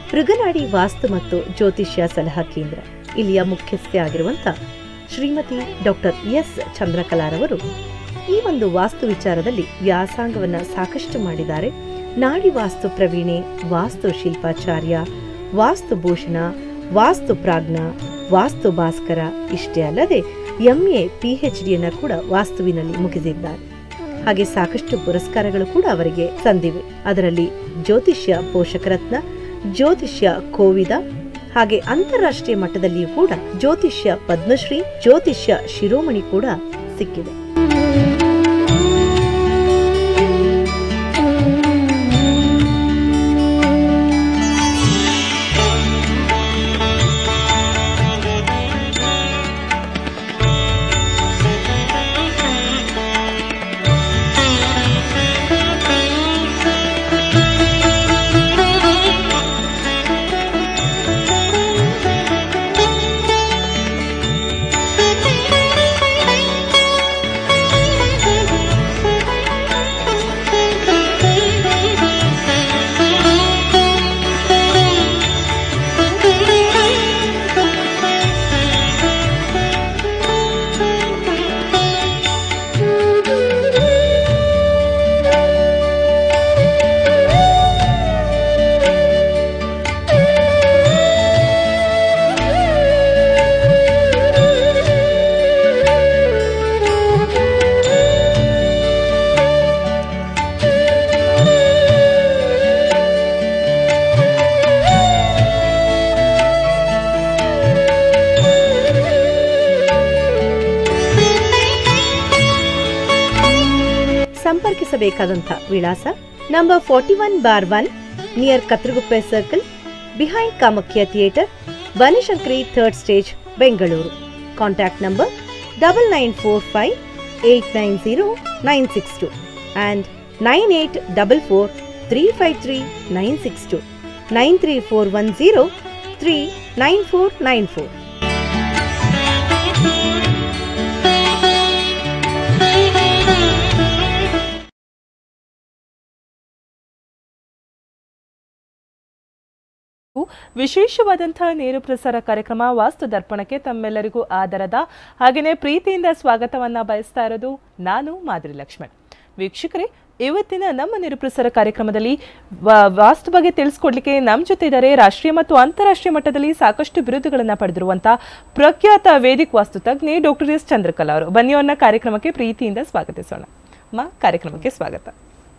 ಮೃಗನಾಡಿ ವಾಸ್ತು ಮತ್ತು ಜ್ಯೋತಿಷ್ಯ ಸಲಹಾ ಕೇಂದ್ರ ಇಲ್ಲಿಯ ಮುಖ್ಯಸ್ಥೆ ಆಗಿರುವಂತ ಶ್ರೀಮತಿ ಡಾಕ್ಟರ್ ಎಸ್ ಚಂದ್ರಕಲಾರವರು ಈ ಒಂದು ವಾಸ್ತು ವಿಚಾರದಲ್ಲಿ ವ್ಯಾಸಂಗವನ್ನ ಸಾಕಷ್ಟು ಮಾಡಿದ್ದಾರೆ ನಾಡಿ ವಾಸ್ತು ಪ್ರವೀಣೆ ವಾಸ್ತು ಶಿಲ್ಪಾಚಾರ್ಯ ವಾಸ್ತು ಭೂಷಣ ವಾಸ್ತು ಪ್ರಾಜ್ಞ ವಾಸ್ತು ಭಾಸ್ಕರ ಇಷ್ಟೇ ಅಲ್ಲದೆ ಎಂಎ ಪಿಎಚ್ಡಿಯನ್ನ ಕೂಡ ವಾಸ್ತುವಿನಲ್ಲಿ ಮುಗಿದಿದ್ದಾರೆ ಹಾಗೆ ಸಾಕಷ್ಟು ಪುರಸ್ಕಾರಗಳು ಕೂಡ ಅವರಿಗೆ ಸಂದಿವೆ ಅದರಲ್ಲಿ ಜ್ಯೋತಿಷ್ಯ ಪೋಷಕರತ್ನ ಜ್ಯೋತಿಷ್ಯ ಕೋವಿದ ಹಾಗೆ ಅಂತಾರಾಷ್ಟ್ರೀಯ ಮಟ್ಟದಲ್ಲಿಯೂ ಕೂಡ ಜ್ಯೋತಿಷ್ಯ ಪದ್ಮಶ್ರೀ ಜ್ಯೋತಿಷ್ಯ ಶಿರೋಮಣಿ ಕೂಡ ಸಿಕ್ಕಿದೆ ಸಂಪರ್ಕಿಸಬೇಕಾದಂಥ ವಿಳಾಸ number forty one bar one near Kathriguppe circle behind Kamakhya theatre Banashankari third stage Bengaluru contact number double nine four five eight nine zero nine six two and nine eight double four three five three nine six two nine three four one zero three nine four nine four ವಿಶೇಷವಾದಂತಹ ನೇರ ಪ್ರಸಾರ ಕಾರ್ಯಕ್ರಮ ವಾಸ್ತು ದರ್ಪಣಕ್ಕೆ ತಮ್ಮೆಲ್ಲರಿಗೂ ಆದರದ ಹಾಗೆಯೇ ಪ್ರೀತಿಯಿಂದ ಸ್ವಾಗತವನ್ನ ಬಯಸ್ತಾ ಇರೋದು ನಾನು ಮಾಧುರಿ ಲಕ್ಷ್ಮಣ್ ವೀಕ್ಷಕರೇ ಇವತ್ತಿನ ನಮ್ಮ ನೇರಪ್ರಸಾರ ಕಾರ್ಯಕ್ರಮದಲ್ಲಿ ವಾ- ವಾಸ್ತು ಬಗ್ಗೆ ತಿಳಿಸ್ಕೊಡ್ಲಿಕ್ಕೆ ನಮ್ಮ ಜೊತೆ ಇದ್ದಾರೆ ರಾಷ್ಟ್ರೀಯ ಮತ್ತು ಅಂತಾರಾಷ್ಟ್ರೀಯ ಮಟ್ಟದಲ್ಲಿ ಸಾಕಷ್ಟು ಬಿರುದುಗಳನ್ನ ಪಡೆದಿರುವಂತಹ ಪ್ರಖ್ಯಾತ ವೇದಿಕ್ ವಾಸ್ತು ತಜ್ಞೆ ಡಾಕ್ಟರ್ ಎಸ್ ಚಂದ್ರಕಲಾ ಅವರು ಬನ್ನಿ ಅವನ್ನ ಕಾರ್ಯಕ್ರಮಕ್ಕೆ ಪ್ರೀತಿಯಿಂದ ಸ್ವಾಗತಿಸೋಣ ಮಾ ಕಾರ್ಯಕ್ರಮಕ್ಕೆ ಸ್ವಾಗತ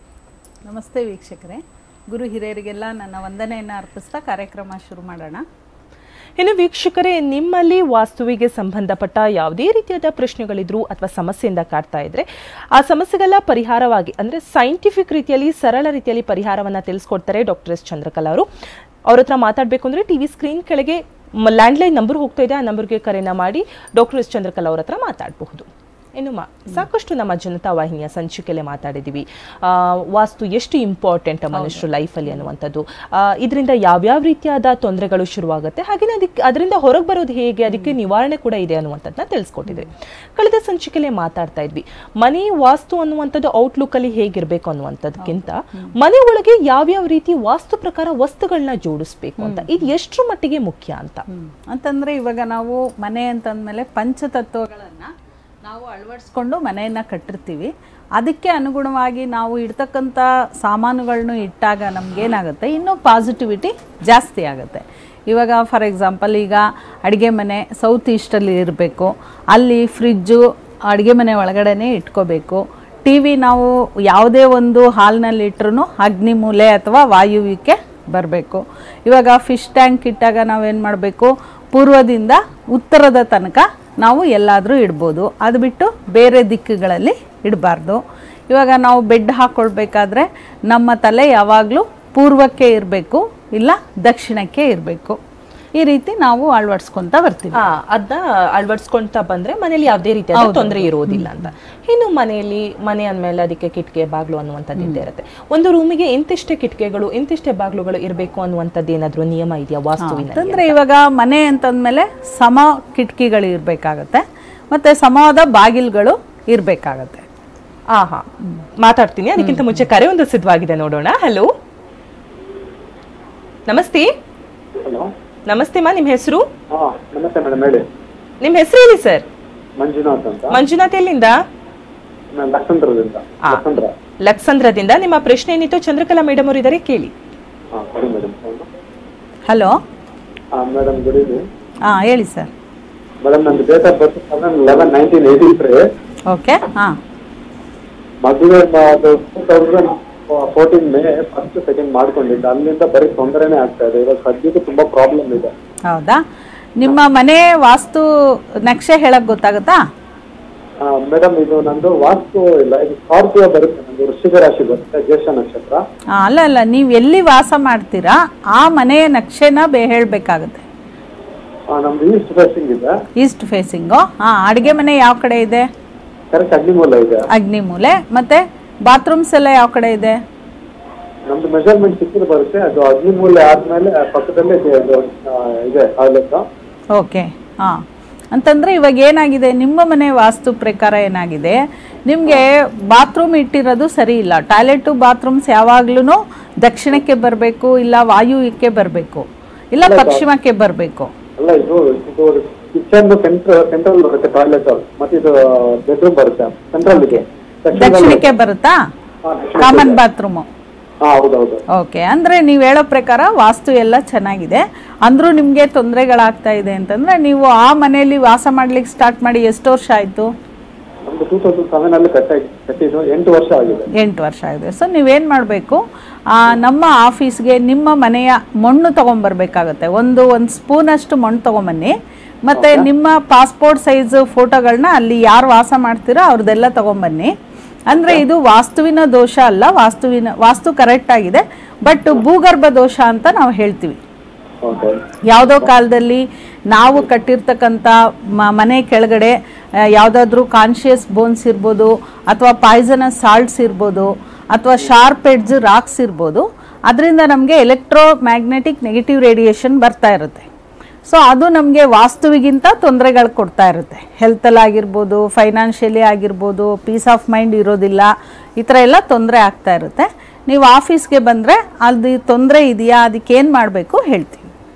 ನಮಸ್ತೆ ವೀಕ್ಷಕರೇ ಗುರು ಹಿರಿಯರಿಗೆಲ್ಲ ನನ್ನ ವಂದನೆಯನ್ನು ಅರ್ಪಿಸ್ತಾ ಕಾರ್ಯಕ್ರಮ ಶುರು ಮಾಡೋಣ ಇನ್ನು ವೀಕ್ಷಕರೇ ನಿಮ್ಮಲ್ಲಿ ವಾಸ್ತುವಿಗೆ ಸಂಬಂಧಪಟ್ಟ ಯಾವುದೇ ರೀತಿಯಾದ ಪ್ರಶ್ನೆಗಳಿದ್ರು ಅಥವಾ ಸಮಸ್ಯೆಯಿಂದ ಕಾಡ್ತಾ ಇದ್ರೆ ಆ ಸಮಸ್ಯೆಗೆಲ್ಲ ಪರಿಹಾರವಾಗಿ ಅಂದ್ರೆ ಸೈಂಟಿಫಿಕ್ ರೀತಿಯಲ್ಲಿ ಸರಳ ರೀತಿಯಲ್ಲಿ ಪರಿಹಾರವನ್ನ ತಿಳಿಸ್ಕೊಡ್ತಾರೆ ಡಾಕ್ಟರ್ ಎಸ್ ಚಂದ್ರಕಲಾ ಅವರು ಅವ್ರ ಹತ್ರ ಮಾತಾಡಬೇಕು ಅಂದ್ರೆ ಟಿವಿ ಸ್ಕ್ರೀನ್ ಕೆಳಗೆ ಲ್ಯಾಂಡ್ಲೈನ್ ನಂಬರ್ ಹೋಗ್ತಾ ಇದೆ ಆ ನಂಬರ್ಗೆ ಕರೆನ ಮಾಡಿ ಡಾಕ್ಟರ್ ಎಸ್ ಚಂದ್ರಕಲಾ ಅವ್ರ ಹತ್ರ ಮಾತಾಡಬಹುದು ಇನ್ನು ಮಾ ಸಾಕಷ್ಟು ನಮ್ಮ ಜನತಾ ವಾಹಿನಿಯ ಸಂಚಿಕೆಲೆ ಮಾತಾಡಿದ್ದೀವಿ ಆ, ವಾಸ್ತು ಎಷ್ಟು ಇಂಪಾರ್ಟೆಂಟ್ ಮನುಷ್ಯರ ಲೈಫಲ್ಲಿ ಅನ್ನುವಂಥದ್ದು ಇದರಿಂದ ಯಾವ್ಯಾವ ರೀತಿಯಾದ ತೊಂದರೆಗಳು ಶುರುವಾಗುತ್ತೆ ಹಾಗೆಯೇ ಅದಕ್ಕೆ ಅದರಿಂದ ಹೊರಗೆ ಬರೋದು ಹೇಗೆ ಅದಕ್ಕೆ ನಿವಾರಣೆ ಕೂಡ ಇದೆ ಅನ್ನುವಂಥದ್ದನ್ನ ತಿಳಿಸ್ಕೊಟ್ಟಿದ್ವಿ ಕಳೆದ ಸಂಚಿಕೆಲೆ ಮಾತಾಡ್ತಾ ಇದ್ವಿ ಮನೆ ವಾಸ್ತು ಅನ್ನುವಂಥದ್ದು ಔಟ್ಲುಕ್ ಅಲ್ಲಿ ಹೇಗಿರ್ಬೇಕು ಅನ್ನುವಂಥದ್ದಕ್ಕಿಂತ ಮನೆ ಒಳಗೆ ಯಾವ್ಯಾವ ರೀತಿ ವಾಸ್ತು ಪ್ರಕಾರ ವಸ್ತುಗಳನ್ನ ಜೋಡಿಸ್ಬೇಕು ಅಂತ ಇದು ಎಷ್ಟರ ಮಟ್ಟಿಗೆ ಮುಖ್ಯ ಅಂತ ಅಂತಂದ್ರೆ ಇವಾಗ ನಾವು ಮನೆ ಅಂತಂದ್ಮೇಲೆ ಪಂಚತತ್ವಗಳನ್ನ ನಾವು ಅಳವಡಿಸ್ಕೊಂಡು ಮನೆಯನ್ನ ಕಟ್ಟಿರ್ತೀವಿ ಅದಕ್ಕೆ ಅನುಗುಣವಾಗಿ ನಾವು ಇಡ್ತಕ್ಕಂಥ ಸಾಮಾನುಗಳನ್ನು ಇಟ್ಟಾಗ ನಮ್ಗೇನಾಗುತ್ತೆ ಇನ್ನೂ ಪಾಸಿಟಿವಿಟಿ ಜಾಸ್ತಿ ಆಗುತ್ತೆ ಇವಾಗ ಫಾರ್ ಎಕ್ಸಾಂಪಲ್ ಈಗ ಅಡುಗೆ ಮನೆ ಸೌತ್ ಈಸ್ಟಲ್ಲಿ ಇರಬೇಕು ಅಲ್ಲಿ ಫ್ರಿಜ್ಜು ಅಡುಗೆ ಮನೆ ಒಳಗಡೆನೇ ಇಟ್ಕೋಬೇಕು ಟಿ ವಿ ನಾವು ಯಾವುದೇ ಒಂದು ಹಾಲ್ನಲ್ಲಿ ಇಟ್ರೂ ಅಗ್ನಿ ಮೂಲೆ ಅಥವಾ ವಾಯುವಿಕೆ ಬರಬೇಕು ಇವಾಗ ಫಿಶ್ ಟ್ಯಾಂಕ್ ಇಟ್ಟಾಗ ನಾವೇನು ಮಾಡಬೇಕು ಪೂರ್ವದಿಂದ ಉತ್ತರದ ತನಕ ನಾವು ಎಲ್ಲಾದರೂ ಇಡ್ಬೋದು ಅದು ಬಿಟ್ಟು ಬೇರೆ ದಿಕ್ಕುಗಳಲ್ಲಿ ಇಡಬಾರ್ದು ಇವಾಗ ನಾವು ಬೆಡ್ ಹಾಕ್ಕೊಳ್ಬೇಕಾದ್ರೆ ನಮ್ಮ ತಲೆ ಯಾವಾಗಲೂ ಪೂರ್ವಕ್ಕೆ ಇರಬೇಕು ಇಲ್ಲ ದಕ್ಷಿಣಕ್ಕೆ ಇರಬೇಕು ಈ ರೀತಿ ನಾವು ಅಳವಡಿಸ್ಕೊತ ಬರ್ತೀವಿ ಆ, ಅದನ್ನ ಅಳವಡಿಸ್ಕೊಂತ ಬಂದ್ರೆ ಮನೇಲಿ ಯಾವುದೇ ರೀತಿಯಾದ ತೊಂದರೆ ಇರೋದಿಲ್ಲ ಅಂತ ಇನ್ನು ಮನೆಯಲ್ಲಿ ಮನೆ ಅಂದ್ಮೇಲೆ ಅದಕ್ಕೆ ಕಿಟಕಿ ಬಾಗ್ಲು ಅನ್ನುವಂಥದ್ದು ಇದ್ದೇ ಇರುತ್ತೆ ಒಂದು ರೂಮಿಗೆ ಇಂತಿಷ್ಟೇ ಕಿಟಕಿಗಳು ಇಂತಿಷ್ಟೇ ಬಾಗ್ಲುಗಳು ಇರಬೇಕು ಅನ್ನುವಂಥದ್ದು ಏನಾದ್ರೂ ನಿಯಮ ಇದೆಯಾ ವಾಸ್ತುವಿನ ಅಂತಂದ್ರೆ ಇವಾಗ ಮನೆ ಅಂತಂದ್ಮೇಲೆ ಸಮ ಕಿಟಕಿಗಳು ಇರಬೇಕಾಗತ್ತೆ ಮತ್ತೆ ಸಮವಾದ ಬಾಗಿಲುಗಳು ಇರಬೇಕಾಗತ್ತೆ ಆ ಹಾ ಮಾತಾಡ್ತೀನಿ ಅದಕ್ಕಿಂತ ಮುಂಚೆ ಕರೆ ಒಂದು ಸಿದ್ಧವಾಗಿದೆ ನೋಡೋಣ ಹಲೋ ನಮಸ್ತೆ ಹಲೋ ನಮಸ್ತೆ ಮಾ ನಿಮ್ಮ ಹೆಸರು ಹಾ ನಮಸ್ತೆ ಮೇಡಮ್ ಹೇಳಿ ನಿಮ್ಮ ಹೆಸರು ಹೇಳಿ ಸರ್ ಮಂಜುನಾಥ್ ಅಂತ ಮಂಜುನಾಥ್ ಎಲ್ಲಿಂದ ನಾನು ಲಕ್ಷಂದ್ರದಿಂದ ಆ. ಲಕ್ಷಂದ್ರ ಲಕ್ಸಂದ್ರದಿಂದ ನಿಮ್ಮ ಪ್ರಶ್ನೆ ಏನಿತ್ತು ಚಂದ್ರಕಲಾ ಮೇಡಮ್ ಅವರು ಇದ್ದಾರೆ ಕೇಳಿ ಹಾ ಸರಿ ಮೇಡಮ್ ಹಲೋ ಹಾ ಮೇಡಮ್ ಗುಡ್ ಈವ್ನಿಂಗ್ ಹಾಂ ಹೇಳಿ ಸರ್ ಮೇಡಮ್ ನಂದು date of birth seven eleven nineteen eighty three okay ಹಾಂ ಮದುವೆ ಅದು two thousand fourteen May first second ಮಾಡ್ಕೊಂಡಿದ್ದೆ ಅಲ್ಲಿಂದ ಬರೀ ತೊಂದರೆನೇ ಆಗ್ತಾ ಇದೆ ಇವಾಗ ಸದ್ಯಕ್ಕೆ ತುಂಬಾ ಪ್ರಾಬ್ಲಮ್ ಇದೆ ಹೌದಾ ನಿಮ್ಮ ಮನೆ ವಾಸ್ತು ನಕ್ಷೆ ಹೇಳಕ್ ಗೊತ್ತಾಗುತ್ತಾ ಮೇಡಮ್ ಇದು ನಂದು ವಾಸ್ತು ಇಲ್ಲ ಇದು ಸ್ಕಾರ್ಪಿಯೋ ಬರುತ್ತೆ ನಂದು ವೃಶ್ಚಿಕ ರಾಶಿ ಬರುತ್ತೆ ಜ್ಯೇಷ್ಠ ನಕ್ಷತ್ರ ಆ, ಅಲ್ಲ ಅಲ್ಲ ನೀವು ಎಲ್ಲಿ ವಾಸ ಮಾಡ್ತೀರಾ ಆ ಮನೆಯ ನಕ್ಷೆನ ಬೇ ಹೇಳಬೇಕಾಗುತ್ತೆ ಆ, ನಮ್ದು ಈಸ್ಟ್ ಫೇಸಿಂಗ್ ಇದೆ ಈಸ್ಟ್ ಫೇಸಿಂಗು ಹಾಂ ಅಡುಗೆ ಮನೆ ಯಾವ ಕಡೆ ಇದೆ ಕರೆಕ್ಟ್ ಅಗ್ನಿಮೂಲ ಇದೆ ಅಗ್ನಿಮೂಲೆ ಮತ್ತು ಬಾತ್ರೂಮ್ಸ್ ಎಲ್ಲ ಯಾವ ಕಡೆ ಇದೆ ನಮ್ದು ಮೆಜರ್ಮೆಂಟ್ ಸಿಕ್ಕಿದ್ರೆ ಬರುತ್ತೆ ಅದು ಅಗ್ನಿಮೂಲೆ ಆದ್ಮೇಲೆ ಪಕ್ಕದಲ್ಲೇ ಇದೆ ಅದು, ಆ, ಇದೆ ಟಾಯ್ಲೆಟ್ ಓಕೆ ಹಾಂ ಅಂತಂದರೆ ಇವಾಗ ಏನಾಗಿದೆ ನಿಮ್ಮ ಮನೆ ವಾಸ್ತು ಪ್ರಕಾರ ಏನಾಗಿದೆ ನಿಮಗೆ ಬಾತ್ರೂಮ್ ಇಟ್ಟಿರೋದು ಸರಿ ಇಲ್ಲ ಟಾಯ್ಲೆಟು ಬಾತ್ರೂಮ್ಸ್ ಯಾವಾಗ್ಲೂ ದಕ್ಷಿಣಕ್ಕೆ ಬರಬೇಕು ಇಲ್ಲ ವಾಯುವ್ಯಕ್ಕೆ ಬರಬೇಕು ಇಲ್ಲ ಪಶ್ಚಿಮಕ್ಕೆ ಬರಬೇಕು ಅಲ್ಲ ಇದು ಇದು ಕಿಚನ್ ಸೆಂಟ್ರ್ ಸೆಂಟ್ರಲ್ ಬರುತ್ತೆ ಟಾಯ್ಲೆಟ್ ಮತ್ತೆ ಇದು ಬೆಡ್ರೂಮ್ ಬರುತ್ತೆ ಸೆಂಟ್ರಲ್ ಇದೆ ದಕ್ಷಿಣಕ್ಕೆ ಬರುತ್ತಾ ಹಾ, ದಕ್ಷಿಣಕ್ಕೆ ಕಾಮನ್ ಇದೆ. ಬಾತ್ರೂಮು ಹಾ ಹೌದೌದು ಓಕೆ ಅಂದರೆ ನೀವು ಹೇಳೋ ಪ್ರಕಾರ ವಾಸ್ತು ಎಲ್ಲ ಚೆನ್ನಾಗಿದೆ ಅಂದರೂ ನಿಮಗೆ ತೊಂದರೆಗಳಾಗ್ತಾ ಇದೆ ಅಂತಂದರೆ ನೀವು ಆ ಮನೆಯಲ್ಲಿ ವಾಸ ಮಾಡ್ಲಿಕ್ಕೆ ಸ್ಟಾರ್ಟ್ ಮಾಡಿ ಎಷ್ಟು ವರ್ಷ ಆಯಿತು ನಮ್ದು ಟೂ ತೌಸಂಡ್ ಸೆವೆನ್ ಅಲ್ಲಿ ಕಟ್ಟ ಕಟ್ಟಿದ್ದು ಎಂಟು ವರ್ಷ ಆಗಿದೆ ಎಂಟು ವರ್ಷ ಆಗಿದೆ ಸೊ ನೀವೇನು ಮಾಡಬೇಕು ನಮ್ಮ ಆಫೀಸ್ಗೆ ನಿಮ್ಮ ಮನೆಯ ಮಣ್ಣು ತೊಗೊಂಬರ್ಬೇಕಾಗತ್ತೆ ಒಂದು ಒಂದು ಸ್ಪೂನಷ್ಟು ಮಣ್ಣು ತೊಗೊಂಬನ್ನಿ ಮತ್ತು ನಿಮ್ಮ ಪಾಸ್ಪೋರ್ಟ್ ಸೈಜ್ ಫೋಟೋಗಳನ್ನ ಅಲ್ಲಿ ಯಾರು ವಾಸ ಮಾಡ್ತೀರೋ ಅವ್ರದ್ದೆಲ್ಲ ತೊಗೊಂಬನ್ನಿ ಅಂದರೆ ಇದು ವಾಸ್ತುವಿನ ದೋಷ ಅಲ್ಲ ವಾಸ್ತುವಿನ ವಾಸ್ತು ಕರೆಕ್ಟ್ ಆಗಿದೆ ಬಟ್ ಭೂಗರ್ಭ ದೋಷ ಅಂತ ನಾವು ಹೇಳ್ತೀವಿ ಓಕೆ ಯಾವುದೋ ಕಾಲದಲ್ಲಿ ನಾವು ಕಟ್ಟಿರ್ತಕ್ಕಂಥ ಮ- ಮನೆ ಕೆಳಗಡೆ ಯಾವುದಾದ್ರೂ ಕಾನ್ಷಿಯಸ್ ಬೋನ್ಸ್ ಇರ್ಬೋದು ಅಥವಾ ಪಾಯ್ಸನಸ್ ಸಾಲ್ಟ್ಸ್ ಇರ್ಬೋದು ಅಥವಾ ಶಾರ್ಪ್ ಎಡ್ಜ್ ರಾಕ್ಸ್ ಇರ್ಬೋದು ಅದರಿಂದ ನಮಗೆ ಎಲೆಕ್ಟ್ರೋ ಮ್ಯಾಗ್ನೆಟಿಕ್ ನೆಗೆಟಿವ್ ರೇಡಿಯೇಷನ್ ಬರ್ತಾ ಇರುತ್ತೆ ಸೊ ಅದು ನಮಗೆ ವಾಸ್ತುವಿಗಿಂತ ತೊಂದರೆಗಳು ಕೊಡ್ತಾ ಇರುತ್ತೆ ಹೆಲ್ತಲ್ಲಿ ಆಗಿರ್ಬೋದು ಫೈನಾನ್ಷಿಯಲಿ ಆಗಿರ್ಬೋದು ಪೀಸ್ ಆಫ್ ಮೈಂಡ್ ಇರೋದಿಲ್ಲ ಈ ಥರ ಎಲ್ಲ ತೊಂದರೆ ಆಗ್ತಾ ಇರುತ್ತೆ ನೀವು ಆಫೀಸ್ಗೆ ಬಂದರೆ ಅದು ತೊಂದರೆ ಇದೆಯಾ ಅದಕ್ಕೆ ಏನು ಮಾಡಬೇಕು ಹೇಳ್ತೀವಿ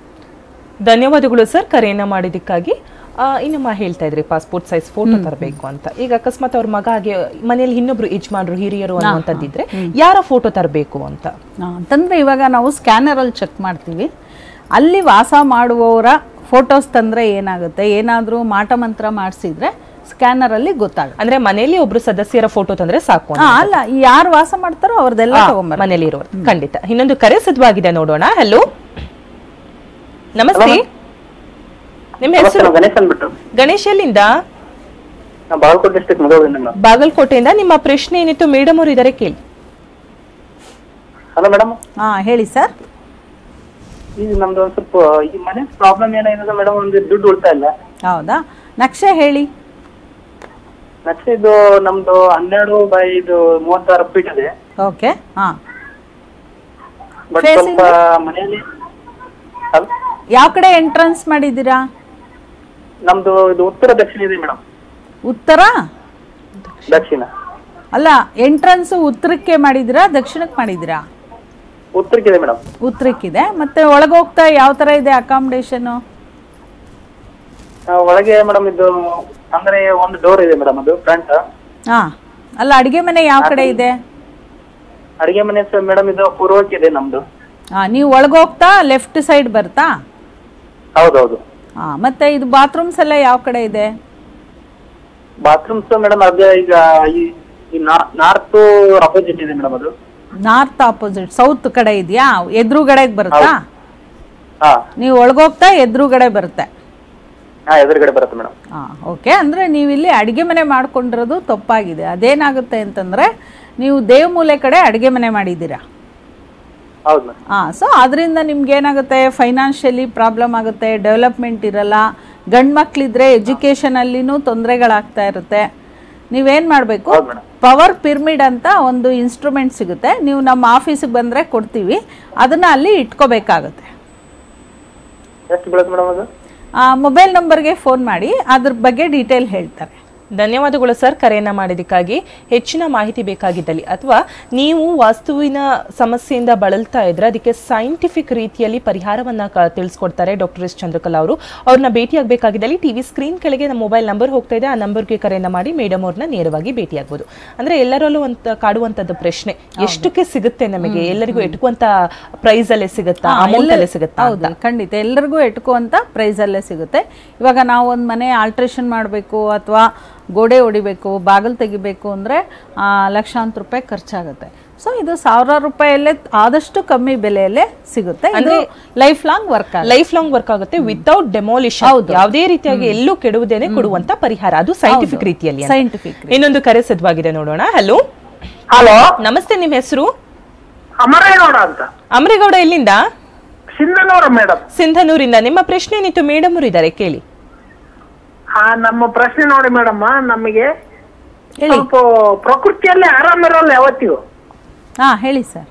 ಧನ್ಯವಾದಗಳು ಸರ್ ಕರೆಯನ್ನ ಮಾಡಿದ್ದಕ್ಕಾಗಿ ಆ, ಇನ್ನಮ್ಮ ಹೇಳ್ತಾ ಇದ್ರಿ ಪಾಸ್ಪೋರ್ಟ್ ಸೈಜ್ ಫೋಟೋ ತರಬೇಕು ಅಂತ ಈಗ ಅಕಸ್ಮಾತ್ ಅವ್ರ ಮಗ ಹಾಗೆ ಮನೆಯಲ್ಲಿ ಇನ್ನೊಬ್ರು ಯಜಮಾನ್ರು ಹಿರಿಯರು ಅನ್ನುವಂಥದ್ದಿದ್ರೆ ಯಾರ ಫೋಟೋ ತರಬೇಕು ಅಂತ ಆ, ಅಂತಂದ್ರೆ ಇವಾಗ ನಾವು ಸ್ಕ್ಯಾನರಲ್ಲಿ ಚೆಕ್ ಮಾಡ್ತೀವಿ ಅಲ್ಲಿ ವಾಸ ಮಾಡುವವರ ಫೋಟೋಸ್ ತಂದರೆ ಏನಾಗುತ್ತೆ ಏನಾದರೂ ಮಾಟ ಮಂತ್ರ ಮಾಡಿಸಿದ್ರೆ ಸ್ಕ್ಯಾನರಲ್ಲಿ ಗೊತ್ತಾಗುತ್ತೆ ಅಂದ್ರೆ ಮನೆಯಲ್ಲಿ ಒಬ್ರು ಸದಸ್ಯರ ಫೋಟೋ ತಂದ್ರೆ ಸಾಕು ಅಂತ. ಆ, ಅಲ್ಲ ಯಾರು ವಾಸ ಮಾಡ್ತಾರೋ ಅವ್ರದ್ದೆಲ್ಲ ಆ, ತಗೊಂಬರ್ತಾರೆ ಮನೇಲಿ ಇರೋರು ಖಂಡಿತ ಇನ್ನೊಂದು ಕರೆ ಸಿದ್ಧವಾಗಿದೆ ನೋಡೋಣ ಹಲೋ ನಮಸ್ತೆ ನಿಮ್ಮ ಹೆಸರು ಗಣೇಶ್ ಅಂದ್ಬಿಟ್ಟು ಗಣೇಶ್ ಎಲ್ಲಿಂದ ನಾ ಬಾಗಲಕೋಟೆ ಡಿಸ್ಟ್ರಿಕ್ಟ್ ಮುಗೋದ್ರಿಂದ ಮೇಡಮ್ ಬಾಗಲಕೋಟೆಯಿಂದ ನಿಮ್ಮ ಪ್ರಶ್ನೆ ಏನಿತ್ತು ಮೇಡಮ್ ಅವರು ಇದಾರೆ ಕೇಳಿ ಹಲೋ ಮೇಡಮ್ ಹಾಂ ಹೇಳಿ ಸರ್ ಈಗ ನಮ್ದು ಒಂದ್ ಸ್ವಲ್ಪ ಈ ಮನೆ ಪ್ರಾಬ್ಲಮ್ ಏನಾಗಿದೆ ಮೇಡಮ್ ಒಂದು ದುಡ್ಡು ಉಳ್ತಾ ಇಲ್ಲ ಹೌದಾ ನಕ್ಷೆ ಹೇಳಿ ನೆಕ್ಸ್ಟ್ ಇದು ನಮ್ದು ಹನ್ನೆರಡು ಬೈ ಇದು ಮೂವತ್ತಾರು ಫೀಟ್ ಇದೆ ಓಕೆ ಹಾಂ ಬಟ್ Facing ಸ್ವಲ್ಪ ಮನೆಯಲ್ಲಿ ಹಲ್- ಯಾವ ಕಡೆ ಎಂಟ್ರೆನ್ಸ್ ಮಾಡಿದ್ದೀರಾ ನಮ್ದು ಇದು ಉತ್ತರ ದಕ್ಷಿಣ ಇದೆ ಮೇಡಮ್ ಉತ್ತರ ದಕ್ಷಿಣ ಅಲ್ಲ ಎಂಟ್ರೆನ್ಸು ಉತ್ತರಕ್ಕೆ ಮಾಡಿದ್ದೀರಾ ದಕ್ಷಿಣಕ್ಕೆ ಮಾಡಿದ್ದೀರಾ ಉತ್ತರಕ್ಕಿದೆ ಮೇಡಮ್ ಉತ್ತರಕ್ಕಿದೆ ಮತ್ತೆ ಒಳಗೋಗ್ತಾ ಯಾವ ಥರ ಇದೆ ಅಕಾಮಿಡೇಷನು ಒಳಗೆ ಮೇಡಮ್ ಇದು ಅಂದ್ರೆ ಒಂದು ಡೋರ್ ಇದೆ ಮೇಡಮ್ ಅದು ಫ್ರಂಟ್ ಹಾಂ ಅಲ್ಲ ಅಡುಗೆ ಮನೆ ಯಾವ ಕಡೆ ಇದೆ ಅಡಿಗೆ ಮನೆ ಮೇಡಮ್ ಇದು ಪೂರ್ವಕ್ಕಿದೆ ನಮ್ದು ಹಾಂ ನೀವು ಒಳಗೋಗ್ತಾ ಲೆಫ್ಟ್ ಸೈಡ್ ಬರ್ತಾ ಹೌದೌದು ಹಾಂ ಮತ್ತೆ ಇದು ಬಾತ್ರೂಮ್ಸ್ ಎಲ್ಲ ಯಾವ ಕಡೆ ಇದೆ ಬಾತ್ರೂಮ್ಸ್ ಮೇಡಮ್ ಅದೇ ಈಗ ಈ- ಈ ನಾರ್ತ್ ಅಪೋಸಿಟ್ ಇದೆ ಮೇಡಮ್ ಅದು ನಾರ್ತ್ ಆಪೋಸಿಟ್ ಸೌತ್ ಕಡೆ ಇದೆಯಾ ಎದುರುಗಡೆಗೆ ಬರುತ್ತಾ ಹಾ ನೀವು ಒಳಗೋಗ್ತಾ ಎದುರುಗಡೆ ಬರುತ್ತೆ ಹಾ ಎದುರುಗಡೆ ಬರುತ್ತೆ ಮೇಡಮ್ ಹಾಂ ಓಕೆ ಅಂದರೆ ನೀವು ಇಲ್ಲಿ ಅಡುಗೆ ಮನೆ ಮಾಡ್ಕೊಂಡಿರೋದು ತಪ್ಪಾಗಿದೆ ಅದೇನಾಗುತ್ತೆ ಅಂತಂದರೆ ನೀವು ದೇವಮೂಲೆ ಕಡೆ ಅಡುಗೆ ಮನೆ ಮಾಡಿದ್ದೀರಾ ಹೌದು ಮೇಡಮ್ ಹಾಂ ಸೊ ಅದರಿಂದ ನಿಮ್ಗೆ ಏನಾಗುತ್ತೆ ಫೈನಾನ್ಷಿಯಲಿ ಪ್ರಾಬ್ಲಮ್ ಆಗುತ್ತೆ ಡೆವಲಪ್ಮೆಂಟ್ ಇರಲ್ಲ ಗಂಡು ಮಕ್ಕಳಿದ್ರೆ ಎಜುಕೇಷನಲ್ಲಿನೂ ತೊಂದರೆಗಳಾಗ್ತಾ ಇರುತ್ತೆ ನೀವೇನು ಮಾಡಬೇಕು ಹೌದು ಮೇಡಮ್ ಪವರ್ ಪಿರ್ಮಿಡ್ ಅಂತ ಒಂದು ಇನ್ಸ್ಟ್ರೂಮೆಂಟ್ ಸಿಗುತ್ತೆ ನೀವು ನಮ್ಮ ಆಫೀಸಿಗೆ ಬಂದರೆ ಕೊಡ್ತೀವಿ ಅದನ್ನು ಅಲ್ಲಿ ಇಟ್ಕೋಬೇಕಾಗುತ್ತೆ ಎಷ್ಟು ಬೀಳುತ್ತೆ ಮೇಡಮ್ ಅದು ಮೊಬೈಲ್ ನಂಬರ್ಗೆ ಫೋನ್ ಮಾಡಿ ಅದ್ರ ಬಗ್ಗೆ ಡೀಟೇಲ್ ಹೇಳ್ತಾರೆ ಧನ್ಯವಾದಗಳು ಸರ್ ಕರೆಯನ್ನ ಮಾಡಿದ್ದಕ್ಕಾಗಿ ಹೆಚ್ಚಿನ ಮಾಹಿತಿ ಬೇಕಾಗಿದ್ದಲ್ಲಿ ಅಥವಾ ನೀವು ವಾಸ್ತುವಿನ ಸಮಸ್ಯೆಯಿಂದ ಬಳಲ್ತಾ ಇದ್ರೆ ಅದಕ್ಕೆ ಸೈಂಟಿಫಿಕ್ ರೀತಿಯಲ್ಲಿ ಪರಿಹಾರವನ್ನ ಕ- ತಿಳಿಸ್ಕೊಡ್ತಾರೆ ಡಾಕ್ಟರ್ ಎಸ್ ಚಂದ್ರಕಲಾ ಅವರು ಅವ್ರನ್ನ ಭೇಟಿಯಾಗಬೇಕಾಗಿದ್ದಲ್ಲಿ ಟಿವಿ ಸ್ಕ್ರೀನ್ ಕೆಳಗೆ ನಮ್ಮ ಮೊಬೈಲ್ ನಂಬರ್ ಹೋಗ್ತಾ ಇದೆ ಆ ನಂಬರ್ಗೆ ಕರೆಯನ್ನ ಮಾಡಿ ಮೇಡಮ್ ಅವ್ರನ್ನ ನೇರವಾಗಿ ಭೇಟಿಯಾಗಬಹುದು ಅಂದ್ರೆ ಎಲ್ಲರಲ್ಲೂ ಅಂತ ಕಾಡುವಂತದ್ದು ಪ್ರಶ್ನೆ ಎಷ್ಟಕ್ಕೆ ಸಿಗುತ್ತೆ ನಮಗೆ ಎಲ್ಲರಿಗೂ ಎಟುಕುವಂತ ಪ್ರೈಸ್ ಅಲ್ಲೇ ಸಿಗುತ್ತಾ ಹಾ, ಅಮೌಂಟ್ ಎಲ್ಲ- ಅಲ್ಲೇ ಸಿಗುತ್ತಾ ಹೌದು ಖಂಡಿತ ಎಲ್ಲರಿಗೂ ಎಟ್ಕುವಂತ ಪ್ರೈಸ್ ಅಲ್ಲೇ ಸಿಗುತ್ತೆ ಇವಾಗ ನಾವು ಒಂದು ಮನೆ ಆಲ್ಟ್ರೇಷನ್ ಮಾಡಬೇಕು ಅಥವಾ ಗೋಡೆ ಹೊಡಿಬೇಕು ಬಾಗಿಲು ತೆಗಿಬೇಕು ಅಂದರೆ ಲಕ್ಷಾಂತರ ರೂಪಾಯಿ ಖರ್ಚಾಗುತ್ತೆ ಸೊ ಇದು ಸಾವಿರಾರು ರೂಪಾಯಲ್ಲೇ ಆದಷ್ಟು ಕಮ್ಮಿ ಬೆಲೆಯಲ್ಲೇ ಸಿಗುತ್ತೆ ಇದು life long work life long work ಆಗುತ್ತೆ ವಿತೌಟ್ ಡೆಮಾಲಿಷನ್ ಯಾವುದೇ ರೀತಿಯಾಗಿ ಎಲ್ಲೂ ಕೆಡುವುದೇನೆ ಕೊಡುವಂತ ಪರಿಹಾರ ಅದು ಸೈಂಟಿಫಿಕ್ ರೀತಿಯಲ್ಲಿ ಅಂತ. Scientific ಇನ್ನೊಂದು ಕರೆ ಸಿದ್ಧವಾಗಿದೆ ನೋಡೋಣ ಹಲೋ ಹಲೋ ನಮಸ್ತೆ ನಿಮ್ಮ ಹೆಸರು ಅಮರೇಗೌಡ ಅಂತ ಅಮರೇಗೌಡ ಎಲ್ಲಿಂದ ಸಿಂಧನೂರು ಮೇಡಮ್ ಸಿಂಧನೂರಿಂದ ನಿಮ್ಮ ಪ್ರಶ್ನೆ ಏನಿತ್ತು ಮೇಡಮ್ ಅವರು ಇದ್ದಾರೆ ಕೇಳಿ ಆ ನಮ್ಮ ಪ್ರಶ್ನೆ ನೋಡಿ ಮೇಡಮ್ ನಮಗೆ ಹೇಳಿ ಸ್ವಲ್ಪ ಪ್ರಕೃತಿಯಲ್ಲಿ ಆರಾಮಿರಲ್ಲ ಯಾವತ್ತಿಗೂ ಹಾ ಹೇಳಿ ಸರ್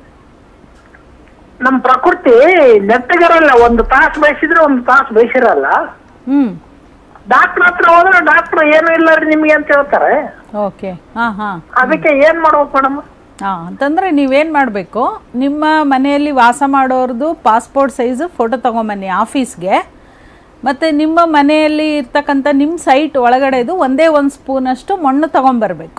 ನಮ್ಮ ಪ್ರಕೃತಿ ನೆಟ್ಟಗಿರಲ್ಲ ಒಂದು ತಾಸು ಬಯಸಿದ್ರೆ ಒಂದು ತಾಸು ಬಯಸಿರಲ್ಲ ಹ್ಮ್ ಡಾಕ್ಟರ್ ಹತ್ರ ಹೋದ್ರೆ ಡಾಕ್ಟರ್ ಏನು ಇಲ್ಲ ರೀ ನಿಮ್ಗೆ ಅಂತ ಹೇಳ್ತಾರೆ ಓಕೆ ಹಾ ಹಾ ಅದಕ್ಕೆ ಏನ್ ಮಾಡ್ಬೇಕು ಮೇಡಮ್ ಹಾಂ ಅಂತಂದರೆ ನೀವೇನು ಮಾಡಬೇಕು ನಿಮ್ಮ ಮನೆಯಲ್ಲಿ ವಾಸ ಮಾಡೋರ್ದು ಪಾಸ್ಪೋರ್ಟ್ ಸೈಜು ಫೋಟೋ ತೊಗೊಂಬನ್ನಿ ಆಫೀಸ್ಗೆ ಮತ್ತು ನಿಮ್ಮ ಮನೆಯಲ್ಲಿ ಇರ್ತಕ್ಕಂಥ ನಿಮ್ಮ ಸೈಟ್ ಒಳಗಡೆದು ಒಂದೇ ಒಂದು ಸ್ಪೂನಷ್ಟು ಮಣ್ಣು ತೊಗೊಂಬರ್ಬೇಕು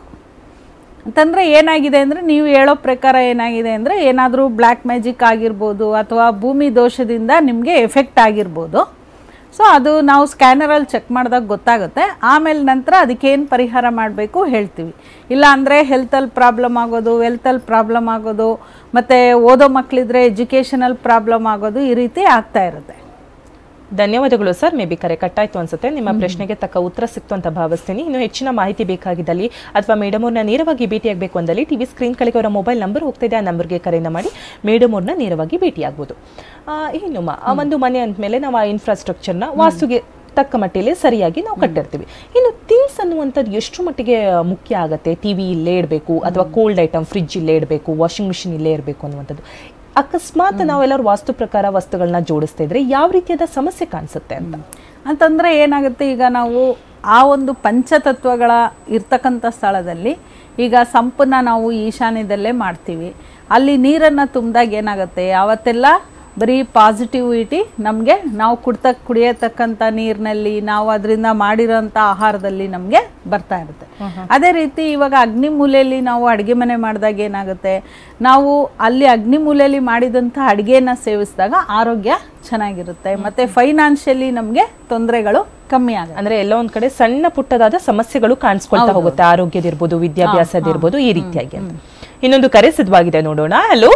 ಅಂತಂದರೆ ಏನಾಗಿದೆ ಅಂದರೆ ನೀವು ಹೇಳೋ ಪ್ರಕಾರ ಏನಾಗಿದೆ ಅಂದರೆ ಏನಾದರೂ ಬ್ಲ್ಯಾಕ್ ಮ್ಯಾಜಿಕ್ ಆಗಿರ್ಬೋದು ಅಥವಾ ಭೂಮಿ ದೋಷದಿಂದ ನಿಮಗೆ ಎಫೆಕ್ಟ್ ಆಗಿರ್ಬೋದು ಸೊ ಅದು ನಾವು ಸ್ಕ್ಯಾನರಲ್ಲಿ ಚೆಕ್ ಮಾಡಿದಾಗ ಗೊತ್ತಾಗುತ್ತೆ ಆಮೇಲೆ ನಂತರ ಅದಕ್ಕೇನು ಪರಿಹಾರ ಮಾಡಬೇಕು ಹೇಳ್ತೀವಿ ಇಲ್ಲ ಅಂದರೆ ಹೆಲ್ತಲ್ಲಿ ಪ್ರಾಬ್ಲಮ್ ಆಗೋದು ವೆಲ್ತಲ್ಲಿ ಪ್ರಾಬ್ಲಮ್ ಆಗೋದು ಮತ್ತು ಓದೋ ಮಕ್ಕಳಿದ್ರೆ ಎಜುಕೇಷನಲ್ ಪ್ರಾಬ್ಲಮ್ ಆಗೋದು ಈ ರೀತಿ ಆಗ್ತಾ ಇರುತ್ತೆ ಧನ್ಯವಾದಗಳು ಸರ್ ಮೇ ಬಿ ಕರೆ ಕಟ್ಟಾಯ್ತು ಅನ್ಸುತ್ತೆ ನಿಮ್ಮ ಪ್ರಶ್ನೆಗೆ ತಕ್ಕ ಉತ್ತರ ಸಿಕ್ತು ಅಂತ ಭಾವಿಸ್ತೀನಿ ಇನ್ನು ಹೆಚ್ಚಿನ ಮಾಹಿತಿ ಬೇಕಾಗಿದ್ದಲ್ಲಿ ಅಥವಾ ಮೇಡಮ್ ಅವ್ರನ್ನ ನೇರವಾಗಿ ಭೇಟಿಯಾಗಬೇಕು ಅಂದಲ್ಲಿ ಟಿವಿ ಸ್ಕ್ರೀನ್ ಕೆಳಗೆ ಅವರ ಮೊಬೈಲ್ ನಂಬರ್ ಹೋಗ್ತಾ ಇದೆ ಆ ನಂಬರ್ಗೆ ಕರೆಯನ್ನು ಮಾಡಿ ಮೇಡಮ್ ಅವ್ರನ್ನ ನೇರವಾಗಿ ಭೇಟಿಯಾಗ್ಬೋದು ಆ, ಇನ್ನು ಮ- ಆ ಒಂದು ಮನೆ ಅಂದಮೇಲೆ ನಾವು ಆ ಇನ್ಫ್ರಾಸ್ಟ್ರಕ್ಚರ್ನ ವಾಸ್ತುಗೆ ತಕ್ಕ ಮಟ್ಟಿಗೆ ಸರಿಯಾಗಿ ನಾವು ಕಟ್ಟಿರ್ತೀವಿ ಇನ್ನು ಥಿಂಗ್ಸ್ ಅನ್ನುವಂಥದ್ದು ಎಷ್ಟು ಮಟ್ಟಿಗೆ ಮುಖ್ಯ ಆಗುತ್ತೆ ಟಿವಿ ಇಲ್ಲೇ ಇಡಬೇಕು ಅಥವಾ ಕೋಲ್ಡ್ ಐಟಮ್ ಫ್ರಿಜ್ ಇಲ್ಲೇ ಇಡಬೇಕು ವಾಷಿಂಗ್ ಮಿಷಿನ್ ಇಲ್ಲೇ ಇರಬೇಕು ಅನ್ನುವಂಥದ್ದು ಅಕಸ್ಮಾತ್ ನಾವೆಲ್ಲರೂ ವಾಸ್ತು ಪ್ರಕಾರ ವಸ್ತುಗಳನ್ನ ಜೋಡಿಸ್ತಾ ಇದ್ರೆ ಯಾವ ರೀತಿಯಾದ ಸಮಸ್ಯೆ ಕಾಣಿಸುತ್ತೆ ಅಂತ ಅಂತಂದರೆ ಏನಾಗುತ್ತೆ ಈಗ ನಾವು ಆ ಒಂದು ಪಂಚತತ್ವಗಳ ಇರ್ತಕ್ಕಂಥ ಸ್ಥಳದಲ್ಲಿ ಈಗ ಸಂಪನ್ನ ನಾವು ಈಶಾನ್ಯದಲ್ಲೇ ಮಾಡ್ತೀವಿ ಅಲ್ಲಿ ನೀರನ್ನು ತುಂಬಿದಾಗ ಏನಾಗುತ್ತೆ ಯಾವತ್ತೆಲ್ಲ ಬರೀ ಪಾಸಿಟಿವಿಟಿ ನಮಗೆ ನಾವು ಕುಡ್ತ ಕುಡಿಯತಕ್ಕಂಥ ನೀರಿನಲ್ಲಿ ನಾವು ಅದರಿಂದ ಮಾಡಿರೋಂಥ ಆಹಾರದಲ್ಲಿ ನಮಗೆ ಬರ್ತಾ ಇರುತ್ತೆ ಅದೇ ರೀತಿ ಇವಾಗ ಅಗ್ನಿ ಮೂಲೆಯಲ್ಲಿ ನಾವು ಅಡುಗೆ ಮನೆ ಮಾಡಿದಾಗ ಏನಾಗುತ್ತೆ ನಾವು ಅಲ್ಲಿ ಅಗ್ನಿ ಮೂಲೆಯಲ್ಲಿ ಮಾಡಿದಂಥ ಅಡುಗೆನ ಸೇವಿಸಿದಾಗ ಆರೋಗ್ಯ ಚೆನ್ನಾಗಿರುತ್ತೆ ಮತ್ತು ಫೈನಾನ್ಷಿಯಲಿ ನಮಗೆ ತೊಂದರೆಗಳು ಕಮ್ಮಿ ಆಗುತ್ತೆ ಅಂದ್ರೆ ಎಲ್ಲೋ ಒಂದ್ ಕಡೆ ಸಣ್ಣ ಪುಟ್ಟದಾದ ಸಮಸ್ಯೆಗಳು ಕಾಣಿಸ್ಕೊಳ್ತಾ ಹೋಗುತ್ತೆ ಆರೋಗ್ಯದಿರ್ಬೋದು ವಿದ್ಯಾಭ್ಯಾಸದಿರ್ಬೋದು ಈ ರೀತಿಯಾಗಿ ಅಂತ ಇನ್ನೊಂದು ಕರೆ ಸಿದ್ಧವಾಗಿದೆ ನೋಡೋಣ ಹಲೋ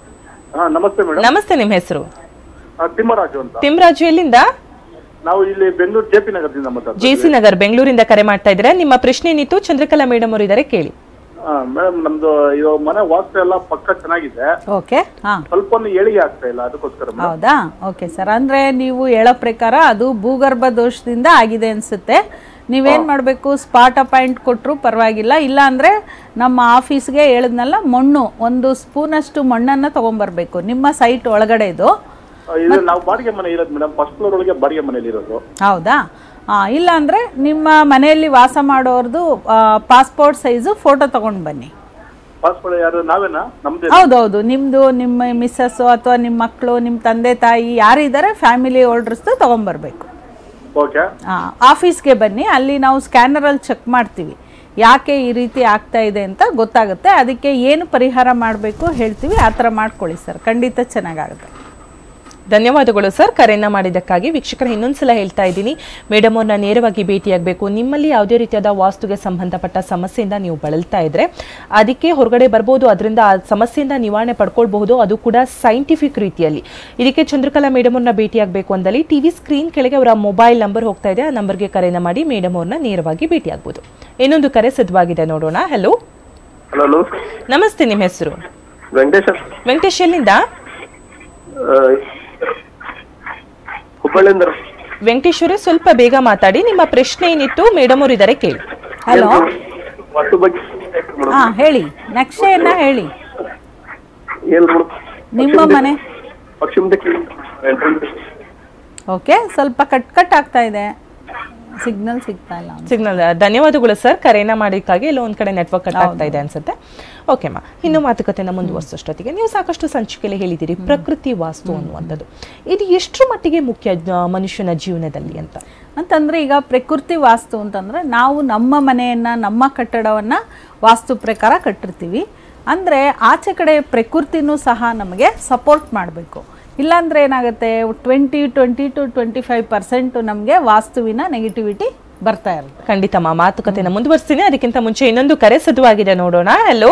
ಹಾ ನಮಸ್ತೆ ಮೇಡಮ್ ನಮಸ್ತೆ ನಿಮ್ಮ ಹೆಸರು ತಿಮ್ಮರಾಜು ಅಂತ ತಿಮ್ರಾಜು ಎಲ್ಲಿಂದ ನಾವು ಇಲ್ಲಿ ಬೆಂಗಳೂರು ಜೆ ಪಿ ನಗರದಿಂದ ಮಾತಾಡ್ತೀವಿ ಜೆ ಸಿ ನಗರ್ ಬೆಂಗಳೂರಿಂದ ಕರೆ ಮಾಡ್ತಾ ಇದ್ದೀರಾ ನಿಮ್ಮ ಪ್ರಶ್ನೆ ಏನಿತ್ತು ಚಂದ್ರಕಲಾ ಮೇಡಮ್ ಅವರು ಇದ್ದಾರೆ ಕೇಳಿ ಮೇಡಮ್ ನಮ್ದು ಇವಾಗ ಮನೆ ವಾಸ್ತು ಎಲ್ಲ ಪಕ್ಕ ಚೆನ್ನಾಗಿದೆ ಓಕೆ ಹಾಂ ಸ್ವಲ್ಪ ಒಂದು ಏಳಿಗೆ ಆಗ್ತಾ ಇಲ್ಲ ಅದಕ್ಕೋಸ್ಕರ madam. ಹೌದಾ ಓಕೆ ಸರ್ ಅಂದರೆ ನೀವು ಹೇಳೋ ಪ್ರಕಾರ ಅದು ಭೂಗರ್ಭ ದೋಷದಿಂದ ಆಗಿದೆ ಅನಿಸುತ್ತೆ ನೀವೇನು ಮಾಡಬೇಕು ಸ್ಪಾಟ್ ಅಪಾಯಿಂಟ್ ಕೊಟ್ಟರು ಪರವಾಗಿಲ್ಲ ಇಲ್ಲ ಅಂದರೆ ನಮ್ಮ ಆಫೀಸ್ಗೆ ಹೇಳಿದ್ನಲ್ಲ ಮಣ್ಣು ಒಂದು ಸ್ಪೂನಷ್ಟು ಮಣ್ಣನ್ನು ತೊಗೊಂಬರ್ಬೇಕು ನಿಮ್ಮ ಸೈಟ್ ಒಳಗಡೆದು ಆ, ಇದು ನಾವು ಬಾಡಿಗೆ ಮನೆ ಇರೋದು ಮೇಡಮ್ ಫಸ್ಟ್ ಫ್ಲೋರ್ ಒಳಗೆ ಬಾಡಿಗೆ ಮನೇಲಿ ಇರೋದು ಹೌದಾ ಹಾಂ ಇಲ್ಲ ಅಂದರೆ ನಿಮ್ಮ ಮನೆಯಲ್ಲಿ ವಾಸ ಮಾಡೋರ್ದು ಪಾಸ್ಪೋರ್ಟ್ ಸೈಜು ಫೋಟೋ ತೊಗೊಂಡು ಬನ್ನಿ ಪಾಸ್ಪೋರ್ಟ್ ಯಾರು ನಾವೇನಾ ನಮ್ದೇ ಹೌದೌದು ನಿಮ್ಮದು ನಿಮ್ಮ ಮಿಸ್ಸಸ್ಸು ಅಥವಾ ನಿಮ್ಮ ಮಕ್ಕಳು ನಿಮ್ಮ ತಂದೆ ತಾಯಿ ಯಾರಿದ್ದಾರೆ ಫ್ಯಾಮಿಲಿ ಹೋಲ್ಡರ್ಸ್ದು ತೊಗೊಂಬರ್ಬೇಕು ಓಕೆ ಆಫೀಸ್ಗೆ ಬನ್ನಿ ಅಲ್ಲಿ ನಾವು ಸ್ಕ್ಯಾನರಲ್ಲಿ ಚೆಕ್ ಮಾಡ್ತೀವಿ ಯಾಕೆ ಈ ರೀತಿ ಆಗ್ತಾ ಇದೆ ಅಂತ ಗೊತ್ತಾಗುತ್ತೆ ಅದಕ್ಕೆ ಏನು ಪರಿಹಾರ ಮಾಡಬೇಕು ಹೇಳ್ತೀವಿ ಆ ಥರ ಮಾಡ್ಕೊಳ್ಳಿ ಸರ್ ಖಂಡಿತ ಚೆನ್ನಾಗಾಗುತ್ತೆ ಧನ್ಯವಾದಗಳು ಸರ್ ಕರೆಯನ್ನ ಮಾಡಿದ್ದಕ್ಕಾಗಿ ವೀಕ್ಷಕರ ಇನ್ನೊಂದ್ಸಲ ಹೇಳ್ತಾ ಇದ್ದೀನಿ ಮೇಡಮ್ ಅವ್ರನ್ನ ನೇರವಾಗಿ ಭೇಟಿಯಾಗಬೇಕು ನಿಮ್ಮಲ್ಲಿ ಯಾವುದೇ ರೀತಿಯಾದ ವಾಸ್ತುಗೆ ಸಂಬಂಧಪಟ್ಟ ಸಮಸ್ಯೆಯಿಂದ ನೀವು ಬಳಲ್ತಾ ಇದ್ರೆ ಅದಕ್ಕೆ ಹೊರಗಡೆ ಬರ್ಬೋದು ಅದರಿಂದ ಆ ಸಮಸ್ಯೆಯಿಂದ ನಿವಾರಣೆ ಪಡ್ಕೊಳ್ಬಹುದು ಅದು ಕೂಡ ಸೈಂಟಿಫಿಕ್ ರೀತಿಯಲ್ಲಿ ಇದಕ್ಕೆ ಚಂದ್ರಕಲಾ ಮೇಡಮ್ ಅವ್ರನ್ನ ಭೇಟಿಯಾಗಬೇಕು ಅಂದಲ್ಲಿ ಟಿವಿ ಸ್ಕ್ರೀನ್ ಕೆಳಗೆ ಅವರ ಮೊಬೈಲ್ ನಂಬರ್ ಹೋಗ್ತಾ ಇದೆ ಆ ನಂಬರ್ಗೆ ಕರೆಯನ್ನ ಮಾಡಿ ಮೇಡಮ್ ಅವ್ರನ್ನ ನೇರವಾಗಿ ಭೇಟಿಯಾಗ್ಬೋದು ಇನ್ನೊಂದು ಕರೆ ಸಿದ್ಧವಾಗಿದೆ ನೋಡೋಣ ಹಲೋ ಹಲೋ ನಮಸ್ತೆ ನಿಮ್ಮ ಹೆಸರು ವೆಂಕಟೇಶ್ ವೆಂಕಟೇಶ್ ಎಲ್ಲಿಂದ ಹುಬ್ಬಳ್ಳಿಯಿಂದ ವೆಂಕಟೇಶ್ವರಿ ಸ್ವಲ್ಪ ಬೇಗ ಮಾತಾಡಿ ನಿಮ್ಮ ಪ್ರಶ್ನೆ ಏನಿತ್ತು ಮೇಡಮ್ ಅವರು ಇದ್ದಾರೆ ಕೇಳಿ ಹಲೋ ವಾಸ್ತು ಬಗ್ಗೆ ಹಾಂ ಹೇಳಿ ನಕ್ಷೆಯನ್ನು ಹೇಳಿ ಏನ್ ಮೇಡಮ್ ನಿಮ್ಮ ಮನೆ ಪಶ್ಚಿಮ ದಿಕ್ಕು entrance. ಓಕೆ ಸ್ವಲ್ಪ ಕಟ್ ಕಟ್ ಆಗ್ತಾ ಇದೆ ಸಿಗ್ನಲ್ ಸಿಗ್ತಾ ಇಲ್ಲ ಅನ್ಸುತ್ತೆ. ಸಿಗ್ನಲ್ ಧನ್ಯವಾದಗಳು ಸರ್ ಕರೆಯನ್ನ ಮಾಡಿದ್ದಕ್ಕಾಗಿ ಎಲ್ಲೋ ಒಂದ್ ಕಡೆ ನೆಟ್ವರ್ಕ್ ಕಟ್ ಆಗ್ತಾ ಇದೆ ಅನ್ಸುತ್ತೆ ಓಕೆ ಮಾ ಇನ್ನು ಮಾತುಕತೆನ ಮುಂದುವರಿಸೋಷ್ಟೊತ್ತಿಗೆ ನೀವು ಸಾಕಷ್ಟು ಸಂಚಿಕೆಯಲ್ಲಿ ಹೇಳಿದ್ದೀರಿ ಪ್ರಕೃತಿ ವಾಸ್ತು ಅನ್ನುವಂಥದ್ದು ಇದು ಎಷ್ಟರ ಮಟ್ಟಿಗೆ ಮುಖ್ಯ ಆ, ಮನುಷ್ಯನ ಜೀವನದಲ್ಲಿ ಅಂತ ಅಂತಂದ್ರೆ ಈಗ ಪ್ರಕೃತಿ ವಾಸ್ತು ಅಂತಂದ್ರೆ ನಾವು ನಮ್ಮ ಮನೆಯನ್ನ ನಮ್ಮ ಕಟ್ಟಡವನ್ನ ವಾಸ್ತು ಪ್ರಕಾರ ಕಟ್ಟಿರ್ತೀವಿ ಅಂದ್ರೆ ಆಚೆ ಕಡೆ ಪ್ರಕೃತಿನೂ ಸಹ ನಮಗೆ ಸಪೋರ್ಟ್ ಮಾಡಬೇಕು ಇಲ್ಲಾಂದ್ರೆ ಏನಾಗುತ್ತೆ twenty twenty two twenty five percent ನಮಗೆ ವಾಸ್ತುವಿನ ನೆಗೆಟಿವಿಟಿ ಬರ್ತಾ ಇರುತ್ತೆ ಖಂಡಿತ ಮಾ ಮಾತುಕತೆನ ಮುಂದುವರಿಸ್ತೀನಿ ಅದಕ್ಕಿಂತ ಮುಂಚೆ ಇನ್ನೊಂದು ಕರೆ ಸದುವಾಗಿದೆ ನೋಡೋಣ ಹಲೋ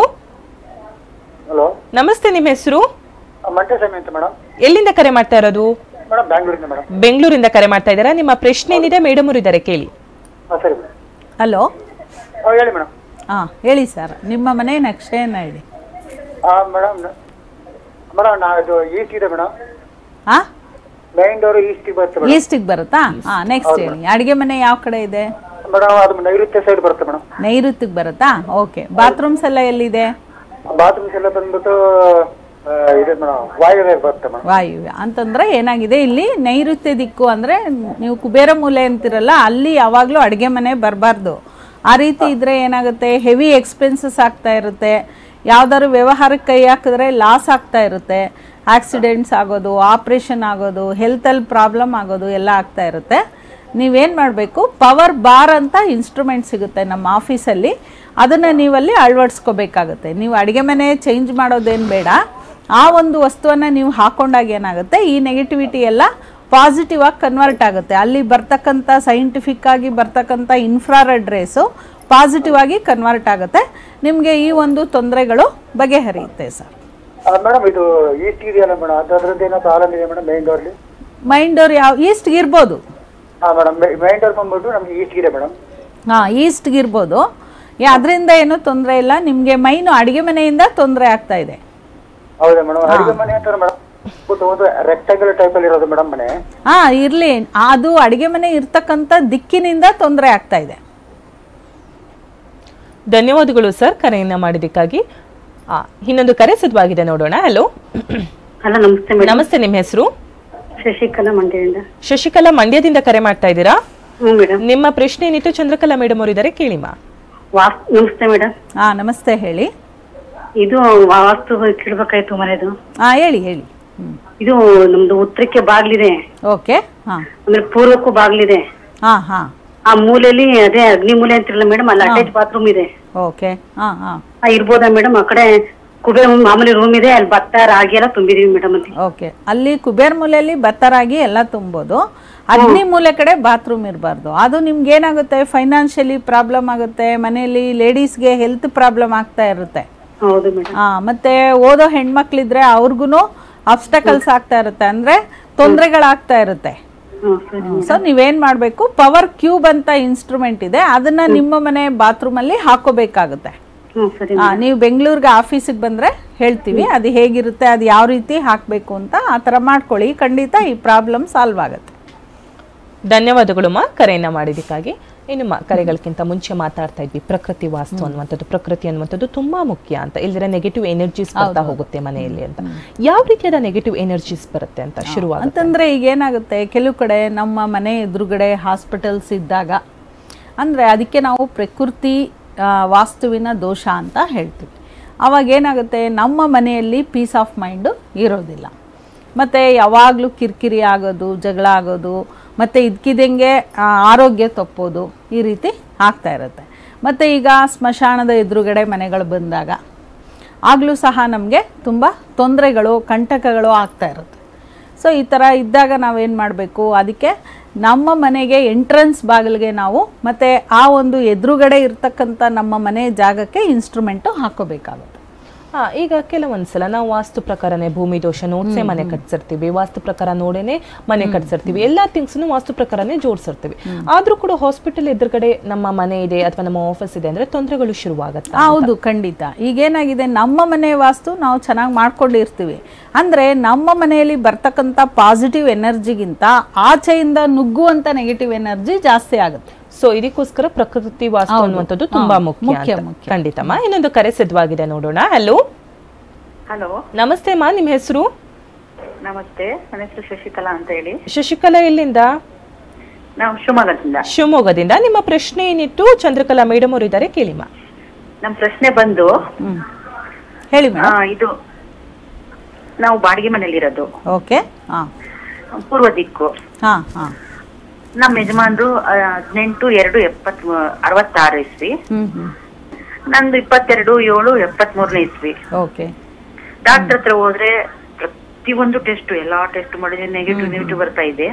ಹಲೋ ನಮಸ್ತೆ ನಿಮ್ಮ ಹೆಸರು ಮಂಟೆ ಸ್ವಾಮಿ ಅಂತ ಮೇಡಮ್ ಎಲ್ಲಿಂದ ಕರೆ ಮಾಡ್ತಾ ಇರೋದು ಮೇಡಮ್ ಬ್ಯಾಂಗ್ಳೂರಿಂದ ಮೇಡಮ್ ಬೆಂಗಳೂರಿಂದ ಕರೆ ಮಾಡ್ತಾ ಇದ್ದೀರಾ ನಿಮ್ಮ ಪ್ರಶ್ನೆ ಏನಿದೆ ಮೇಡಮ್ ಅವರು ಇದ್ದಾರೆ ಕೇಳಿ ಹಾಂ ಸರಿ ಮೇಡಮ್ ಹಲೋ ಹಾಂ ಹೇಳಿ ಮೇಡಮ್ ಹಾಂ ಹೇಳಿ ಸರ್ ನಿಮ್ಮ ಮನೆ ನಕ್ಷೆಯನ್ನು ಹೇಳಿ ಹಾಂ ಮೇಡಮ್ ಮೇಡಮ್ ನಾ ಇದು ಈಸ್ಟ್ ಇದೆ ಮೇಡಮ್ ಹಾಂ ಮೈನ್ ಡೋರ್ ಈಸ್ಟಿಗೆ ಬರುತ್ತೆ ಮೇಡಮ್ ಈಸ್ಟಿಗೆ ಬರುತ್ತಾ ಹಾಂ ನೆಕ್ಸ್ಟ್ ಹೇಳಿ ಅಡುಗೆ ಮನೆ ಯಾವ ಕಡೆ ಇದೆ ಮೇಡಮ್ ಅದು ನೈಋತ್ಯ ಸೈಡ್ ಬರುತ್ತೆ ಮೇಡಮ್ ನೈಋತ್ಯಕ್ಕೆ ಬರುತ್ತಾ ಓಕೆ ಬಾತ್ರೂಮ್ಸ್ ಎಲ್ಲ ಎಲ್ಲಿದೆ ಬಾತ್ರೂಮ್ಸ್ ಎಲ್ಲ ಬಂದ್ಬಿಟ್ಟು ಆ, ಇದೆ ಮೇಡಮ್ ವಾಯುವ್ಯ ಬರುತ್ತೆ ಮೇಡಮ್ ವಾಯುವ್ಯ ಅಂತಂದ್ರೆ ಏನಾಗಿದೆ ಇಲ್ಲಿ ನೈಋತ್ಯ ದಿಕ್ಕು ಅಂದ್ರೆ ನೀವು ಕುಬೇರ ಮೂಲೆ ಅಂತಿರಲ್ಲ ಅಲ್ಲಿ ಯಾವಾಗಲೂ ಅಡುಗೆ ಮನೆ ಬರಬಾರ್ದು ಆ ರೀತಿ ಇದ್ರೆ ಏನಾಗುತ್ತೆ ಹೆವಿ ಎಕ್ಸ್ಪೆನ್ಸಸ್ ಆಗ್ತಾ ಇರುತ್ತೆ ಯಾವ್ದಾದ್ರು ವ್ಯವಹಾರಕ್ಕೆ ಕೈ ಹಾಕಿದ್ರೆ ಲಾಸ್ ಆಗ್ತಾ ಇರುತ್ತೆ ಆಕ್ಸಿಡೆಂಟ್ಸ್ ಆಗೋದು ಆಪ್ರೇಷನ್ ಆಗೋದು ಹೆಲ್ತಲ್ಲಿ ಪ್ರಾಬ್ಲಮ್ ಆಗೋದು ಎಲ್ಲ ಆಗ್ತಾ ಇರುತ್ತೆ ನೀವೇನು ಮಾಡಬೇಕು ಪವರ್ ಬಾರ್ ಅಂತ ಇನ್ಸ್ಟ್ರೂಮೆಂಟ್ ಸಿಗುತ್ತೆ ನಮ್ಮ ಆಫೀಸಲ್ಲಿ ಅದನ್ನು ನೀವಲ್ಲಿ ಅಳವಡಿಸ್ಕೋಬೇಕಾಗುತ್ತೆ ನೀವು ಅಡುಗೆ ಮನೆ ಚೇಂಜ್ ಮಾಡೋದೇನು ಬೇಡ ಆ ಒಂದು ವಸ್ತುವನ್ನು ನೀವು ಹಾಕೊಂಡಾಗ ಏನಾಗುತ್ತೆ ಈ ನೆಗೆಟಿವಿಟಿ ಎಲ್ಲ ಪಾಸಿಟಿವ್ ಆಗಿ ಕನ್ವರ್ಟ್ ಆಗುತ್ತೆ ಅಲ್ಲಿ ಬರ್ತಕ್ಕಂಥ ಸೈಂಟಿಫಿಕ್ ಆಗಿ ಬರ್ತಕ್ಕಂಥ ಇನ್ಫ್ರಾರೆಡ್ ರೇಸು ಪಾಸಿಟಿವ್ ಆಗಿ ಕನ್ವರ್ಟ್ ಆಗುತ್ತೆ ನಿಮಗೆ ಈ ಒಂದು ತೊಂದರೆಗಳು ಬಗೆಹರಿಯುತ್ತೆ ಸರ್ ಮೇಡಮ್ ಇದು ಈಸ್ಟ್ ಇದೆಯಲ್ಲ ಮೇಡಮ್ ಅದ್ರದ್ದು ಏನೋ ಪ್ರಾಬ್ಲಮ್ ಇದೆ ಮೇಡಮ್ ಮೈನ್ ಡೋರ್ಲಿ ಮೈಂಡ್ ಅವ್ರು ಯಾವ ಈಸ್ಟ್ಗೆ ಇರ್ಬೋದು ಹಾಂ ಮೇಡಮ್ ಮೈನ್ ಡೋರ್ ಬಂದ್ಬಿಟ್ಟು ನಮ್ಗೆ ಈಸ್ಟ್ ಇದೆ ಮೇಡಮ್ ಹಾಂ ಈಸ್ಟ್ಗೆ ಇರ್ಬೋದು ಯಾ ಅದರಿಂದ ಏನೂ ತೊಂದರೆ ಇಲ್ಲ ನಿಮಗೆ ಮೈನು ಅಡುಗೆ ಮನೆಯಿಂದ ತೊಂದರೆ ಆಗ್ತಾ ಇದೆ ಹೌದಾ ಮೇಡಮ್ ಅಡುಗೆ ಮನೆ ಅಂತಾರೆ ಮೇಡಮ್ ಒಂದು ರೆಕ್ಟಾಂಗಲ್ ಟೈಪಲ್ಲಿ ಇರೋದು ಮೇಡಮ್ ಮನೆ ಹಾಂ ಇರಲಿ ಅದು ಅಡುಗೆ ಮನೆ ಇರ್ತಕ್ಕಂಥ ದಿಕ್ಕಿನಿಂದ ತೊಂದರೆ ಆಗ್ತಾ ಇದೆ ಧನ್ಯವಾದಗಳು ಸರ್ ಕರೆಯನ್ನ ಮಾಡಿದ್ದಕ್ಕಾಗಿ ಆ, ಇನ್ನೊಂದು ಕರೆ ಸಿದ್ಧವಾಗಿದೆ ನೋಡೋಣ ಹಲೋ ಹಲೋ ನಮಸ್ತೆ ಮೇಡಮ್ ನಮಸ್ತೆ ನಿಮ್ಮ ಹೆಸರು ಶಶಿಕಲಾ ಮಂಡ್ಯದಿಂದ ಶಶಿಕಲಾ ಮಂಡ್ಯದಿಂದ ಕರೆ ಮಾಡ್ತಾ ಇದ್ದೀರಾ ಹ್ಞೂ ಮೇಡಮ್ ನಿಮ್ಮ ಪ್ರಶ್ನೆ ಏನಿತ್ತು ಚಂದ್ರಕಲಾ ಮೇಡಮ್ ಅವರು ಇದ್ದಾರೆ ಕೇಳಿಮಾ ವಾಸ್ ನಮಸ್ತೆ ಮೇಡಮ್ ಹಾಂ ನಮಸ್ತೆ ಹೇಳಿ ಇದು ವಾಸ್ತು ಕೇಳ್ಬೇಕಾಯ್ತು ಮನೆದು ಹಾಂ ಹೇಳಿ ಹೇಳಿ ಹ್ಞೂ ಇದು ನಮ್ದು ಉತ್ತರಕ್ಕೆ ಬಾಗ್ಲಿದೆ ಓಕೆ ಹಾಂ ಆಮೇಲೆ ಪೂರ್ವಕ್ಕೂ ಬಾಗ್ಲಿದೆ ಹಾಂ ಹಾಂ ಆ ಮೂಲೆಯಲ್ಲಿ ಅದೇ ಅಗ್ನಿ ಮೂಲೆ ಅಂತಿರಲ್ಲ ಮೇಡಮ್ ಅಲ್ಲಿ ಅಟ್ಯಾಚ್ ಬಾತ್ರೂಮ್ ಇದೆ ಓಕೆ ಹಾಂ ಹಾಂ ಆ, ಇರ್ಬೋದಾ ಮೇಡಮ್ ಆ ಕಡೆ ಕುಬೇರ್ ಮಾಮೂಲಿ ರೂಮ್ ಇದೆ ಅಲ್ಲಿ ಭತ್ತ ರಾಗಿ ಎಲ್ಲ ತುಂಬಿದೀವಿ ಮೇಡಮ್ ಅಲ್ಲಿ ಓಕೆ ಅಲ್ಲಿ ಕುಬೇರ್ ಮೂಲೆಯಲ್ಲಿ ಭತ್ತರಾಗಿ ಎಲ್ಲ ತುಂಬೋದು ಅಗ್ನಿ ಮೂಲೆ ಕಡೆ ಬಾತ್ರೂಮ್ ಇರಬಾರ್ದು ಅದು ನಿಮ್ಗೆ ಏನಾಗುತ್ತೆ ಫೈನಾನ್ಷಿಯಲಿ ಪ್ರಾಬ್ಲಮ್ ಆಗುತ್ತೆ ಮನೆಯಲ್ಲಿ ಲೇಡೀಸ್ಗೆ ಹೆಲ್ತ್ ಪ್ರಾಬ್ಲಮ್ ಆಗ್ತಾ ಇರುತ್ತೆ ಹೌದು ಮೇಡಮ್ ಆ, ಮತ್ತೆ ಓದೋ ಹೆಣ್ಮಕ್ಳಿದ್ರೆ ಅವ್ರಿಗೂ ಅಬ್ಸ್ಟಕಲ್ಸ್ ಆಗ್ತಾ ಇರುತ್ತೆ ಅಂದ್ರೆ ತೊಂದರೆಗಳಾಗ್ತಾ ಇರುತ್ತೆ ಹ್ಞೂ ಸರಿ ಸೊ ನೀವೇನ್ ಮಾಡಬೇಕು ಪವರ್ ಕ್ಯೂಬ್ ಅಂತ ಇನ್ಸ್ಟ್ರೂಮೆಂಟ್ ಇದೆ ಅದನ್ನ ನಿಮ್ಮ ಮನೆ ಬಾತ್ರೂಮ್ ಅಲ್ಲಿ ಹಾಕೋಬೇಕಾಗುತ್ತೆ ಹ್ಞೂ ಸರಿ ಆ, ನೀವು ಬೆಂಗಳೂರಿಗೆ ಆಫೀಸಿಗೆ ಬಂದ್ರೆ ಹೇಳ್ತೀವಿ ಅದು ಹೇಗಿರುತ್ತೆ ಅದು ಯಾವ ರೀತಿ ಹಾಕಬೇಕು ಅಂತ ಆ ಥರ ಮಾಡ್ಕೊಳ್ಳಿ ಖಂಡಿತ ಈ ಪ್ರಾಬ್ಲಮ್ ಸಾಲ್ವ್ ಆಗುತ್ತೆ ಧನ್ಯವಾದಗಳು ಮಾ ಕರೆಯನ್ನ ಮಾಡಿದ್ದಕ್ಕಾಗಿ ಇನ್ನು ಮಾ ಕರೆಗಳಕ್ಕಿಂತ ಮುಂಚೆ ಮಾತಾಡ್ತಾ ಇದ್ವಿ ಪ್ರಕೃತಿ ವಾಸ್ತು ಅನ್ನುವಂಥದ್ದು ಪ್ರಕೃತಿ ಅನ್ನುವಂಥದ್ದು ತುಂಬಾ ಮುಖ್ಯ ಅಂತ ಇಲ್ದಿರ ನೆಗೆಟಿವ್ ಎನರ್ಜೀಸ್ ಬರ್ತಾ ಹೋಗುತ್ತೆ ಮನೆಯಲ್ಲಿ ಅಂತ ಯಾವ ರೀತಿಯಾದ ನೆಗೆಟಿವ್ ಎನರ್ಜೀಸ್ ಬರುತ್ತೆ ಅಂತ ಶುರುವಾಗುತ್ತೆ ಅಂತಂದ್ರೆ ಈಗ ಏನಾಗುತ್ತೆ ಕೆಲವು ಕಡೆ ನಮ್ಮ ಮನೆ ಎದುರುಗಡೆ ಹಾಸ್ಪಿಟಲ್ಸ್ ಇದ್ದಾಗ ಅಂದರೆ ಅದಕ್ಕೆ ನಾವು ಪ್ರಕೃತಿ ಆ, ವಾಸ್ತುವಿನ ದೋಷ ಅಂತ ಹೇಳ್ತೀವಿ ಅವಾಗ ಏನಾಗುತ್ತೆ ನಮ್ಮ ಮನೆಯಲ್ಲಿ ಪೀಸ್ ಆಫ್ ಮೈಂಡು ಇರೋದಿಲ್ಲ ಮತ್ತು ಯಾವಾಗಲೂ ಕಿರಿಕಿರಿ ಆಗೋದು ಜಗಳ ಆಗೋದು ಮತ್ತು ಇದ್ಕಿದಂಗೆ ಆ, ಆರೋಗ್ಯ ತಪ್ಪೋದು ಈ ರೀತಿ ಆಗ್ತಾ ಇರುತ್ತೆ ಮತ್ತು ಈಗ ಸ್ಮಶಾನದ ಎದುರುಗಡೆ ಮನೆಗಳು ಬಂದಾಗ ಆಗಲೂ ಸಹ ನಮಗೆ ತುಂಬ ತೊಂದರೆಗಳು ಕಂಟಕಗಳು ಆಗ್ತಾ ಇರುತ್ತೆ ಸೊ ಈ ಥರ ಇದ್ದಾಗ ನಾವೇನು ಮಾಡಬೇಕು ಅದಕ್ಕೆ ನಮ್ಮ ಮನೆಗೆ ಎಂಟ್ರೆನ್ಸ್ ಬಾಗಿಲಿಗೆ ನಾವು ಮತ್ತು ಆ ಒಂದು ಎದುರುಗಡೆ ಇರ್ತಕ್ಕಂಥ ನಮ್ಮ ಮನೆ ಜಾಗಕ್ಕೆ ಇನ್ಸ್ಟ್ರೂಮೆಂಟು ಹಾಕೋಬೇಕಾಗುತ್ತೆ ಹಾ ಈಗ ಕೆಲವೊಂದ್ಸಲ ನಾವು ವಾಸ್ತು ಪ್ರಕಾರನೇ ಭೂಮಿ ದೋಷ ನೋಡ್ಸೆ ಮನೆ ಕಟ್ಸಿರ್ತೀವಿ ವಾಸ್ತು ಪ್ರಕಾರ ನೋಡೇನೆ ಮನೆ ಕಟ್ಸಿರ್ತೀವಿ ಎಲ್ಲಾ ಥಿಂಗ್ಸ್ನು ವಾಸ್ತು ಪ್ರಕಾರನೇ ಜೋಡಿಸಿರ್ತೀವಿ ಆದ್ರೂ ಕೂಡ ಹಾಸ್ಪಿಟಲ್ ಎದುರುಗಡೆ ನಮ್ಮ ಮನೆ ಇದೆ ಅಥವಾ ನಮ್ಮ ಆಫೀಸ್ ಇದೆ ಅಂದ್ರೆ ತೊಂದರೆಗಳು ಶುರುವಾಗತ್ತಾ ಹೌದು ಖಂಡಿತ ಈಗೇನಾಗಿದೆ ನಮ್ಮ ಮನೆ ವಾಸ್ತು ನಾವು ಚೆನ್ನಾಗಿ ಮಾಡ್ಕೊಂಡಿರ್ತೀವಿ ಅಂದರೆ ನಮ್ಮ ಮನೆಯಲ್ಲಿ ಬರ್ತಕ್ಕಂಥ ಪಾಸಿಟಿವ್ ಎನರ್ಜಿಗಿಂತ ಆಚೆಯಿಂದ ನುಗ್ಗುವಂಥ ನೆಗೆಟಿವ್ ಎನರ್ಜಿ ಜಾಸ್ತಿ ಆಗುತ್ತೆ ಸೊ ಇದಕ್ಕೋಸ್ಕರ ಪ್ರಕೃತಿ ವಾಸ್ತು ಅನ್ನುವಂಥದ್ದು ತುಂಬಾ ಮುಖ್ಯ ಮುಖ್ಯ, ಅಂತ. ಮುಖ್ಯ. ಖಂಡಿತಮ್ಮ ಇನ್ನೊಂದು ಕರೆ ಸಿದ್ಧವಾಗಿದೆ ನೋಡೋಣ ಹಲೋ ಹಲೋ ನಮಸ್ತೆ ಮಾ ನಿಮ್ಮ ಹೆಸರು ನಮಸ್ತೆ ನನ್ನ ಹೆಸರು ಶಶಿಕಲಾ ಅಂತ ಹೇಳಿ ಶಶಿಕಲಾ ಎಲ್ಲಿಂದ ನಾವು ಶಿವಮೊಗ್ಗದಿಂದ ಶಿವಮೊಗ್ಗದಿಂದ ನಿಮ್ಮ ಪ್ರಶ್ನೆ ಏನಿತ್ತು ಚಂದ್ರಕಲಾ ಮೇಡಮ್ ಅವರು ಇದ್ದಾರೆ ಕೇಳಿಮ್ಮ ನಮ್ಮ ಪ್ರಶ್ನೆ ಬಂದು ಹ್ಮ್ ಹೇಳಿ ಆ, ಮೇಡಮ್ ಇದು ನಾವು ಬಾಡಿಗೆ ಮನೇಲಿರೋದು ಓಕೆ ಹಾ ಪೂರ್ವ ದಿಕ್ಕು ಹಾ ಹಾ ನಮ್ಮ ಯಜಮಾನ್ರು ಆ, ಹದಿನೆಂಟು ಎರಡು ಎಪ್ಪತ್ ಅರವತ್ತಾರು ಇಸ್ವಿ ಹ್ಮ್ ಹ್ಮ್ ನಂದು ಇಪ್ಪತ್ತೆರಡು ಏಳು ಎಪ್ಪತ್ತ್ ಮೂರನೇ ಇಸ್ವಿ ಓಕೆ ಡಾಕ್ಟರ್ ಹತ್ರ ಹೋದ್ರೆ ಪ್ರತಿಯೊಂದು ಟೆಸ್ಟ್ ಎಲ್ಲಾ ಟೆಸ್ಟ್ ಮಾಡಿದ್ರೆ ನೆಗೆಟಿವ್ ನೆಗೆಟಿವ್ ಬರ್ತಾ ಇದೆ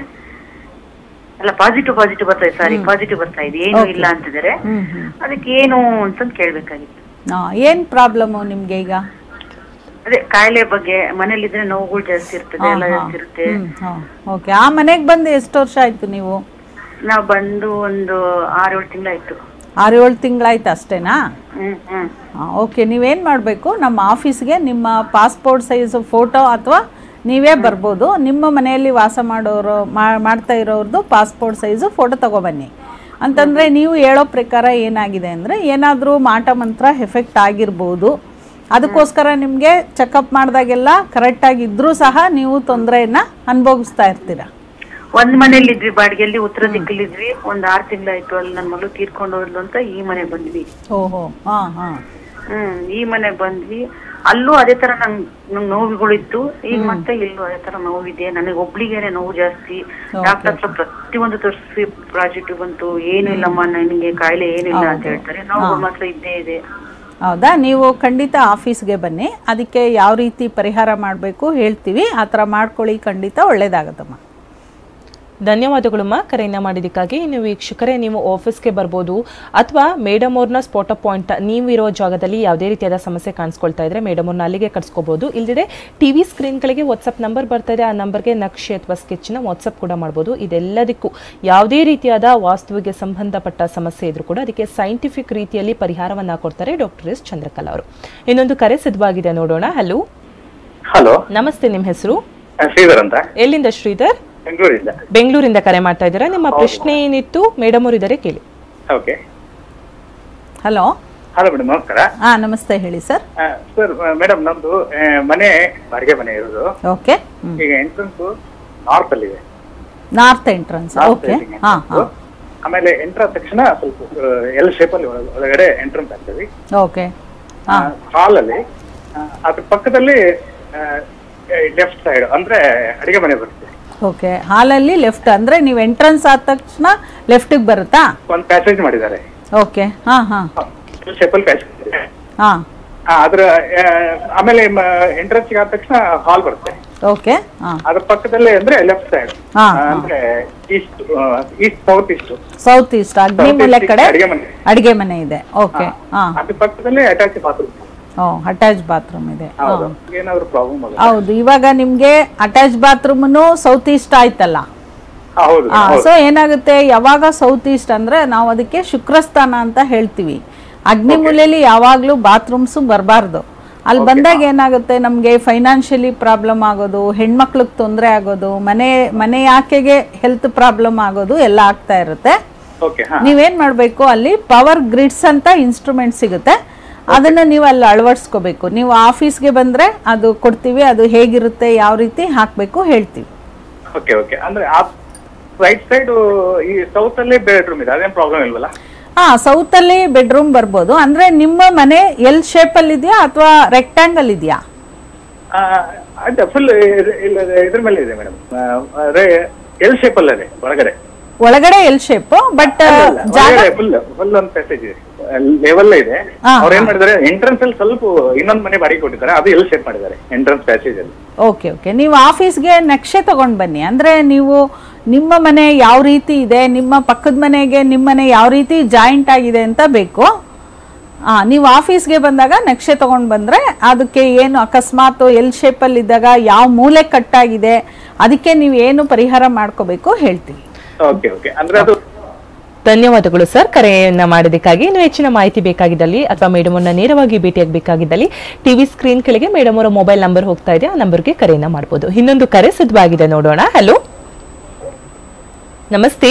ಅಲ್ಲ ಪಾಸಿಟಿವ್ ಪಾಸಿಟಿವ್ ಬರ್ತಾ ಇದೆ ಸಾರಿ ಪಾಸಿಟಿವ್ ಬರ್ತಾ ಇದೆ ಏನು ಇಲ್ಲ ಅಂತಿದ್ದಾರೆ ಹ್ಮ್ ಹ್ಮ್ ಅದಕ್ಕೆ ಏನು ಅಂತಂದ್ ಕೇಳ್ಬೇಕಾಗಿತ್ತು ಹಾ ಏನ್ ಪ್ರಾಬ್ಲಮ್ಮು ನಿಮ್ಗೆ ಈಗ ಅದೇ ಕಾಯಿಲೆ ಬಗ್ಗೆ ಮನೇಲಿದ್ರೆ ನೋವುಗಳು ಜಾಸ್ತಿ ಇರ್ತದೆ ಎಲ್ಲ ಜಾಸ್ತಿ ಇರುತ್ತೆ ಓಕೆ ಆ ಮನೆಗೆ ಬಂದು ಎಷ್ಟು ವರ್ಷ ಆಯ್ತು ನೀವು ನಾವ್ ಬಂದು ಒಂದು ಆರು ಏಳು ತಿಂಗಳಾಯ್ತು ಆರು ಏಳು ತಿಂಗಳಾಯ್ತು ಅಷ್ಟೇನಾ ಹ್ಮ್ ಹ್ಮ್ ಓಕೆ ನೀವೇನು ಮಾಡಬೇಕು ನಮ್ಮ ಆಫೀಸ್ಗೆ ನಿಮ್ಮ ಪಾಸ್ಪೋರ್ಟ್ ಸೈಜ್ ಫೋಟೋ ಅಥವಾ ನೀವೇ ಬರ್ಬೋದು ನಿಮ್ಮ ಮನೆಯಲ್ಲಿ ವಾಸ ಮಾಡೋರು ಮಾ- ಮಾಡ್ತಾ ಇರೋರ್ದು ಪಾಸ್ಪೋರ್ಟ್ ಸೈಜು ಫೋಟೋ ತಗೊಬನ್ನಿ ಅಂತಂದರೆ ನೀವು ಹೇಳೋ ಪ್ರಕಾರ ಏನಾಗಿದೆ ಅಂದರೆ ಏನಾದರೂ ಮಾಟ ಮಂತ್ರ ಎಫೆಕ್ಟ್ ಆಗಿರ್ಬೋದು ಅದಕ್ಕೋಸ್ಕರ ನಿಮಗೆ ಚೆಕಪ್ ಮಾಡಿದಾಗೆಲ್ಲ ಕರೆಕ್ಟಾಗಿದ್ದರೂ ಸಹ ನೀವು ತೊಂದರೆಯನ್ನು ಅನುಭವಿಸ್ತಾ ಇರ್ತೀರ ಒಂದ್ ಮನೇಲಿದ್ವಿ ಬಾಡಿಗೆಯಲ್ಲಿ ಉತ್ತರ ದಿಕ್ಕಲ್ಲಿದ್ವಿ ಒಂದ್ ಆರ್ ತಿಂಗಳಾಯ್ತು ಅಲ್ಲಿ ನನ್ ಮಗಳು ತೀರ್ಕೊಂಡು ಹೋದ್ಲು ಅಂತ ಈ ಮನೆಗ್ ಬಂದ್ವಿ ಓಹೋ ಹಾಂ ಹಾಂ ಹ್ಮ್ ಈ ಮನೆಗ್ ಬಂದ್ವಿ ಅಲ್ಲೂ ಅದೇ ತರ ನಂಗ್ ನಂಗ್ ನೋವುಗಳಿತ್ತು ಈಗ ಮತ್ತೆ ಇಲ್ಲೂ ಅದೇ ತರ ನೋವಿದೆ ನನಗೆ ಒಬ್ಳಿಗೇನೆ ನೋವು ಜಾಸ್ತಿ ಡಾಕ್ಟರ್ ಹತ್ರ ಪ್ರತಿಯೊಂದು ತೋರಿಸಿ ಪ್ರಾಜೆಕ್ಟ್ ಬಂತು ಏನು ಇಲ್ಲಮ್ಮ ನನಗೆ ಕಾಯಿಲೆ ಏನಿಲ್ಲ ಅಂತ ಹೇಳ್ತಾರೆ ನೋವು ಮಾತ್ರ ಇದ್ದೇ ಇದೆ ಹೌದಾ ನೀವು ಖಂಡಿತ ಆಫೀಸ್ಗೆ ಬನ್ನಿ ಅದಕ್ಕೆ ಯಾವ ರೀತಿ ಪರಿಹಾರ ಮಾಡಬೇಕು ಹೇಳ್ತೀವಿ ಆ ಥರ ಮಾಡ್ಕೊಳ್ಳಿ ಖಂಡಿತ ಒಳ್ಳೇದಾಗತ್ತಮ್ಮ ಧನ್ಯವಾದಗಳಮ್ಮ ಕರೆಯನ್ನ ಮಾಡಿದ್ದಕ್ಕಾಗಿ ಇನ್ನು ವೀಕ್ಷಕರೇ ನೀವು ಆಫೀಸ್ಗೆ ಬರ್ಬೋದು ಅಥವಾ ಮೇಡಮ್ ಅವ್ರನ್ನ ಸ್ಪಾಟ್ ಪಾಯಿಂಟ್ ನೀವಿರೋ ಜಾಗದಲ್ಲಿ ಯಾವುದೇ ರೀತಿಯಾದ ಸಮಸ್ಯೆ ಕಾಣಿಸ್ಕೊಳ್ತಾ ಇದ್ರೆ ಮೇಡಮ್ ಅವ್ರನ್ನ ಅಲ್ಲಿಗೆ ಕರ್ಸ್ಕೋಬಹುದು ಇಲ್ಲದೆ ಟಿ ವಿ ಸ್ಕ್ರೀನ್ಗಳಿಗೆ ವಾಟ್ಸಪ್ ನಂಬರ್ ಬರ್ತಾ ಇದೆ ಆ ನಂಬರ್ಗೆ ನಕ್ಷೆ ಅಥವಾ ಸ್ಕೆಚ್ನ ವಾಟ್ಸಪ್ ಕೂಡ ಮಾಡ್ಬೋದು ಇದೆಲ್ಲದಕ್ಕೂ ಯಾವುದೇ ರೀತಿಯಾದ ವಾಸ್ತುವಿಗೆ ಸಂಬಂಧಪಟ್ಟ ಸಮಸ್ಯೆ ಇದ್ರೂ ಕೂಡ ಅದಕ್ಕೆ ಸೈಂಟಿಫಿಕ್ ರೀತಿಯಲ್ಲಿ ಪರಿಹಾರವನ್ನ ಕೊಡ್ತಾರೆ ಡಾಕ್ಟರ್ ಎಸ್ ಚಂದ್ರಕಲಾ ಅವರು ಇನ್ನೊಂದು ಕರೆ ಸಿದ್ಧವಾಗಿದೆ ನೋಡೋಣ ಹಲೋ ಹಲೋ ನಮಸ್ತೆ ನಿಮ್ಮ ಹೆಸರು ಶ್ರೀಧರ್ ಅಂತ ಎಲ್ಲಿಂದ ಶ್ರೀಧರ್ ಬೆಂಗಳೂರಿಂದ ಬೆಂಗಳೂರಿಂದ ಕರೆ ಮಾಡ್ತಾ ಇದ್ದೀರಾ ನಿಮ್ಮ ಪ್ರಶ್ನೆ ಏನಿತ್ತು ಮೇಡಮ್ ಅವರು ಇದ್ದಾರೆ ಕೇಳಿ ಓಕೆ ಹಲೋ ಹಲೋ ಮೇಡಮ್ ನಮಸ್ಕಾರ ಹಾಂ ನಮಸ್ತೆ ಹೇಳಿ ಸರ್ ಸರ್ ಮೇಡಮ್ ನಮ್ದು ಆ, ಮನೆ ಬಾಡಿಗೆ ಮನೆ ಇರೋದು ಓಕೆ ಈಗ ಎಂಟ್ರೆನ್ಸ್ ನಾರ್ತ್ ಅಲ್ಲಿ ಇದೆ north entrance North okay facing ಹಾಂ entrance. ಹಾಂ ಆಮೇಲೆ ಎಂಟ್ರ ತಕ್ಷಣ ಸ್ವಲ್ಪ ಎಲ್ ಶೇಪ್ ಅಲ್ಲಿ ಒಳ- ಒಳಗಡೆ ಎಂಟ್ರೆನ್ಸ್ ಆಗ್ತದೆ ಓಕೆ ಹಾಲ್ ಅಲ್ಲಿ ಆ, ಅದ್ರ ಪಕ್ಕದಲ್ಲಿ ಲೆಫ್ಟ್ ಸೈಡ್ ಅಂದ್ರೆ ಅಡಿಗೆ ಮನೆ ಬರುತ್ತೆ ಓಕೆ ಹಾಲಲ್ಲಿ ಲೆಫ್ಟ್ ಅಂದರೆ ನೀವು ಎಂಟ್ರನ್ಸ್ ಆದ ತಕ್ಷಣ ಲೆಫ್ಟಿಗೆ ಬರುತ್ತಾ ಒಂದು ಪ್ಯಾಸೇಜ್ ಮಾಡಿದ್ದಾರೆ ಓಕೆ ಹಾಂ ಹಾಂ ಎಲ್ ಶೇಪ್ ಅಲ್ಲಿ ಪ್ಯಾಸೇಜ್ ಹಾಂ ಅದ್ರ ಆ, ಆಮೇಲೆ ಎಂಟ್ರೆನ್ಸ್ ಆದ ತಕ್ಷಣ ಹಾಲ್ ಬರುತ್ತೆ ಓಕೆ ಹಾಂ ಅದ್ರ ಪಕ್ಕದಲ್ಲೇ ಅಂದ್ರೆ ಲೆಫ್ಟ್ ಸೈಡ್ ಹಾ, ಅಂದ್ರೆ east east south east south east ಅಗ್ನಿಮೂಲೆ South east ಕಡೆ ಅಡಿಗೆ ಮನೆ. ಅಡಿಗೆ ಮನೆ ಇದೆ ಓಕೆ ಹಾಂ ಅದ್ರ ಪಕ್ಕದಲ್ಲೇ ಅಟ್ಯಾಚ್ ಬಾತ್ರೂಮ್ ಓ ಅಟ್ಯಾಚ್ ಬಾತ್ರೂಮ್ ಇದೆ ಹೌದು ಹಾಂ ಏನಾದ್ರು ಪ್ರಾಬ್ಲಮ್ ಆಗುತ್ತೆ ಹೌದು ಇವಾಗ ನಿಮಗೆ ಅಟ್ಯಾಚ್ ಬಾತ್ರೂಮ್ನು ಸೌತ್ ಈಸ್ಟ್ ಆಯ್ತಲ್ಲ ಹಾ, ಹೌದು ಆ, ಹೌದು. ಸೊ ಏನಾಗುತ್ತೆ ಯಾವಾಗ ಸೌತ್ ಈಸ್ಟ್ ಅಂದ್ರೆ ನಾವು ಅದಕ್ಕೆ ಶುಕ್ರಸ್ಥಾನ ಅಂತ ಹೇಳ್ತೀವಿ ಅಗ್ನಿಮೂಲೆಯಲ್ಲಿ ಯಾವಾಗಲೂ ಬಾತ್ರೂಮ್ಸು ಬರಬಾರ್ದು ಅಲ್ಲಿ ಬಂದಾಗ ಏನಾಗುತ್ತೆ ನಮಗೆ ಫೈನಾನ್ಷಿಯಲಿ ಪ್ರಾಬ್ಲಮ್ ಆಗೋದು ಹೆಣ್ಮಕ್ಳಿಗೆ ತೊಂದರೆ ಆಗೋದು ಮನೆ ಮನೆ ಆಕೆಗೆ ಹೆಲ್ತ್ ಪ್ರಾಬ್ಲಮ್ ಆಗೋದು ಎಲ್ಲ ಆಗ್ತಾ ಇರುತ್ತೆ ಓಕೆ ಹಾ ನೀವೇನ್ ಮಾಡಬೇಕು ಅಲ್ಲಿ ಪವರ್ ಗ್ರಿಡ್ಸ್ ಅಂತ ಇನ್ಸ್ಟ್ರೂಮೆಂಟ್ ಸಿಗುತ್ತೆ ಅದನ್ನ ನೀವು ಅಲ್ಲಿ ಅಳವಡಿಸ್ಕೋಬೇಕು ನೀವು ಆಫೀಸ್ಗೆ ಬಂದ್ರೆ ಅದು ಕೊಡ್ತೀವಿ ಅದು ಹೇಗಿರುತ್ತೆ ಯಾವ ರೀತಿ ಹಾಕಬೇಕು ಹೇಳ್ತೀವಿ ಓಕೆ ಓಕೆ ಅಂದ್ರೆ ಆ ರೈಟ್ ಸೈಡ್ ಈ ಸೌತ್ ಅಲ್ಲಿ ಬೆಡ್ರೂಮ್ ಇದೆ ಅದೇನ್ ಪ್ರಾಬ್ಲಮ್ ಇಲ್ವಲ್ಲ ಹಾ ಸೌತ್ ಅಲ್ಲಿ ಬೆಡ್ರೂಮ್ ಬರ್ಬೋದು ಅಂದ್ರೆ ನಿಮ್ಮ ಮನೆ ಎಲ್ ಶೇಪ್ ಅಲ್ಲಿ ಇದೆಯಾ ಅಥವಾ ರೆಕ್ಟಾಂಗಲ್ ಇದೆಯಾ ಆ, ಅದೇ ಫುಲ್ ಇದ್ರ ಮೇಲೆ ಇದೆ ಮೇಡಮ್ ಎಲ್ ಶೇಪ್ ಅಲ್ಲಿ ಇದೆ ಒಳಗಡೆ ಒಳಗಡೆ ಎಲ್ ಶೇಪ್ ಬಟ್ ಜಾಗ ಫುಲ್ ಫುಲ್ ಒಂದು ಪ್ಯಾಸೇಜ್ ಇದೆ ಲೆವೆಲ್ ಇದೆ ಹಾ, ಅವ್ರು ಏನ್ ಮಾಡಿದ್ದಾರೆ ಎಂಟ್ರೆನ್ಸ್ ಅಲ್ಲಿ ಸ್ವಲ್ಪ ಇನ್ನೊಂದ್ ಮನೆ ಬಾಡಿಗೆ ಕೊಟ್ಟಿದ್ದಾರೆ ಅದು ಎಲ್ ಶೇಪ್ ಮಾಡಿದ್ದಾರೆ ಎಂಟ್ರೆನ್ಸ್ ಪ್ಯಾಸೇಜ್ ಅಲ್ಲಿ ಓಕೆ ಓಕೆ ನೀವು ಆಫೀಸ್ಗೆ ನಕ್ಷೆ ತಗೊಂಡು ಬನ್ನಿ ಅಂದ್ರೆ ನೀವು ನಿಮ್ಮ ಮನೆ ಯಾವ ರೀತಿ ಇದೆ ನಿಮ್ಮ ಪಕ್ಕದ ಮನೆಗೆ ನಿಮ್ಮ ಮನೆ ಯಾವ ರೀತಿ ಜಾಯಿಂಟ್ ಆಗಿದೆ ಅಂತ ಬೇಕು ಆ, ನೀವು ಆಫೀಸ್ಗೆ ಬಂದಾಗ ನಕ್ಷೆ ತಗೊಂಡು ಬಂದ್ರೆ ಅದಕ್ಕೆ ಏನು ಅಕಸ್ಮಾತ್ ಎಲ್ ಶೇಪಲ್ಲಿ ಇದ್ದಾಗ ಯಾವ ಮೂಲೆ ಕಟ್ಟಾಗಿದೆ ಅದಕ್ಕೆ ನೀವು ಏನು ಪರಿಹಾರ ಮಾಡ್ಕೋಬೇಕು ಹೇಳ್ತೀವಿ ಓಕೆ ಓಕೆ ಅಂದ್ರೆ ಅದು ಧನ್ಯವಾದಗಳು ಸರ್ ಕರೆಯನ್ನ ಮಾಡಿದ್ದಕ್ಕಾಗಿ ಇನ್ನು ಹೆಚ್ಚಿನ ಮಾಹಿತಿ ಬೇಕಾಗಿದ್ದಲ್ಲಿ ಅಥವಾ ಮೇಡಮ್ ಅವ್ರನ್ನ ನೇರವಾಗಿ ಭೇಟಿಯಾಗಬೇಕಾಗಿದ್ದಲ್ಲಿ ಟಿವಿ ಸ್ಕ್ರೀನ್ ಕೆಳಗೆ ಮೇಡಮ್ ಅವರ ಮೊಬೈಲ್ ನಂಬರ್ ಹೋಗ್ತಾ ಇದೆ ಆ ನಂಬರ್ಗೆ ಕರೆಯನ್ನ ಮಾಡಬಹುದು ಇನ್ನೊಂದು ಕರೆ ಸಿದ್ಧವಾಗಿದೆ ನೋಡೋಣ ಹಲೋ ನಮಸ್ತೆ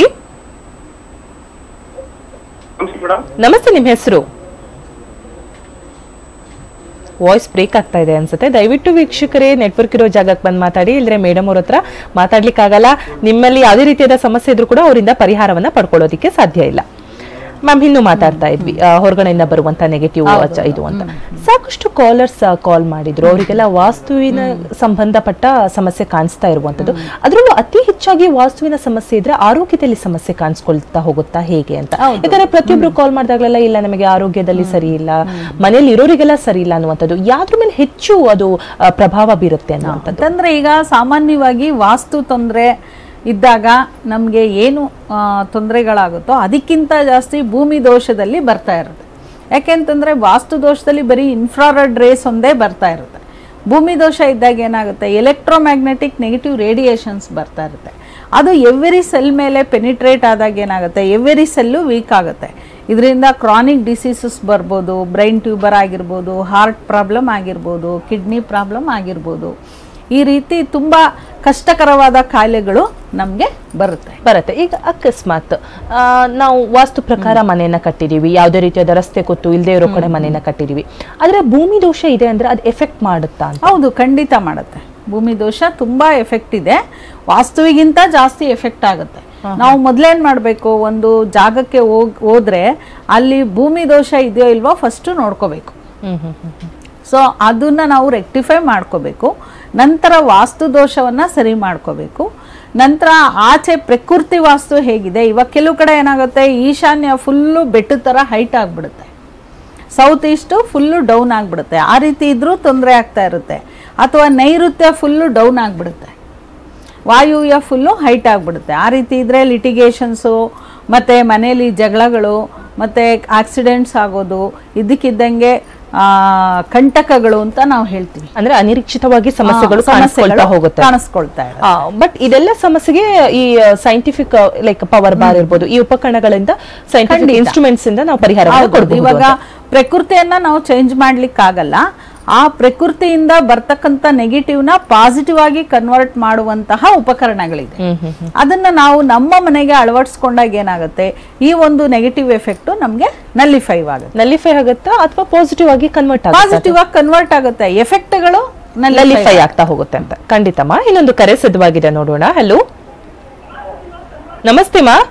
ಮೇಡಮ್ ನಮಸ್ತೆ ನಿಮ್ಮ ಹೆಸರು ವಾಯ್ಸ್ ಬ್ರೇಕ್ ಆಗ್ತಾ ಇದೆ ಅನ್ಸುತ್ತೆ ದಯವಿಟ್ಟು ವೀಕ್ಷಕರೇ ನೆಟ್ವರ್ಕ್ ಇರೋ ಜಾಗಕ್ಕೆ ಬಂದು ಮಾತಾಡಿ ಇಲ್ಲದ್ರೆ ಮೇಡಮ್ ಅವ್ರ ಹತ್ರ ಮಾತಾಡ್ಲಿಕ್ಕಾಗಲ್ಲ ನಿಮ್ಮಲ್ಲಿ ಯಾವುದೇ ರೀತಿಯಾದ ಸಮಸ್ಯೆ ಇದ್ರೂ ಕೂಡ ಅವರಿಂದ ಪರಿಹಾರವನ್ನ ಪಡ್ಕೊಳ್ಳೋದಕ್ಕೆ ಸಾಧ್ಯ ಇಲ್ಲ ಮ್ಯಾಮ್ ಇನ್ನು ಮಾತಾಡ್ತಾ ಇದ್ವಿ ಆ, ಹೊರಗಡೆಯಿಂದ ಬರುವಂತ ನೆಗೆಟಿವ್ ಇದು ಅಂತ ಸಾಕಷ್ಟು ಕಾಲರ್ಸ್ ಕಾಲ್ ಮಾಡಿದ್ರು ಅವರಿಗೆಲ್ಲ ವಾಸ್ತುವಿನ ಸಂಬಂಧಪಟ್ಟ ಸಮಸ್ಯೆ ಕಾಣಿಸ್ತಾ ಇರುವಂತದ್ದು ಅದರಲ್ಲೂ ಅತಿ ಹೆಚ್ಚಾಗಿ ವಾಸ್ತುವಿನ ಸಮಸ್ಯೆ ಇದ್ರೆ ಆರೋಗ್ಯದಲ್ಲಿ ಸಮಸ್ಯೆ ಕಾಣಿಸ್ಕೊಳ್ತಾ ಹೋಗುತ್ತಾ ಹೇಗೆ ಅಂತ ಯಾಕಂದ್ರೆ ಪ್ರತಿಯೊಬ್ರು ಕಾಲ್ ಮಾಡಿದಾಗಲೆಲ್ಲ ಇಲ್ಲ ನಮಗೆ ಆರೋಗ್ಯದಲ್ಲಿ ಸರಿ ಇಲ್ಲ ಮನೆಯಲ್ಲಿ ಇರೋರಿಗೆಲ್ಲ ಸರಿ ಇಲ್ಲ ಅನ್ನುವಂಥದ್ದು ಯಾವ್ದ್ರ ಮೇಲೆ ಹೆಚ್ಚು ಅದು ಆ, ಪ್ರಭಾವ ಬೀರುತ್ತೆ ಅನ್ನುವಂಥದ್ದು ಅಂತಂದ್ರೆ ಈಗ ಸಾಮಾನ್ಯವಾಗಿ ವಾಸ್ತು ತೊಂದರೆ ಇದ್ದಾಗ ನಮಗೆ ಏನು ಆ, ತೊಂದರೆಗಳಾಗುತ್ತೋ ಅದಕ್ಕಿಂತ ಜಾಸ್ತಿ ಭೂಮಿ ದೋಷದಲ್ಲಿ ಬರ್ತಾ ಇರುತ್ತೆ ಯಾಕೆಂತಂದ್ರೆ ವಾಸ್ತು ದೋಷದಲ್ಲಿ ಬರೀ ಇನ್ಫ್ರಾರೆಡ್ ರೇಸ್ ಒಂದೇ ಬರ್ತಾ ಇರುತ್ತೆ ಭೂಮಿ ದೋಷ ಇದ್ದಾಗ ಏನಾಗುತ್ತೆ ಎಲೆಕ್ಟ್ರೋಮ್ಯಾಗ್ನೆಟಿಕ್ ನೆಗೆಟಿವ್ ರೇಡಿಯೇಷನ್ಸ್ ಬರ್ತಾ ಇರುತ್ತೆ ಅದು ಎವ್ರಿ ಸೆಲ್ ಮೇಲೆ ಪೆನಿಟ್ರೇಟ್ ಆದಾಗ ಏನಾಗುತ್ತೆ ಎವ್ರಿ ಸೆಲ್ಲು ವೀಕ್ ಆಗುತ್ತೆ ಇದರಿಂದ ಕ್ರಾನಿಕ್ ಡಿಸೀಸಸ್ ಬರ್ಬೋದು ಬ್ರೈನ್ ಟ್ಯೂಬರ್ ಆಗಿರ್ಬೋದು ಹಾರ್ಟ್ ಪ್ರಾಬ್ಲಮ್ ಆಗಿರ್ಬೋದು ಕಿಡ್ನಿ ಪ್ರಾಬ್ಲಮ್ ಆಗಿರ್ಬೋದು ಈ ರೀತಿ ತುಂಬ ಕಷ್ಟಕರವಾದ ಕಾಯಿಲೆಗಳು ನಮಗೆ ಬರುತ್ತೆ ಬರುತ್ತೆ ಈಗ ಅಕಸ್ಮಾತ್ ಆ, ನಾವು ವಾಸ್ತು ಪ್ರಕಾರ ಮನೆಯನ್ನ ಕಟ್ಟಿದೀವಿ ಯಾವುದೇ ರೀತಿಯಾದ ರಸ್ತೆ ಕೊತ್ತು ಇಲ್ಲದೆ ಇರೋ ಕಡೆ ಮನೆಯನ್ನ ಕಟ್ಟಿದೀವಿ ಆದ್ರೆ ಭೂಮಿ ದೋಷ ಇದೆ ಅಂದ್ರೆ ಅದು ಎಫೆಕ್ಟ್ ಮಾಡುತ್ತಾ ಅಂತ ಹೌದು ಖಂಡಿತ ಮಾಡುತ್ತೆ ಭೂಮಿ ದೋಷ ತುಂಬಾ ಎಫೆಕ್ಟ್ ಇದೆ ವಾಸ್ತುವಿಗಿಂತ ಜಾಸ್ತಿ ಎಫೆಕ್ಟ್ ಆಗುತ್ತೆ ನಾವು ಮೊದಲೇನ್ ಮಾಡಬೇಕು ಒಂದು ಜಾಗಕ್ಕೆ ಹೋಗ್ ಹೋದ್ರೆ ಅಲ್ಲಿ ಭೂಮಿ ದೋಷ ಇದೆಯೋ ಇಲ್ವೋ ಫಸ್ಟ್ ನೋಡ್ಕೋಬೇಕು ಹ್ಮ್ ಹ್ಮ್ ಹ್ಮ್ ಹ್ಮ್. ಸೊ ಅದನ್ನ ನಾವು ರೆಕ್ಟಿಫೈ ಮಾಡ್ಕೋಬೇಕು ನಂತರ ವಾಸ್ತು ದೋಷವನ್ನ ಸರಿ ಮಾಡ್ಕೋಬೇಕು ನಂತರ ಆಚೆ ಪ್ರಕೃತಿ ವಾಸ್ತು ಹೇಗಿದೆ ಇವಾಗ ಕೆಲವು ಕಡೆ ಏನಾಗುತ್ತೆ ಈಶಾನ್ಯ ಫುಲ್ಲು ಬೆಟ್ಟದ ಥರ ಹೈಟ್ ಆಗಿಬಿಡುತ್ತೆ ಸೌತ್ ಈಸ್ಟು ಫುಲ್ಲು ಡೌನ್ ಆಗಿಬಿಡುತ್ತೆ ಆ ರೀತಿ ಇದ್ರೂ ತೊಂದರೆ ಆಗ್ತಾ ಇರುತ್ತೆ ಅಥವಾ ನೈಋತ್ಯ ಫುಲ್ಲು ಡೌನ್ ಆಗಿಬಿಡುತ್ತೆ ವಾಯುವ್ಯ ಫುಲ್ಲು ಹೈಟ್ ಆಗಿಬಿಡುತ್ತೆ ಆ ರೀತಿ ಇದ್ದರೆ ಲಿಟಿಗೇಷನ್ಸು ಮತ್ತು ಮನೇಲಿ ಜಗಳಗಳು ಮತ್ತು ಆಕ್ಸಿಡೆಂಟ್ಸ್ ಆಗೋದು ಇದಕ್ಕಿದ್ದಂಗೆ ಆ, ಕಂಟಕಗಳು ಅಂತ ನಾವು ಹೇಳ್ತೀವಿ ಅಂದ್ರೆ ಅನಿರೀಕ್ಷಿತವಾಗಿ ಸಮಸ್ಯೆಗಳು ಆ, ಸಮಸ್ಯೆಗಳು ಕಾಣಿಸ್ಕೊಳ್ತಾ ಹೋಗುತ್ತೆ ಕಾಣಿಸ್ಕೊಳ್ತಾ ಇರುತ್ತೆ. ಬಟ್ ಇದೆಲ್ಲ ಸಮಸ್ಯೆಗೆ ಈ ಸೈಂಟಿಫಿಕ್ ಲೈಕ್ ಪವರ್ ಬಾರ್ ಇರ್ಬೋದು ಈ ಉಪಕರಣಗಳಿಂದ ಸೈಂಟಿಫಿಕ್ ಖಂಡಿತ. ಇನ್ಸ್ಟ್ರೂಮೆಂಟ್ಸ್ ಇಂದ ನಾವು ಪರಿಹಾರ ಹೌದು, ಕೊಡಬಹುದು ಇವಾಗ ಪ್ರಕೃತಿಯನ್ನ ನಾವು ಚೇಂಜ್ ಮಾಡ್ಲಿಕ್ಕಾಗಲ್ಲ ಆ ಪ್ರಕೃತಿಯಿಂದ ಬರ್ತಕ್ಕಂಥ ನೆಗೆಟಿವ್ನ ಪಾಸಿಟಿವ್ ಆಗಿ ಕನ್ವರ್ಟ್ ಮಾಡುವಂತಹ ಉಪಕರಣಗಳಿದೆ ಅದನ್ನ ನಾವು ನಮ್ಮ ಮನೆಗೆ ಅಳವಡಿಸ್ಕೊಂಡಾಗ ಏನಾಗುತ್ತೆ ಈ ಒಂದು ನೆಗೆಟಿವ್ ಎಫೆಕ್ಟ್ ನಮ್ಗೆ ನಲ್ಲಿಫೈ ಆಗುತ್ತೆ ನಲ್ಲಿಫೈ ಆಗುತ್ತಾ ಅಥವಾ ಪಾಸಿಟಿವ್ ಆಗಿ ಕನ್ವರ್ಟ್ ಆಗುತ್ತೆ ಪಾಸಿಟಿವ್ ಆಗಿ ಕನ್ವರ್ಟ್ ಆಗುತ್ತೆ ಎಫೆಕ್ಟ್ಗಳು ನಲ್ಲಿಫೈ ಆಗ್ತಾ ಹೋಗುತ್ತೆ ಅಂತ ಖಂಡಿತಮ್ಮ ಇನ್ನೊಂದು ಕರೆ ಸಿದ್ಧವಾಗಿದೆ ನೋಡೋಣ ಹಲೋ ನಮಸ್ತೆ ಮಾ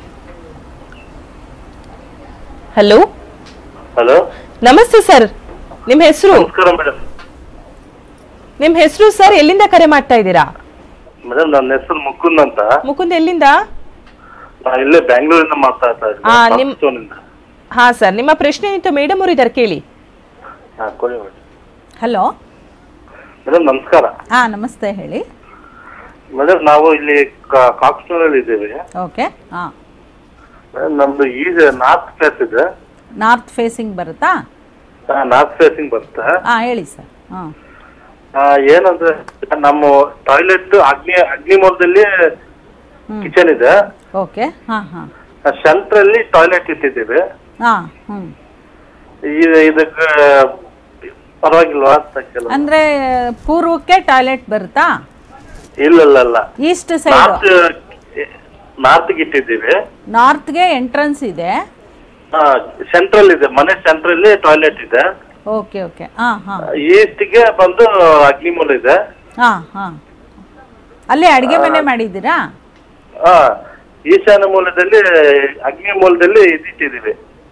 ಹಲೋ ಹಲೋ ನಮಸ್ತೆ ಸರ್ ನಿಮ್ಮ ಹೆಸರು ನಮಸ್ಕಾರ ಮೇಡಮ್ ನಿಮ್ಮ ಹೆಸರು ಸರ್ ಎಲ್ಲಿಂದ ಕರೆ ಮಾಡ್ತಾ ಇದ್ದೀರಾ ಮೇಡಮ್ ನನ್ನ ಹೆಸರು ಮುಕುಂದ್ ಅಂತ ಮುಕುಂದ್ ಎಲ್ಲಿಂದ ನಾ ಇಲ್ಲೇ ಬೆಂಗಳೂರಿಂದ ಮಾತಾಡ್ತಾ ಆ, ನಿಮ್- ಇದ್ದೀನಿ ಹಾ ಸರ್ ನಿಮ್ಮ ಪ್ರಶ್ನೆ ಏನಿತ್ತು ಮೇಡಮ್ ಅವರು ಇದ್ದಾರೆ ಕೇಳಿ ಹಾ ಕೊಡಿ ಮೇಡಮ್ ಹಲೋ ಮೇಡಮ್ ನಮಸ್ಕಾರ ಹಾ ನಮಸ್ತೆ ಹೇಳಿ ಮೇಡಮ್ ನಾವು ಇಲ್ಲಿ ಕಾಕ್ಸ್ಟೋನಲ್ಲಿ ಇದ್ದೀವಿ ಓಕೆ ಹಾ ಮೇಡಮ್ ನಮ್ದು ಈಗ ನಾರ್ತ್ ಫೇಸ್ ಇದೆ ನಾರ್ತ್ ಫೇಸಿಂಗ್ ಬರುತ್ತಾ ನಾರ್ತ್ ಫೇಸಿಂಗ್ ಬರುತ್ತೆ ಹಾ ಹೇಳಿ ಸರ್ ಹಾ ಆ, ಏನಂದ್ರೆ ನಮ್ಮ ಟಾಯ್ಲೆಟ್ ಅಗ್ನಿ ಅಗ್ನಿಮೂಲದಲ್ಲಿ ಕಿಚನ್ ಇದೆ ಓಕೆ ಹಾ ಹಾ ಸೆಂಟ್ರಲ್ಲಿ ಟಾಯ್ಲೆಟ್ ಇಟ್ಟಿದ್ದೀವಿ ಹಾ ಹ್ಮ್ ಈ- ಇದಕ್ಕೆ ಪರವಾಗಿಲ್ವಾ ಅಂತ ಕೆಲವು ಅಂದ್ರೆ ಪೂರ್ವಕ್ಕೆ ಟಾಯ್ಲೆಟ್ ಬರುತ್ತಾ ಇಲ್ಲ ಇಲ್ಲ ಇಲ್ಲ ಈಸ್ಟ್ ಸೈಡ್ ನಾರ್ತ್ ನಾರ್ತ್ಗೆ ಇಟ್ಟಿದ್ದೀವಿ ನಾರ್ತ್ಗೆ ಎಂಟ್ರೆನ್ಸ್ ಇದೆ ಸೆಂಟ್ರಲ್ ಇದೆ ಮನೆ ಸೆಂಟ್ರಲ್ಲಿ ಟಾಯ್ಲೆಟ್ ಇದೆ ಓಕೆ ಓಕೆ ಹಾ ಹಾ ಈಸ್ಟ್ಗೆ ಬಂದು ಅಗ್ನಿಮೂಲ ಇದೆ ಹಾ ಹಾ ಅಲ್ಲೇ ಅಡಿಗೆ ಮನೆ ಮಾಡಿದ್ದೀರಾ ಆ, ಈಶಾನ್ಯ ಮೂಲದಲ್ಲಿ ಅಗ್ನಿ ಮೂಲದಲ್ಲಿ ಇದಿಟ್ಟಿದ್ದೀವಿ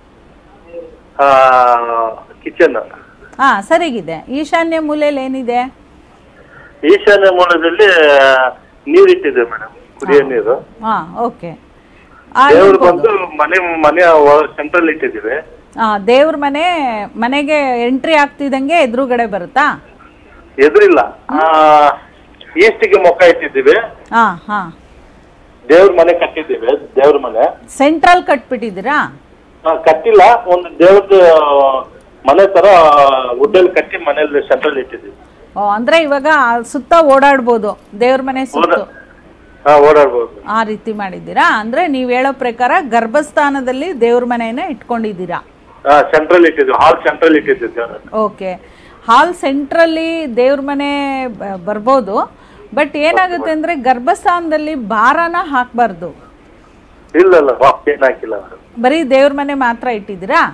ಕಿಚನ್ ಹಾ ಸರಿಗಿದೆ ಈಶಾನ್ಯ ಮೂಲೆಯಲ್ಲಿ ಏನಿದೆ ಈಶಾನ್ಯ ಮೂಲದಲ್ಲಿ ನೀರಿಟ್ಟಿದೆ ಮೇಡಮ್ ಕುಡಿಯೋ ನೀರು ಹಾ ಓಕೆ ದೇವ್ರು ಬಂದು ಮನೆ ಮನೆಯ ಸೆಂಟ್ರಲ್ ಇಟ್ಟಿದ್ದೀವಿ ಹಾ ದೇವ್ರ ಮನೆ ಮನೆಗೆ ಎಂಟ್ರಿ ಆಗ್ತಿದ್ದಂಗೆ ಎದುರುಗಡೆ ಬರುತ್ತಾ ಎದುರಿಲ್ಲ ಈಸ್ಟಿಗೆ ಮುಖ ಇಟ್ಟಿದ್ದೀವಿ ಹಾ ಹಾ ದೇವ್ರ ಮನೆ ಕಟ್ಟಿದ್ದೀವಿ ದೇವ್ರ ಮನೆ ಸೆಂಟ್ರಲ್ ಕಟ್ಬಿಟ್ಟಿದ್ದೀರಾ ಆ, ಕಟ್ಟಿಲ್ಲ ಒಂದು ದೇವ್ರದ್ದು ಮನೆ ತರ ವುಡ್ಡಲ್ಲಿ ಕಟ್ಟಿ ಮನೇಲಿ ಸೆಂಟ್ರಲ್ ಇಟ್ಟಿದ್ದೀವಿ ಓ ಅಂದ್ರೆ ಇವಾಗ ಆ ಸುತ್ತ ಓಡಾಡ್ಬೋದು ದೇವ್ರ ಮನೆ ಸುತ್ತ ಹಾ ಓಡಾಡ್ಬೋದು ಆ ರೀತಿ ಮಾಡಿದ್ದೀರಾ ಅಂದ್ರೆ ನೀವು ಹೇಳೋ ಪ್ರಕಾರ ಗರ್ಭಸ್ಥಾನದಲ್ಲಿ ದೇವ್ರ ಮನೆಯನ್ನ ಇಟ್ಕೊಂಡಿದ್ದೀರಾ ಹಾ ಸೆಂಟ್ರಲ್ ಇಟ್ಟಿದ್ದೀವಿ ಹಾಲ್ ಸೆಂಟ್ರಲ್ ಇಟ್ಟಿದ್ದೀವಿ ದೇವ್ರ ಓಕೆ ಹಾಲ್ ಸೆಂಟ್ರಲ್ಲಿ ದೇವ್ರ ಮನೆ ಬ- ಬರ್ಬೋದು ಬಟ್ ಏನಾಗುತ್ತೆ ಅಂದ್ರೆ ಗರ್ಭಸ್ಥಾನದಲ್ಲಿ ಭಾರನ ಹಾಕಬಾರ್ದು ಇಲ್ಲ ಇಲ್ಲ ವಾಪ್ ಏನ್ ಹಾಕಿಲ್ಲ ಮೇಡಮ್ ಬರೀ ದೇವ್ರ ಮನೆ ಮಾತ್ರ ಇಟ್ಟಿದ್ದೀರಾ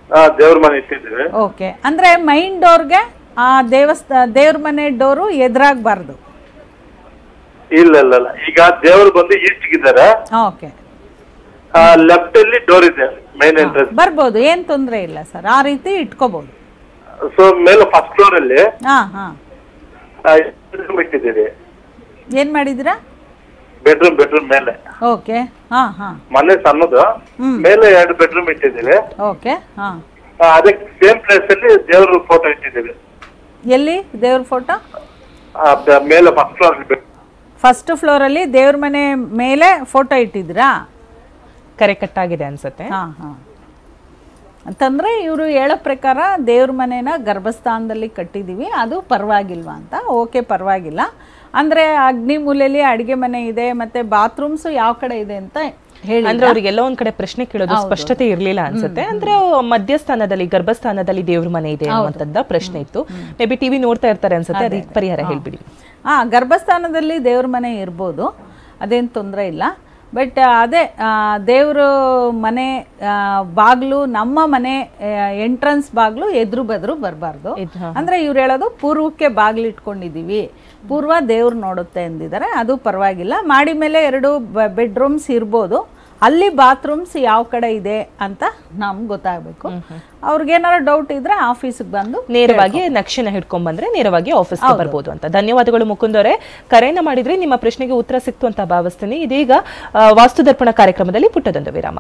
ಆ, ದೇವ್ರ ಮನೆ ಇಟ್ಟಿದ್ದೀವಿ ಓಕೆ ಅಂದರೆ ಮೈನ್ ಡೋರ್ಗೆ ಆ ದೇವಸ್ಥಾನ ದೇವ್ರ ಮನೆ ಡೋರು ಎದುರಾಗಬಾರ್ದು ಇಲ್ಲ ಇಲ್ಲ ಇಲ್ಲ ಈಗ ದೇವ್ರು ಬಂದು ಈಸ್ಟಿಗಿದ್ದಾರೆ ಓಕೆ ಲೆಫ್ಟ್ ಅಲ್ಲಿ ಡೋರ್ ಇದೆ ಮೇನ್ ಎಂಟ್ರೆನ್ಸ್ ಬರ್ಬೋದು ಏನು ತೊಂದರೆ ಇಲ್ಲ ಸರ್ ಆ ರೀತಿ ಇಟ್ಕೋಬೋದು ಸೊ ಮೇಲೆ ಫಸ್ಟ್ ಫ್ಲೋರ್ ಅಲ್ಲಿ ಹಾಂ ಹಾಂ ಬೆಡ್ರೂಮ್ ಇಟ್ಟಿದ್ದೀವಿ ಏನು ಮಾಡಿದ್ದೀರಾ ಬೆಡ್ರೂಮ್ ಬೆಡ್ರೂಮ್ ಮೇಲೆ ಓಕೆ ಹಾಂ ಹಾಂ ಮನೆ ಸಣ್ಣದು ಮೇಲೆ ಎರಡು ಬೆಡ್ರೂಮ್ ಇಟ್ಟಿದ್ದೀವಿ ಓಕೆ ಹಾಂ ಆ, ಅದಕ್ಕೆ ಸೇಮ್ ಪ್ಲೇಸ್ ಅಲ್ಲಿ ದೇವ್ರ ಫೋಟೋ ಇಟ್ಟಿದ್ದೀವಿ ಎಲ್ಲಿ ದೇವ್ರ ಫೋಟೋ ಆ, ಬ- ಮೇಲೆ ಫಸ್ಟ್ ಫ್ಲೋರ್ ಫಸ್ಟ್ ಫ್ಲೋರಲ್ಲಿ ದೇವ್ರ ಮನೆ ಮೇಲೆ ಫೋಟೋ ಇಟ್ಟಿದ್ದೀರಾ ಕರೆ ಕಟ್ಟಾಗಿದೆ ಅನ್ಸುತ್ತೆ ಹಾಂ ಹಾಂ ಅಂತಂದರೆ ಇವರು ಹೇಳೋ ಪ್ರಕಾರ ದೇವ್ರ ಮನೇನ ಗರ್ಭಸ್ಥಾನದಲ್ಲಿ ಕಟ್ಟಿದ್ದೀವಿ ಅದು ಪರವಾಗಿಲ್ವಾ ಅಂತ ಓಕೆ ಪರವಾಗಿಲ್ಲ ಅಂದರೆ ಅಗ್ನಿ ಮೂಲೆಯಲ್ಲಿ ಅಡುಗೆ ಮನೆ ಇದೆ ಮತ್ತು ಬಾತ್ರೂಮ್ಸು ಯಾವ ಕಡೆ ಇದೆ ಅಂತ ಹೇಳಿ ಅಂದ್ರೆ ಅವ್ರಿಗೆ ಎಲ್ಲೋ ಒಂದ್ ಕಡೆ ಪ್ರಶ್ನೆ ಕೇಳೋದು ಹೌದು. ಸ್ಪಷ್ಟತೆ ಇರ್ಲಿಲ್ಲ ಅನ್ಸುತ್ತೆ ಅಂದ್ರೆ ಮಧ್ಯಸ್ಥಾನದಲ್ಲಿ ಗರ್ಭಸ್ಥಾನದಲ್ಲಿ ದೇವ್ರ ಮನೆ ಇದೆ ಅನ್ನುವಂಥದ್ದ ಪ್ರಶ್ನೆ ಇತ್ತು ಮೇ ಬಿ ಟಿವಿ ನೋಡ್ತಾ ಇರ್ತಾರೆ ಅನ್ಸುತ್ತೆ ಅದಕ್ಕೆ ಪರಿಹಾರ ಹೇಳ್ಬಿಡಿ ಹಾಂ ಗರ್ಭಸ್ಥಾನದಲ್ಲಿ ದೇವ್ರ ಮನೆ ಇರ್ಬೋದು ಅದೇನು ತೊಂದರೆ ಇಲ್ಲ ಬಟ್ ಅದೇ ದೇವರು ಮನೆ ಬಾಗಿಲು ನಮ್ಮ ಮನೆ ಎಂಟ್ರನ್ಸ್ ಬಾಗಿಲು ಎದುರು ಬದ್ರು ಬರಬಾರ್ದು ಅಂದರೆ ಇವ್ರು ಹೇಳೋದು ಪೂರ್ವಕ್ಕೆ ಬಾಗಿಲು ಇಟ್ಕೊಂಡಿದ್ದೀವಿ ಪೂರ್ವ ದೇವ್ರು ನೋಡುತ್ತೆ ಎಂದಿದ್ದಾರೆ ಅದು ಪರವಾಗಿಲ್ಲ ಮಾಡಿ ಮೇಲೆ ಎರಡು ಬೆಡ್ರೂಮ್ಸ್ ಇರ್ಬೋದು ಅಲ್ಲಿ ಬಾತ್ರೂಮ್ಸ್ ಯಾವ ಕಡೆ ಇದೆ ಅಂತ ನಮ್ಗೆ ಗೊತ್ತಾಗಬೇಕು ಅವ್ರಿಗೇನಾದ್ರು ಡೌಟ್ ಇದ್ರೆ ಆಫೀಸಿಗೆ ಬಂದು ನೇರವಾಗಿ ನಕ್ಷೆನ ಹಿಡ್ಕೊಂಡ್ ಬಂದ್ರೆ ನೇರವಾಗಿ ಆಫೀಸ್ಗೆ ಬರ್ಬೋದು ಅಂತ ಧನ್ಯವಾದಗಳು ಮುಕುಂದವರೇ ಕರೆಯನ್ನ ಮಾಡಿದ್ರೆ ನಿಮ್ಮ ಪ್ರಶ್ನೆಗೆ ಉತ್ತರ ಸಿಕ್ತು ಅಂತ ಭಾವಿಸ್ತೀನಿ ಇದೀಗ ಆ, ವಾಸ್ತು ದರ್ಪಣ ಕಾರ್ಯಕ್ರಮದಲ್ಲಿ ಪುಟ್ಟದೊಂದು ವಿರಾಮ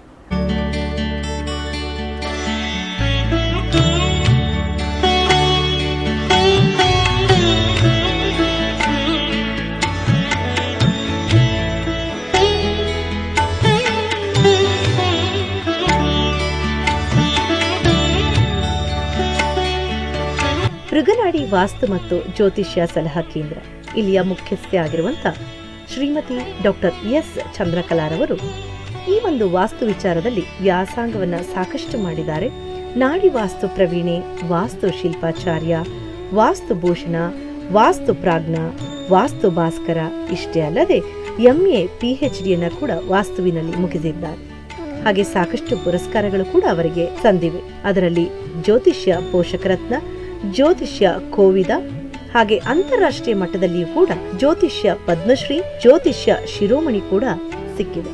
ಮೃಗನಾಡಿ ವಾಸ್ತು ಮತ್ತು ಜ್ಯೋತಿಷ್ಯ ಸಲಹಾ ಕೇಂದ್ರ ಇಲ್ಲಿಯ ಮುಖ್ಯಸ್ಥೆ ಆಗಿರುವಂತ ಶ್ರೀಮತಿ ಡಾಕ್ಟರ್ ಎಸ್ ಚಂದ್ರಕಲಾರವರು ಈ ಒಂದು ವಾಸ್ತು ವಿಚಾರದಲ್ಲಿ ವ್ಯಾಸಂಗವನ್ನ ಸಾಕಷ್ಟು ಮಾಡಿದ್ದಾರೆ ನಾಡಿ ವಾಸ್ತು ಪ್ರವೀಣೆ ವಾಸ್ತು ಶಿಲ್ಪಾಚಾರ್ಯ ವಾಸ್ತು ಭೂಷಣ ವಾಸ್ತು ಪ್ರಾಜ್ಞ ವಾಸ್ತು ಭಾಸ್ಕರ ಇಷ್ಟೇ ಅಲ್ಲದೆ ಎಂಎ ಪಿಎಚ್ಡಿಯನ್ನ ಕೂಡ ವಾಸ್ತುವಿನಲ್ಲಿ ಮುಗಿಸಿದ್ದಾರೆ ಹಾಗೆ ಸಾಕಷ್ಟು ಪುರಸ್ಕಾರಗಳು ಕೂಡ ಅವರಿಗೆ ಸಂದಿವೆ ಅದರಲ್ಲಿ ಜ್ಯೋತಿಷ್ಯ ಪೋಷಕರತ್ನ ಜ್ಯೋತಿಷ್ಯ ಕೋವಿದ ಹಾಗೆ ಅಂತಾರಾಷ್ಟ್ರೀಯ ಮಟ್ಟದಲ್ಲಿಯೂ ಕೂಡ ಜ್ಯೋತಿಷ್ಯ ಪದ್ಮಶ್ರೀ ಜ್ಯೋತಿಷ್ಯ ಶಿರೋಮಣಿ ಕೂಡ ಸಿಕ್ಕಿದೆ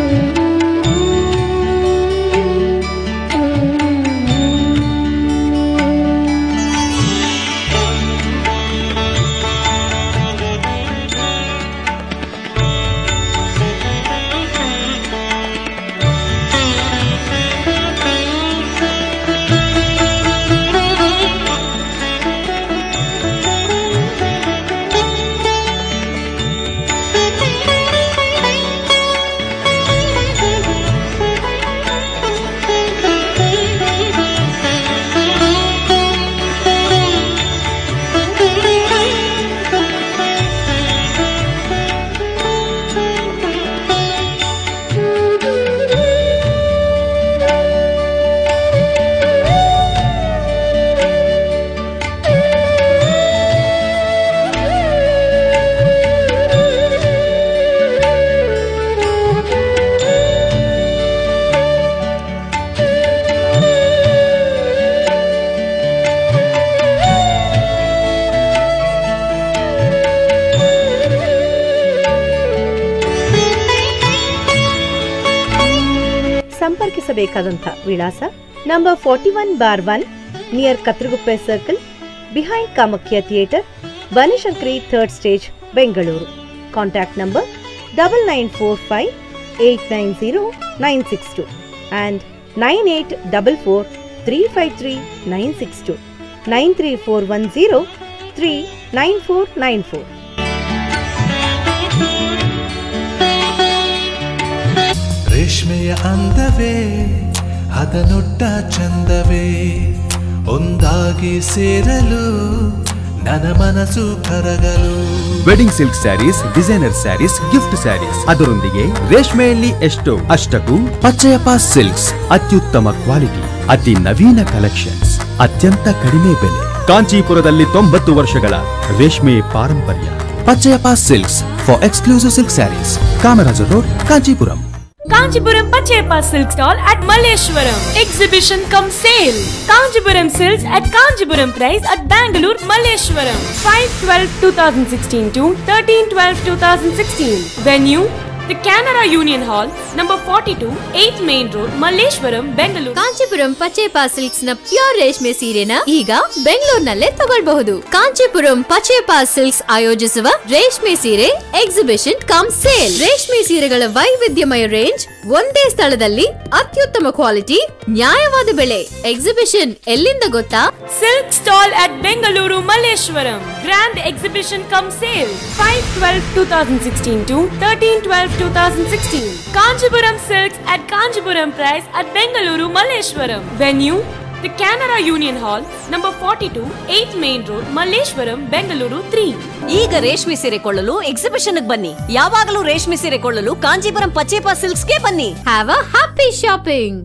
ಸಂಪರ್ಕಿಸಬೇಕಾದಂಥ ವಿಳಾಸ number forty one bar one near Kathriguppe circle behind Kamakhya theatre Banashankari third stage Bengaluru contact number double nine four five eight nine zero nine six two and nine eight double four three five three nine six two nine three four one zero three nine four nine four ರೇಷ್ಮೆಯ ಅಂದವೇ ಹದನೊಟ್ಟ ಚಂದವೇ ಒಂದಾಗಿ ಸೇರಲು ನನ್ನ ಮನಸ್ಸು ಕರಗಲು wedding silk sarees designer sarees gift sarees ಅದರೊಂದಿಗೆ ರೇಷ್ಮೆಯಲ್ಲಿ ಎಷ್ಟು ಅಷ್ಟಕ್ಕೂ ಪಚ್ಚಯಪ್ಪ ಸಿಲ್ಕ್ಸ್ ಅತ್ಯುತ್ತಮ ಕ್ವಾಲಿಟಿ ಅತಿ ನವೀನ ಕಲೆಕ್ಷನ್ಸ್ ಅತ್ಯಂತ ಕಡಿಮೆ ಬೆಲೆ ಕಾಂಚೀಪುರದಲ್ಲಿ ತೊಂಬತ್ತು ವರ್ಷಗಳ ರೇಷ್ಮೆ ಪಾರಂಪರ್ಯ Pachaiyappa silks for exclusive silk sarees Kamaraja road Kanchipuram Kanjipuram Pachepa Silk Stall at Malleshwaram. Exhibition come sale. Kanjipuram Silks at Kanjipuram price at Bangalore, Malleshwaram. 5-12-2016 to 13-12-2016. Venue the Canara Union Hall, number 42, 8 Main Road, Malleshwaram, Bengaluru. Kanchipuram Pachepa silks ನ pure ರೇಷ್ಮೆ ಸೀರೆನ ಈಗ ಬೆಂಗಳೂರಿನಲ್ಲೇ ತಗೊಳ್ಬಹುದು Kanchipuram Pachepa silks ಆಯೋಜಿಸುವ ರೇಷ್ಮೆ ಸೀರೆ exhibition come sale ರೇಷ್ಮೆ ಸೀರೆಗಳ ವೈವಿಧ್ಯಮಯ ರೇಂಜ್ ಒಂದೇ ಸ್ಥಳದಲ್ಲಿ ಅತ್ಯುತ್ತಮ ಕ್ವಾಲಿಟಿ ನ್ಯಾಯವಾದ ಬೆಲೆ ಎಕ್ಸಿಬಿಷನ್ ಎಲ್ಲಿಂದ ಗೊತ್ತಾ Silk Stall at Bengaluru, Malleshwaram. Grand Exhibition come sale. 5-12-2016 to 13-12-2016. Kanjipuram Silks at Kanjipuram price at Bengaluru, Malleshwaram. Venue the Canara Union Hall, number 42, 8 Main Road, Malleshwaram, Bengaluru 3. ಈಗ ರೇಷ್ಮೆ ಸೀರೆ ಕೊಳ್ಳಲು ಎಕ್ಸಿಬಿಷನ್ ಬನ್ನಿ ಯಾವಾಗಲೂ ರೇಷ್ಮೆ ಸೀರೆ ಕೊಳ್ಳಲು ಕಾಂಜೀಪುರಂ ಪಚೇಪಾ ಸಿಲ್ಕ್ಸ್ಗೆ ಬನ್ನಿ have a happy shopping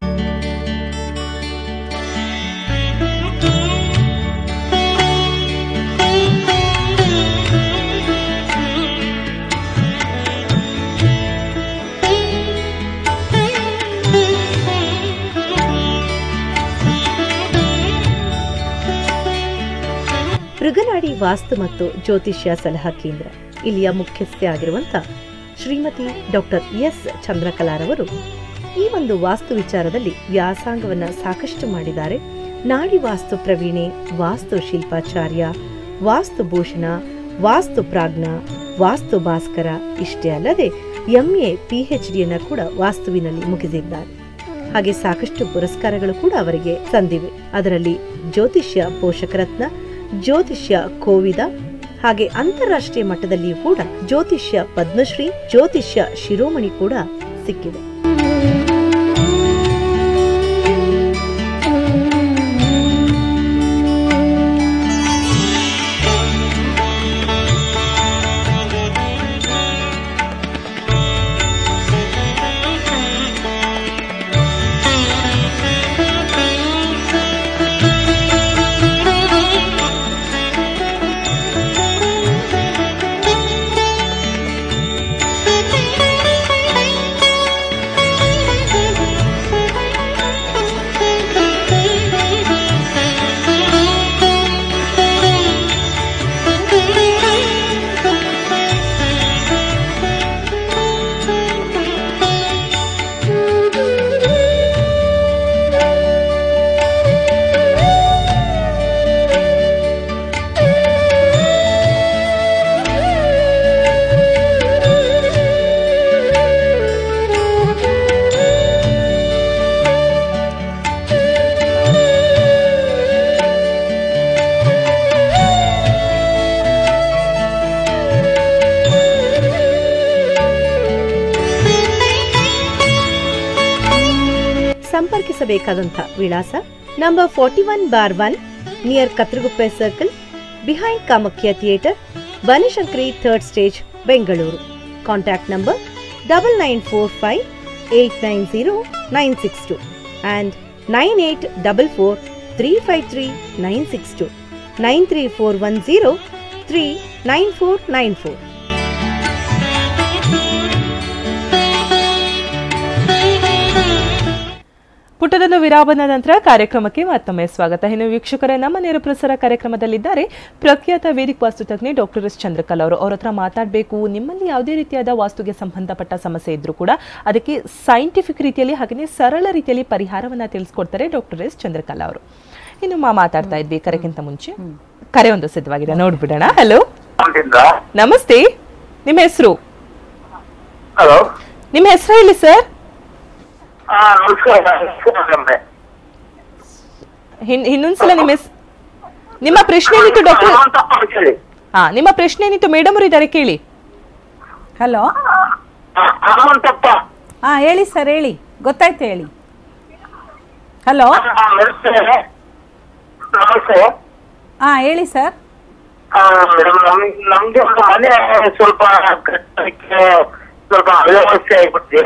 Mriganadi vastu ಮತ್ತು ಜ್ಯೋತಿಷ್ಯ ಸಲಹಾ ಕೇಂದ್ರ ಇಲ್ಲಿಯ ಮುಖ್ಯಸ್ಥೆ ಆಗಿರುವಂತ ಶ್ರೀಮತಿ ಡಾಕ್ಟರ್ ಎಸ್ ಚಂದ್ರಕಲಾರವರು ಈ ಒಂದು ವಾಸ್ತು ವಿಚಾರದಲ್ಲಿ ವ್ಯಾಸಂಗವನ್ನ ಸಾಕಷ್ಟು ಮಾಡಿದ್ದಾರೆ ನಾಡಿ ವಾಸ್ತು ಪ್ರವೀಣೆ ವಾಸ್ತು ಶಿಲ್ಪಾಚಾರ್ಯ ವಾಸ್ತು ಭೂಷಣ ವಾಸ್ತು ಪ್ರಾಜ್ಞ ವಾಸ್ತು ಭಾಸ್ಕರ ಇಷ್ಟೇ ಅಲ್ಲದೆ ಎಂಎ ಪಿಎಚ್ ಡಿಯನ್ನ ಕೂಡ ವಾಸ್ತುವಿನಲ್ಲಿ ಮುಗಿಸಿದ್ದಾರೆ ಹಾಗೆ ಸಾಕಷ್ಟು ಪುರಸ್ಕಾರಗಳು ಕೂಡ ಅವರಿಗೆ ಸಂದಿವೆ ಅದರಲ್ಲಿ ಜ್ಯೋತಿಷ್ಯ ಪೋಷಕರತ್ನ ಜ್ಯೋತಿಷ್ಯ ಕೋವಿದ ಹಾಗೆ ಅಂತಾರಾಷ್ಟ್ರೀಯ ಮಟ್ಟದಲ್ಲಿಯೂ ಕೂಡ ಜ್ಯೋತಿಷ್ಯ ಪದ್ಮಶ್ರೀ ಜ್ಯೋತಿಷ್ಯ ಶಿರೋಮಣಿ ಕೂಡ ಸಿಕ್ಕಿದೆ ಸಂಪರ್ಕಿಸಬೇಕಾದಂಥ ವಿಳಾಸ number forty one bar one near Kathriguppe circle behind Kamakhya theatre Banashankari third stage Bengaluru contact number double nine four five eight nine zero nine six two and nine eight double four three five three nine six two nine three four one zero three nine four nine four ಪುಟ್ಟದೊಂದು ವಿರಾಮದ ನಂತರ ಕಾರ್ಯಕ್ರಮಕ್ಕೆ ಮತ್ತೊಮ್ಮೆ ಸ್ವಾಗತ ಇನ್ನು ವೀಕ್ಷಕರೇ ನಮ್ಮ ನೇರ ಪ್ರಸಾರ ಕಾರ್ಯಕ್ರಮದಲ್ಲಿದ್ದಾರೆ ಪ್ರಖ್ಯಾತ ವೇದಿಕ ವಾಸ್ತು ತಜ್ಞೆ ಡಾಕ್ಟರ್ ಎಸ್ ಚಂದ್ರಕಲಾ ಅವರು ಅವ್ರ ಹತ್ರ ಮಾತಾಡಬೇಕು ನಿಮ್ಮಲ್ಲಿ ಯಾವುದೇ ರೀತಿಯಾದ ವಾಸ್ತುಗೆ ಸಂಬಂಧಪಟ್ಟ ಸಮಸ್ಯೆ ಇದ್ರೂ ಕೂಡ ಅದಕ್ಕೆ ಸೈಂಟಿಫಿಕ್ ರೀತಿಯಲ್ಲಿ ಹಾಗೆಯೇ ಸರಳ ರೀತಿಯಲ್ಲಿ ಪರಿಹಾರವನ್ನ ತಿಳಿಸ್ಕೊಡ್ತಾರೆ ಡಾಕ್ಟರ್ ಎಸ್ ಚಂದ್ರಕಲಾ ಅವರು ಇನ್ನು ಮಾ ಮಾತಾಡ್ತಾ ಇದ್ವಿ ಕರೆಗಿಂತ ಮುಂಚೆ ಕರೆ ಒಂದು ಸಿದ್ಧವಾಗಿದೆ ನೋಡ್ಬಿಡೋಣ ಹಲೋ ನಮಸ್ತೆ ನಿಮ್ಮ ಹೆಸರು ಹಲೋ ನಿಮ್ಮ ಹೆಸರು ಹೇಳಿ ಸರ್ ಹಾ ನಮಸ್ಕಾರ ನಮಸ್ಕಾರ ನಮ್ದೆ. ಹಿನ್- ಇನ್ನೊಂದ್ಸಲ ನಿಮ್ಮ ಹೆಸ್- ನಿಮ್ಮ ಪ್ರಶ್ನೆ ಏನಿತ್ತು ಡಾಕ್ಟರ್ ಹಾ ನಿಮ್ಮ ಪ್ರಶ್ನೆ ಏನಿತ್ತು ಮೇಡಮ್ ಅವರು ಇದ್ದಾರೆ ಕೇಳಿ ಹಲೋ ಹನುಮಂತಪ್ಪ ಹಾ ಹೇಳಿ ಸರ್ ಹೇಳಿ ಗೊತ್ತಾಯ್ತು ಹೇಳಿ ಹಲೋ ನಮಸ್ತೆ ನಮಸ್ತೆ ಹಾ ಹೇಳಿ ಸರ್ ಆ, ಮೇಡಮ್ ನಮ್- ನಮ್ಗೆ ಒಂದು ಮನೆ ಸ್ವಲ್ಪ ಕಟ್ಟಲಿಕ್ಕೆ ಸ್ವಲ್ಪ ಅವ್ಯವಸ್ಥೆ ಆಗ್ಬಿಟ್ಟಿದೆ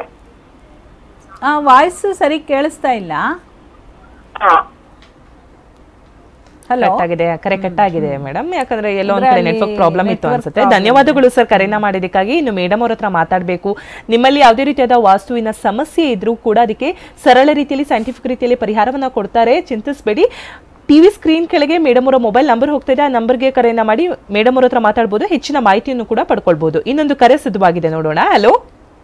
ವಾಯ್ಸು ಸರಿ ಕೇಳಿಸ್ತಾ ಇಲ್ಲ Hello? ಕಟ್ ಆಗಿದೆ ಕರೆ ಕಟ್ ಆಗಿದೆ ಮೇಡಮ್ ಯಾಕಂದ್ರೆ ಎಲ್ಲೋ ಒಂದ್ ಅಂದ್ರೆ ಕಡೆ ಅಲ್ಲಿ ನೆಟ್ವರ್ಕ್ ಪ್ರಾಬ್ಲಮ್ ಇತ್ತು network ಅನ್ಸುತ್ತೆ problem ಧನ್ಯವಾದಗಳು ಸರ್ ಕರೆನ ಮಾಡಿದಕ್ಕಾಗಿ ಇನ್ನು ಮೇಡಮ್ ಅವ್ರ ಹತ್ರ ಮಾತಾಡಬೇಕು ನಿಮ್ಮಲ್ಲಿ ಯಾವುದೇ ರೀತಿಯಾದ ವಾಸ್ತುವಿನ ಸಮಸ್ಯೆ ಇದ್ರೂ ಕೂಡ ಅದಕ್ಕೆ ಸರಳ ರೀತಿಯಲ್ಲಿ ಸೈಂಟಿಫಿಕ್ ರೀತಿಯಲ್ಲಿ ಪರಿಹಾರವನ್ನ ಕೊಡ್ತಾರೆ ಚಿಂತಿಸಬೇಡಿ ಟಿವಿ ಸ್ಕ್ರೀನ್ ಕೆಳಗೆ ಮೇಡಮ್ ಅವರ ಮೊಬೈಲ್ ನಂಬರ್ ಹೋಗ್ತಾ ಇದೆ ಆ ನಂಬರ್ಗೆ ಕರೆಯನ್ನ ಮಾಡಿ ಮೇಡಮ್ ಅವ್ರ ಹತ್ರ ಮಾತಾಡ್ಬೋದು ಹೆಚ್ಚಿನ ಮಾಹಿತಿಯನ್ನು ಕೂಡ ಪಡ್ಕೊಳ್ಬಹುದು ಇನ್ನೊಂದು ಕರೆ ಸಿದ್ಧವಾಗಿದೆ ನೋಡೋಣ ಹಲೋ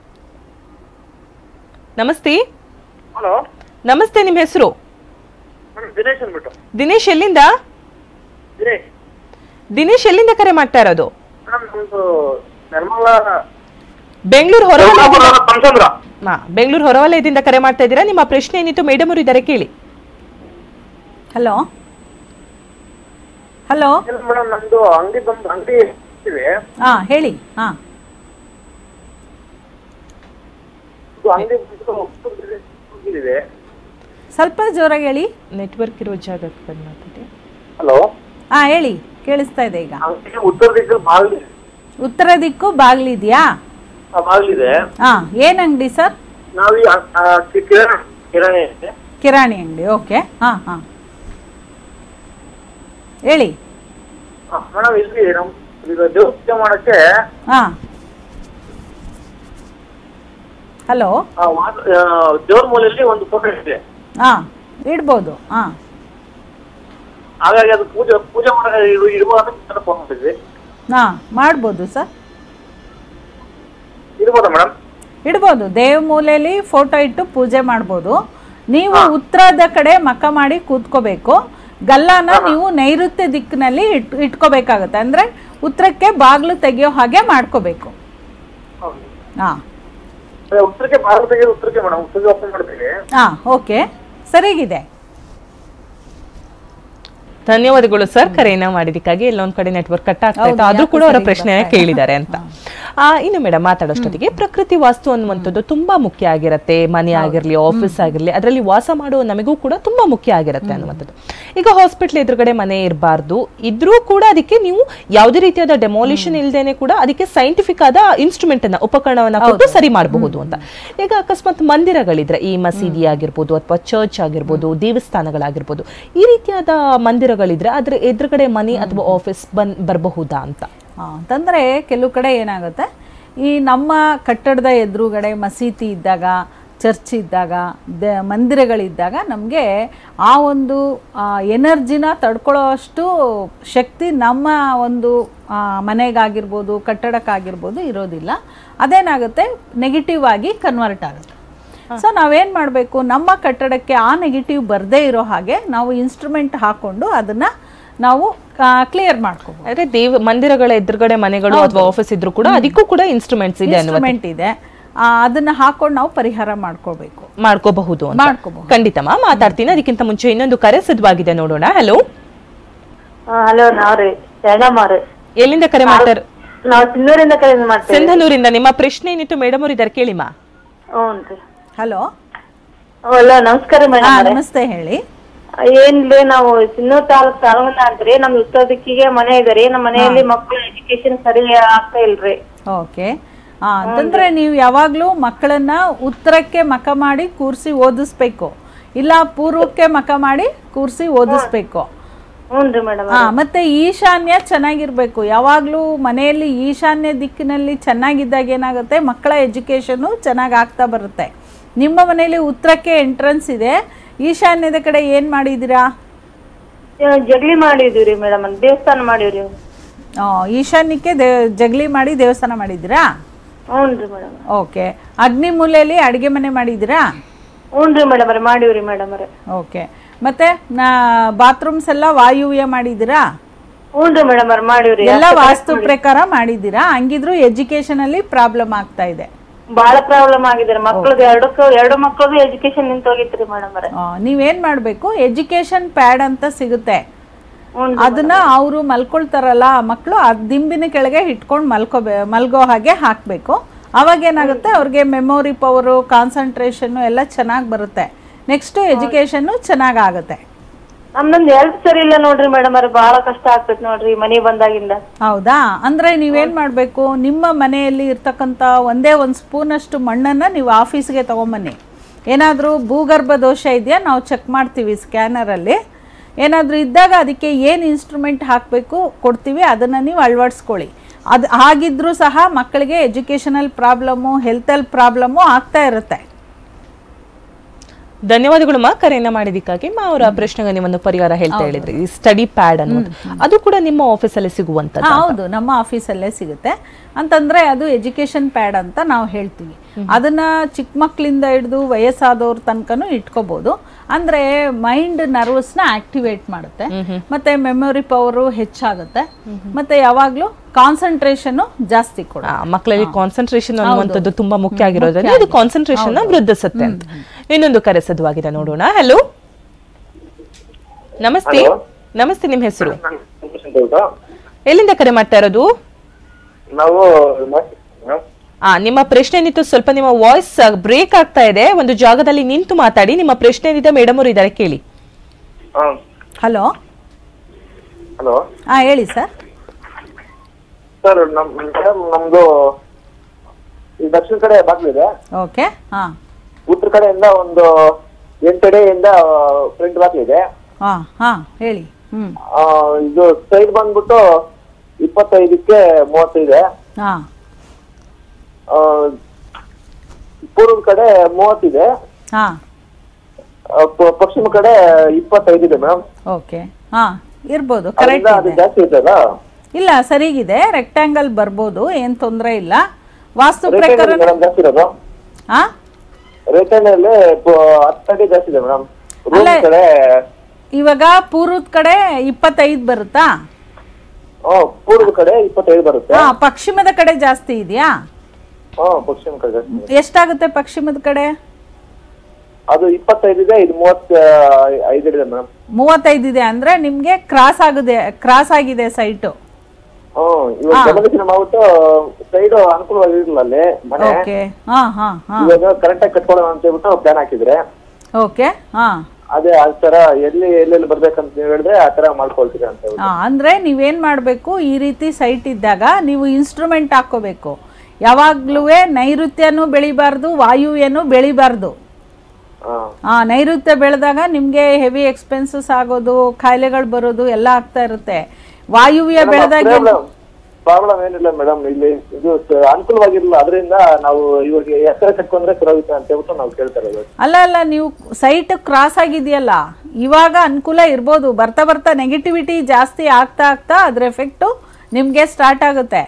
ನಮಸ್ತೆ ಹಲೋ ನಮಸ್ತೆ ನಿಮ್ಮ ಹೆಸರು ದಿನೇಶ್ ಅಂದ್ಬಿಟ್ಟು ದಿನೇಶ್ ಎಲ್ಲಿಂದ ದಿನೇಶ್ ದಿನೇಶ್ ಎಲ್ಲಿಂದ ಕರೆ ಮಾಡ್ತಾ ಇರೋದು ಮೇಡಮ್ ನಮ್ದು ನಿರ್ಮಲ ಬೆಂಗಳೂರು ಹೊರವಲಯದಿಂದ ಪಂಚಂದ್ರ ಹಾ ಬೆಂಗಳೂರು ಹೊರವಲಯದಿಂದ ಕರೆ ಮಾಡ್ತಾ ಇದ್ದೀರಾ ನಿಮ್ಮ ಪ್ರಶ್ನೆ ಏನಿತ್ತು ಮೇಡಮ್ ಅವರು ಇದ್ದಾರೆ ಕೇಳಿ ಹಲೋ ಹಲೋ ಮೇಡಮ್ ನಮ್ದು ಅಂಗಡಿ ಬಂದು ಅಂಗಡಿ ಇದೆ ಹಾ ಹೇಳಿ ಹಾ ಇದು ಅಂಗಡಿ ಬಂದು ಇದೆ ಸ್ವಲ್ಪ ಜೋರಾಗಿ ಹೇಳಿ ನೆಟ್ವರ್ಕ್ ಇರೋ ಜಾಗಕ್ಕೆ ಬಂದು ಮಾತಾಡಿ ಹಲೋ ಹಾ ಹೇಳಿ ಕೇಳಿಸ್ತಾ ಇದೆ ಈಗ ಅಂಗಡಿ ಉತ್ತರ ದಿಕ್ಕು ಬಾಗಿಲು ಉತ್ತರ ದಿಕ್ಕು ಬಾಗ್ಲಿದ್ಯಾ ಬಾಗಿಲಿದೆ ಹಾ ಏನ್ ಅಂಗಡಿ ಸರ್ ನಾವು ಈ ಅ- ಆ ಕಿ- ಕಿರಾಣಿ ಕಿರಾಣಿ ಇದೆ ಕಿರಾಣಿ ಅಂಗಡಿ ಓಕೆ ಹಾ ಹಾ ಹೇಳಿ ಮೇಡಮ್ ಇಲ್ಲಿ ನಮ್ ಈಗ ದೇವ್ರ ಪೂಜೆ ಮಾಡಕ್ಕೆ ಹಾ ಹಲೋ ಆ ವಾಸ- ಆ, ದೇವ್ರ ಮೂಲೆಯಲ್ಲಿ ಒಂದು ಫೋಟೋ ಇದೆ ಹಾ ಇಡ್ಬೋದು ಹಾ ಹಾಗಾಗಿ ಅದು ಪೂಜೆ ಪೂಜೆ ಮಾಡಕ್ಕೆ ಇಡು- ಇಡ್ಬೋದು ಅಂತ ಫೋನ್ ಮಾಡಿದ್ವಿ ಹಾ ಮಾಡ್ಬೋದು ಸರ್ ಇಡ್ಬೋದಾ ಮೇಡಮ್ ಇಡ್ಬೋದು ದೇವ ಮೂಲೆಯಲ್ಲಿ ಫೋಟೋ ಇಟ್ಟು ಪೂಜೆ ಮಾಡ್ಬೋದು ನೀವು ಉತ್ತರದ ಕಡೆ ಮಕ್ಕ ಮಾಡಿ ಕೂತ್ಕೋಬೇಕು ಗಲ್ಲನ ನೀವು ನೈಋತ್ಯ ದಿಕ್ಕಿನಲ್ಲಿ ಇಟ್ ಇಟ್ಕೋಬೇಕಾಗತ್ತೆ ಅಂದ್ರೆ ಉತ್ತರಕ್ಕೆ ಬಾಗ್ಲು ತೆಗಿಯೋ ಹಾಗೆ ಮಾಡ್ಕೋಬೇಕು ಹಾ ಅದೇ ಉತ್ತರಕ್ಕೆ ಬಾಗಿಲು ತೆಗೆದು ಉತ್ತರಕ್ಕೆ ಮೇಡಮ್ ಉತ್ತರಕ್ಕೆ ಓಪನ್ ಮಾಡ್ತೀವಿ ಹಾ ಓಕೆ ಸರಿಗಿದೆ ಧನ್ಯವಾದಗಳು ಸರ್ ಕರೆಯನ್ನ ಮಾಡಿದಕ್ಕಾಗಿ ಎಲ್ಲೊಂದ್ ಕಡೆ ನೆಟ್ವರ್ಕ್ ಕಟ್ ಆಗ್ತಾ ಇತ್ತು ಹೌದು, ಆದ್ರೂ ಯಾಕೋ ಕೂಡ ಅವರ ಸರಿ ಪ್ರಶ್ನೆ ಬರ್ತಾ ಇಲ್ಲ. ಕೇಳಿದ್ದಾರೆ ಅಂತ ಆ, ಇನ್ನು ಮೇಡಮ್ ಮಾತಾಡೋಷ್ಟೊತ್ತಿಗೆ ಪ್ರಕೃತಿ ವಾಸ್ತು ಅನ್ನುವಂಥದ್ದು ತುಂಬಾ ಮುಖ್ಯ ಆಗಿರತ್ತೆ ಮನೆ ಆಗಿರ್ಲಿ ಆಫೀಸ್ ಆಗಿರ್ಲಿ ಅದರಲ್ಲಿ ವಾಸ ಮಾಡುವ ನಮಗೂ ಕೂಡ ತುಂಬಾ ಮುಖ್ಯ ಆಗಿರತ್ತೆ ಅನ್ನುವಂಥದ್ದು ಈಗ ಹಾಸ್ಪಿಟ್ಲ್ ಎದುರುಗಡೆ ಮನೆ ಇರಬಾರ್ದು ಇದ್ರೂ ಕೂಡ ಅದಕ್ಕೆ ನೀವು ಯಾವುದೇ ರೀತಿಯಾದ ಡೆಮಾಲಿಷನ್ ಇಲ್ದೇನೆ ಕೂಡ ಅದಕ್ಕೆ ಸೈಂಟಿಫಿಕ್ ಆದ ಇನ್ಸ್ಟ್ರೂಮೆಂಟ್ ಅನ್ನ ಉಪಕರಣವನ್ನ ಕೊಟ್ಟು ಸರಿ ಮಾಡಬಹುದು ಅಂತ ಈಗ ಅಕಸ್ಮಾತ್ ಮಂದಿರಗಳಿದ್ರೆ ಈ ಮಸೀದಿ ಆಗಿರ್ಬೋದು ಅಥವಾ ಚರ್ಚ್ ಆಗಿರ್ಬೋದು ದೇವಸ್ಥಾನಗಳಾಗಿರ್ಬೋದು ಈ ರೀತಿಯಾದ ಮಂದಿರಗಳಿದ್ರೆ ಅದ್ರ ಎದುರುಗಡೆ ಮನೆ ಅಥವಾ ಆಫೀಸ್ ಬಂದ್ ಬರಬಹುದಾ ಅಂತ ಆ, ಅಂತಂದ್ರೆ ಕೆಲವು ಕಡೆ ಏನಾಗುತ್ತೆ ಈ ನಮ್ಮ ಕಟ್ಟಡದ ಎದುರುಗಡೆ ಮಸೀದಿ ಇದ್ದಾಗ ಚರ್ಚ್ ಇದ್ದಾಗ ದ ಮಂದಿರಗಳಿದ್ದಾಗ ನಮಗೆ ಆ ಒಂದು ಎನರ್ಜಿನ ತಡ್ಕೊಳ್ಳೋಷ್ಟು ಶಕ್ತಿ ನಮ್ಮ ಒಂದು ಆ, ಮನೆಗಾಗಿರ್ಬೋದು ಕಟ್ಟಡಕ್ಕಾಗಿರ್ಬೋದು ಇರೋದಿಲ್ಲ ಅದೇನಾಗುತ್ತೆ ನೆಗೆಟಿವ್ ಆಗಿ ಕನ್ವರ್ಟ್ ಆಗುತ್ತೆ ಸೊ ನಾವೇನು ಮಾಡಬೇಕು ನಮ್ಮ ಕಟ್ಟಡಕ್ಕೆ ಆ ನೆಗೆಟಿವ್ ಬರದೇ ಇರೋ ಹಾಗೆ ನಾವು ಇನ್ಸ್ಟ್ರೂಮೆಂಟ್ ಹಾಕ್ಕೊಂಡು ಅದನ್ನು ನಾವು ಕ್ಲಿಯರ್ ಮಾಡ್ಕೋಬೋದು ಅಂದ್ರೆ ದೇವ ಮಂದಿರಗಳ ಎದುರುಗಡೆ ಮನೆಗಳು ಅಥವಾ ಆಫೀಸ್ ಇದ್ರು ಕೂಡ ಅದಕ್ಕೂ ಕೂಡ ಇನ್ಸ್ಟ್ರೂಮೆಂಟ್ಸ್ ಇದೆ ಅನ್ನುವಂಥದ್ದು. ಇನ್ಸ್ಟ್ರೂಮೆಂಟ್ ಇದೆ ಆ, ಅದನ್ನ ಹಾಕೊಂಡು ನಾವು ಪರಿಹಾರ ಮಾಡ್ಕೋಬೇಕು ಮಾಡ್ಕೋಬಹುದು ಅಂತ. ಮಾಡ್ಕೋಬಹುದು. ಖಂಡಿತಮ್ಮ ಮಾತಾಡ್ತೀನಿ ಅದಕ್ಕಿಂತ ಮುಂಚೆ ಇನ್ನೊಂದು ಕರೆ ಸಿದ್ಧವಾಗಿದೆ ನೋಡೋಣ ಹಲೋ ಹಲೋ ನಾವ್ರಿ ಶರಣಮ್ಮವ್ರಿ ಎಲ್ಲಿಂದ ಕರೆ ಮಾಡ್ತಾರೆ ನಾವ್ ಸಿನ್ನೂರಿಂದ ಕರೆ ಮಾಡ್ತೇವೆ ಸಿಂಧನೂರಿಂದ ನಿಮ್ಮ ಪ್ರಶ್ನೆ ಏನಿತ್ತು ಮೇಡಮ್ ಅವ್ರು ಇದಾರೆ ಕೇಳಿಮಾ ಹ್ಞೂನ್ರಿ ಹಲೋ ಹಲೋ ನಮಸ್ಕಾರ ಮೇಡಮ್ ನಮಸ್ತೆ ಹೇಳಿ ಏನ್ರಿ ನಾವು ಸಿನ್ನೂರ್ ತಾಲೂಕ್ ತಾಲೂಕಿನ ಅಂತ್ರಿ ನಮ್ ಉತ್ತರ ದಿಕ್ಕಿಗೆ ಮನೆ ಇದರಿ ನಮ್ಮ ಮನೆಯಲ್ಲಿ ಮಕ್ಕಳ ಎಜುಕೇಶನ್ ಸರಿ ಆಗ್ತಾ ಇಲ್ರಿ ಓಕೆ ಆ, ಅಂತಂದ್ರೆ ನೀವು ಯಾವಾಗ್ಲೂ ಮಕ್ಕಳನ್ನ ಉತ್ತರಕ್ಕೆ ಮಕ ಮಾಡಿ ಕೂರಿಸಿ ಓದಿಸ್ಬೇಕು ಇಲ್ಲ ಪೂರ್ವಕ್ಕೆ ಮಕ ಮಾಡಿ ಕೂರಿಸಿ ಓದಿಸ್ಬೇಕು ಹ್ಞೂನ್ರಿ ಮೇಡಮ್ ಹಾ ಮತ್ತೆ ಈಶಾನ್ಯ ಚೆನ್ನಾಗಿರ್ಬೇಕು ಯಾವಾಗ್ಲೂ ಮನೆಯಲ್ಲಿ ಈಶಾನ್ಯ ದಿಕ್ಕಿನಲ್ಲಿ ಚೆನ್ನಾಗಿದ್ದಾಗ ಏನಾಗುತ್ತೆ ಮಕ್ಕಳ ಎಜುಕೇಶನು ಚೆನ್ನಾಗಿ ಆಗ್ತಾ ಬರುತ್ತೆ ನಿಮ್ಮ ಮನೆಯಲ್ಲಿ ಉತ್ತರಕ್ಕೆ ಎಂಟ್ರೆನ್ಸ್ ಇದೆ ಈಶಾನ್ಯದ ಕಡೆ ಏನ್ ಮಾಡಿದ್ದೀರಾ ಜಗ್ಲಿ ಮಾಡಿದೀವ್ರಿ ಮೇಡಮ್ ದೇವಸ್ಥಾನ ಮಾಡಿವ್ರಿ ಆ, ಈಶಾನ್ಯಕ್ಕೆ ದೇ ಜಗಲಿ ಮಾಡಿ ದೇವಸ್ಥಾನ ಮಾಡಿದ್ದೀರಾ ಹ್ಞೂನ್ರಿ ಮೇಡಮ್ ಓಕೆ ಅಗ್ನಿ ಮೂಲೆಯಲ್ಲಿ ಅಡಿಗೆ ಮನೆ ಮಾಡಿದ್ದೀರಾ ಹ್ಞೂನ್ರಿ ಮೇಡಮ್ ಮಾಡಿವ್ರಿ ಮೇಡಮ್ ಓಕೆ ಮತ್ತೆ ನಾ ಬಾತ್ರೂಮ್ಸ್ ಎಲ್ಲ ವಾಯುವ್ಯ ಮಾಡಿದ್ದೀರಾ ಹ್ಞೂನ್ರಿ ಮೇಡಮ್ ಮಾಡಿವ್ರಿ ಎಲ್ಲ ವಾಸ್ತು ಪ್ರಕಾರ ಮಾಡಿದ್ದೀರಾ ಹಂಗಿದ್ರು ಎಜುಕೇಶನ್ ಅಲ್ಲಿ ಪ್ರಾಬ್ಲಮ್ ಆಗ್ತಾ ಇದೆ ಬಾಳ ಪ್ರಾಬ್ಲಮ್ ಆಗಿದ್ರೆ ಮಕ್ಳದ್ದು ಎರಡಕ್ಕೂ ಎರಡು ಮಕ್ಳದು ಎಜುಕೇಶನ್ ನಿಂತ ಹೋಗಿತ್ರಿ ಮೇಡಮ್ ಆ, ನೀವೇನ್ ಮಾಡ್ಬೇಕು ಎಜುಕೇಶನ್ ಪ್ಯಾಡ್ ಅಂತ ಸಿಗುತ್ತೆ ಅದನ್ನ ಅವರು ಮಲ್ಕೊಳ್ತಾರಲ್ಲ ಮಕ್ಕಳು ಆ ದಿಂಬಿನ ಕೆಳಗೆ ಇಟ್ಕೊಂಡು ಮಲ್ಕೋಬೇ ಮಲ್ಗೋ ಹಾಗೆ ಹಾಕಬೇಕು ಅವಾಗ ಏನಾಗುತ್ತೆ ಅವ್ರಿಗೆ ಮೆಮೊರಿ ಪವರು ಕಾನ್ಸಂಟ್ರೇಷನ್ ಎಲ್ಲ ಚೆನ್ನಾಗಿ ಬರುತ್ತೆ ನೆಕ್ಸ್ಟ್ ಎಜುಕೇಶನ್ ಚೆನ್ನಾಗಿ ಆಗುತ್ತೆ ನಮ್ದೊಂದ್ ಹೆಲ್ತ್ ಸರಿ ಇಲ್ಲ ನೋಡ್ರಿ ಮೇಡಮ್ ಅವ್ರೆ ಬಾಳ ಕಷ್ಟ ಆಗ್ತೈತ್ ನೋಡ್ರಿ ಮನಿ ಬಂದಾಗಿಂದ ಹೌದಾ ಅಂದ್ರೆ ನೀವೇನ್ ಮಾಡಬೇಕು ನಿಮ್ಮ ಮನೆಯಲ್ಲಿ ಇರ್ತಕ್ಕಂಥ ಒಂದೇ ಒಂದು ಸ್ಪೂನಷ್ಟು ಮಣ್ಣನ್ನ ನೀವು ಆಫೀಸ್ಗೆ ತಗೊಂಬನ್ನಿ ಏನಾದರೂ ಭೂಗರ್ಭ ದೋಷ ಇದೆಯಾ ನಾವು ಚೆಕ್ ಮಾಡ್ತೀವಿ ಸ್ಕ್ಯಾನರಲ್ಲಿ ಏನಾದರೂ ಇದ್ದಾಗ ಅದಕ್ಕೆ ಏನು ಇನ್ಸ್ಟ್ರೂಮೆಂಟ್ ಹಾಕಬೇಕು ಕೊಡ್ತೀವಿ ಅದನ್ನು ನೀವು ಅಳವಡಿಸ್ಕೊಳ್ಳಿ ಅದು ಹಾಗಿದ್ರೂ ಸಹ ಮಕ್ಕಳಿಗೆ ಎಜುಕೇಷನಲ್ ಪ್ರಾಬ್ಲಮ್ಮು ಹೆಲ್ತಲ್ ಪ್ರಾಬ್ಲಮ್ಮು ಆಗ್ತಾ ಇರುತ್ತೆ ಧನ್ಯವಾದಗಳು ಮಾ ಕರೆಯನ್ನ ಮಾಡಿದಕ್ಕಾಗಿ ಮಾ ಅವರ ಪ್ರಶ್ನೆಗೆ ನೀವೊಂದು ಪರಿಹಾರ ಹೇಳ್ತಾ ಹೇಳಿದ್ರಿ ಈ ಸ್ಟಡಿ ಪ್ಯಾಡ್ ಅನ್ನೋದು ಅದು ಕೂಡ ನಿಮ್ಮ ಆಫೀಸಲ್ಲಿ ಸಿಗುವಂತದ್ದು ಹಾ, ಹೌದು ನಮ್ಮ ಆಫೀಸಲ್ಲೇ ಸಿಗುತ್ತೆ ಅಂತಂದ್ರೆ ಅದು ಎಜುಕೇಶನ್ ಪ್ಯಾಡ್ ಅಂತ ನಾವು ಹೇಳ್ತೀವಿ ಅದನ್ನ ಚಿಕ್ಕ ಮಕ್ಕಳಿಂದ ಹಿಡಿದು ವಯಸ್ಸಾದವ್ರ ತನಕನೂ ಇಟ್ಕೋಬಹುದು ಅಂದ್ರೆ ಮೈಂಡ್ ನರ್ವಸ್ನ ಆಕ್ಟಿವೇಟ್ ಮಾಡುತ್ತೆ ಮತ್ತೆ ಮೆಮೊರಿ ಪವರು ಹೆಚ್ಚಾಗುತ್ತೆ ಮತ್ತೆ ಯಾವಾಗ್ಲೂ ಕಾನ್ಸಂಟ್ರೇಷನ್ ಜಾಸ್ತಿ ಕೊಡ ಮಕ್ಕಳಲ್ಲಿ ಕಾನ್ಸಂಟ್ರೇಷನ್ ಅನ್ನುವಂಥದ್ದು ತುಂಬಾ ಮುಖ್ಯ ಆಗಿರೋದ್ರಿಂದ ಮುಖ್ಯ ಇದು ಕಾನ್ಸಂಟ್ರೇಷನ್ ನ ವೃದ್ಧಿಸುತ್ತೆ ಅಂತ ಇನ್ನೊಂದು ಕರೆ ಸದ್ವಾಗಿದೆ ನೋಡೋಣ ಹಲೋ ನಮಸ್ತೆ ನಮಸ್ತೆ ನಿಮ್ಮ ಹೆಸರು ಎಲ್ಲಿಂದ ಕರೆ ಮಾಡ್ತಾ ಇರೋದು ನಾವು ಆ ನಿಮ್ಮ ಪ್ರಶ್ನೆ ಏನಿತ್ತು ಸ್ವಲ್ಪ ನಿಮ್ಮ ವಾಯ್ಸ್ ಬ್ರೇಕ್ ಆಗ್ತಾ ಇದೆ ಒಂದು ಜಾಗದಲ್ಲಿ ನಿಂತು ಮಾತಾಡಿ ನಿಮ್ಮ ಪ್ರಶ್ನೆ ಏನಿದೆ ಮೇಡಮ್ ಅವರು ಇದ್ದಾರೆ ಕೇಳಿ ಹಲೋ ಹಲೋ ಹಾ ಹೇಳಿ ಸರ್ ಸರ್ ನಮ್ ಮೇಡಮ್ ನಮ್ದು ಈ ದಕ್ಷಿಣ ಕಡೆ ಬಾಗ್ಲಿದೆ ಓಕೆ ಹಾ ಉತ್ತರ ಕಡೆಯಿಂದ ಒಂದು ಎಂಟಡೆಯಿಂದ ಫ್ರಂಟ್ ಬಾಗ್ಲಿದೆ ಹಾ ಹಾ ಹೇಳಿ ಹ್ಮ್ ಆ, ಇದು ಸೈಡ್ ಬಂದ್ಬಿಟ್ಟು ಇಪ್ಪತ್ತೈದಕ್ಕೆ ಮೂವತ್ತೈದೆ ಹಾ ಆ, ಪೂರ್ವದ ಕಡೆ ಮೂವತ್ತಿದೆ ಹಾ ಆ, ಪ- ಪಶ್ಚಿಮ ಕಡೆ ಇಪ್ಪತ್ತೈದಿದೆ ಮೇಡಮ್ ಓಕೆ ಹಾ ಇರ್ಬೋದು ಅದರಿಂದ ಕರೆಕ್ಟ್ ಅದು ಇದೆ ಜಾಸ್ತಿ ಇದೆಯಲ್ಲ ಇಲ್ಲ ಸರಿಗಿದೆ ರೆಕ್ಟ್ಯಾಂಗಲ್ ಬರ್ಬೋದು ಏನ್ ತೊಂದರೆ ಇಲ್ಲ ವಾಸ್ತು ಪ್ರಕಾರ ಮೇಡಮ್ ಜಾಸ್ತಿ ಇರೋದು ಹಾ ರೇಖೆಯಲ್ಲಿ ಹತ್ತಡಿ ಜಾಸ್ತಿ ಇದೆ ಮೇಡಮ್ ರೂಮ್ ಅಲ್ಲೇ- ಕಡೆ ಇವಾಗ ಪೂರ್ವದ ಕಡೆ ಇಪ್ಪತ್ತೈದು ಬರುತ್ತಾ ಹ್ಮ್ ಪೂರ್ವದ ಕಡೆ ಇಪ್ಪತ್ತೈದು ಬರುತ್ತೆ ಹಾ ಪಶ್ಚಿಮದ ಕಡೆ ಜಾಸ್ತಿ ಇದೆಯಾ ಹ್ಮ್ ಪಶ್ಚಿಮ ಕಡೆ ಜಾಸ್ತಿ ಇದೆ. ಎಷ್ಟಾಗುತ್ತೆ ಪಶ್ಚಿಮದ ಕಡೆ ಅದು ಇಪ್ಪತ್ತೈದು ಇದೆ ಇದು ಮೂವತ್ತ ಐದು ಇದೆ ಮೇಡಮ್ ಮೂವತ್ತೈದು ಇದೆ ಅಂದ್ರೆ ನಿಮ್ಗೆ ಕ್ರಾಸ್ ಆಗಿದೆ ಕ್ರಾಸ್ ಆಗಿದೆ ಸೈಟು ಹ್ಮ್ ಇವಾಗ ಹಾ. ಗಮನಿಸಿ ಮಾಡ್ಬಿಟ್ಟು ಸೈಡ್ ಅನುಕೂಲವಾಗಿರಲಿಲ್ಲ ಅಲ್ಲಿ ಮನೆ ಓಕೆ ಹಾ ಹಾ ಹಾ ಇವಾಗ ಕರೆಕ್ಟ್ ಆಗಿ ಕಟ್ಕೊಳ್ಳೋಣ ಅಂತ ಹೇಳ್ಬಿಟ್ಟು ಪ್ಲಾನ್ ಹಾಕಿದ್ರೆ ಓಕೆ ಹಾ ಅದೇ ಆ ತರ ಎಲ್ಲಿ ಎಲ್ಲೆಲ್ಲಿ ಬರ್ಬೇಕಂತ ನೀವು ಹೇಳಿದ್ರೆ ಆ ತರ ಮಾಡ್ಕೊಳ್ತೀರಿ ಅಂತ ಹೇಳ್ಬಿಟ್ಟು ಹಾ, ಅಂದ್ರೆ ನೀವೇನ್ ಮಾಡಬೇಕು ಈ ರೀತಿ ಸೈಟ್ ಇದ್ದಾಗ ನೀವು ಇನ್ಸ್ಟ್ರೂಮೆಂಟ್ ಹಾಕೋಬೇಕು ಯಾವಾಗ್ಲೂ ನೈಋತ್ಯನೂ ಬೆಳಿಬಾರ್ದು ವಾಯುವ್ಯನೂ ಬೆಳಿಬಾರ್ದು ಹಾ ಆ ನೈಋತ್ಯ ಬೆಳೆದಾಗ ನಿಮ್ಗೆ ಹೆವಿ ಎಕ್ಸ್ಪೆನ್ಸಸ್ ಆಗೋದು ಕಾಯಿಲೆಗಳು ಬರೋದು ಎಲ್ಲ ಆಗ್ತಾ ಇರುತ್ತೆ ವಾಯುವ್ಯ ಬೆಳೆದಾಗ ಪ್ರಾಬ್ಲಮ್ ಏನಿಲ್ಲ ಮೇಡಮ್ ಇಲ್ಲಿ ಇದು ಸ- ಅನುಕೂಲವಾಗಿರಲಿಲ್ಲ ಅದರಿಂದ ನಾವು ಇವಾಗ ಎತ್ತರ ಕಟ್ಕೊಂಡ್ರೆ ಸರೋಗುತ್ತೆ ಅಂತ ಹೇಳ್ಬಿಟ್ಟು ನಾವು ಕೇಳ್ತಾ ಇರೋದು ಅಲ್ಲ ಅಲ್ಲ ನೀವು ಸೈಟ್ ಕ್ರಾಸ್ ಆಗಿದೆಯಲ್ಲ ಇವಾಗ ಅನುಕೂಲ ಇರ್ಬೋದು ಬರ್ತಾ ಬರ್ತಾ ನೆಗೆಟಿವಿಟಿ ಜಾಸ್ತಿ ಆಗ್ತಾ ಆಗ್ತಾ ಅದ್ರ ಎಫೆಕ್ಟು ನಿಮ್ಗೆ ಸ್ಟಾರ್ಟ್ ಆಗುತ್ತೆ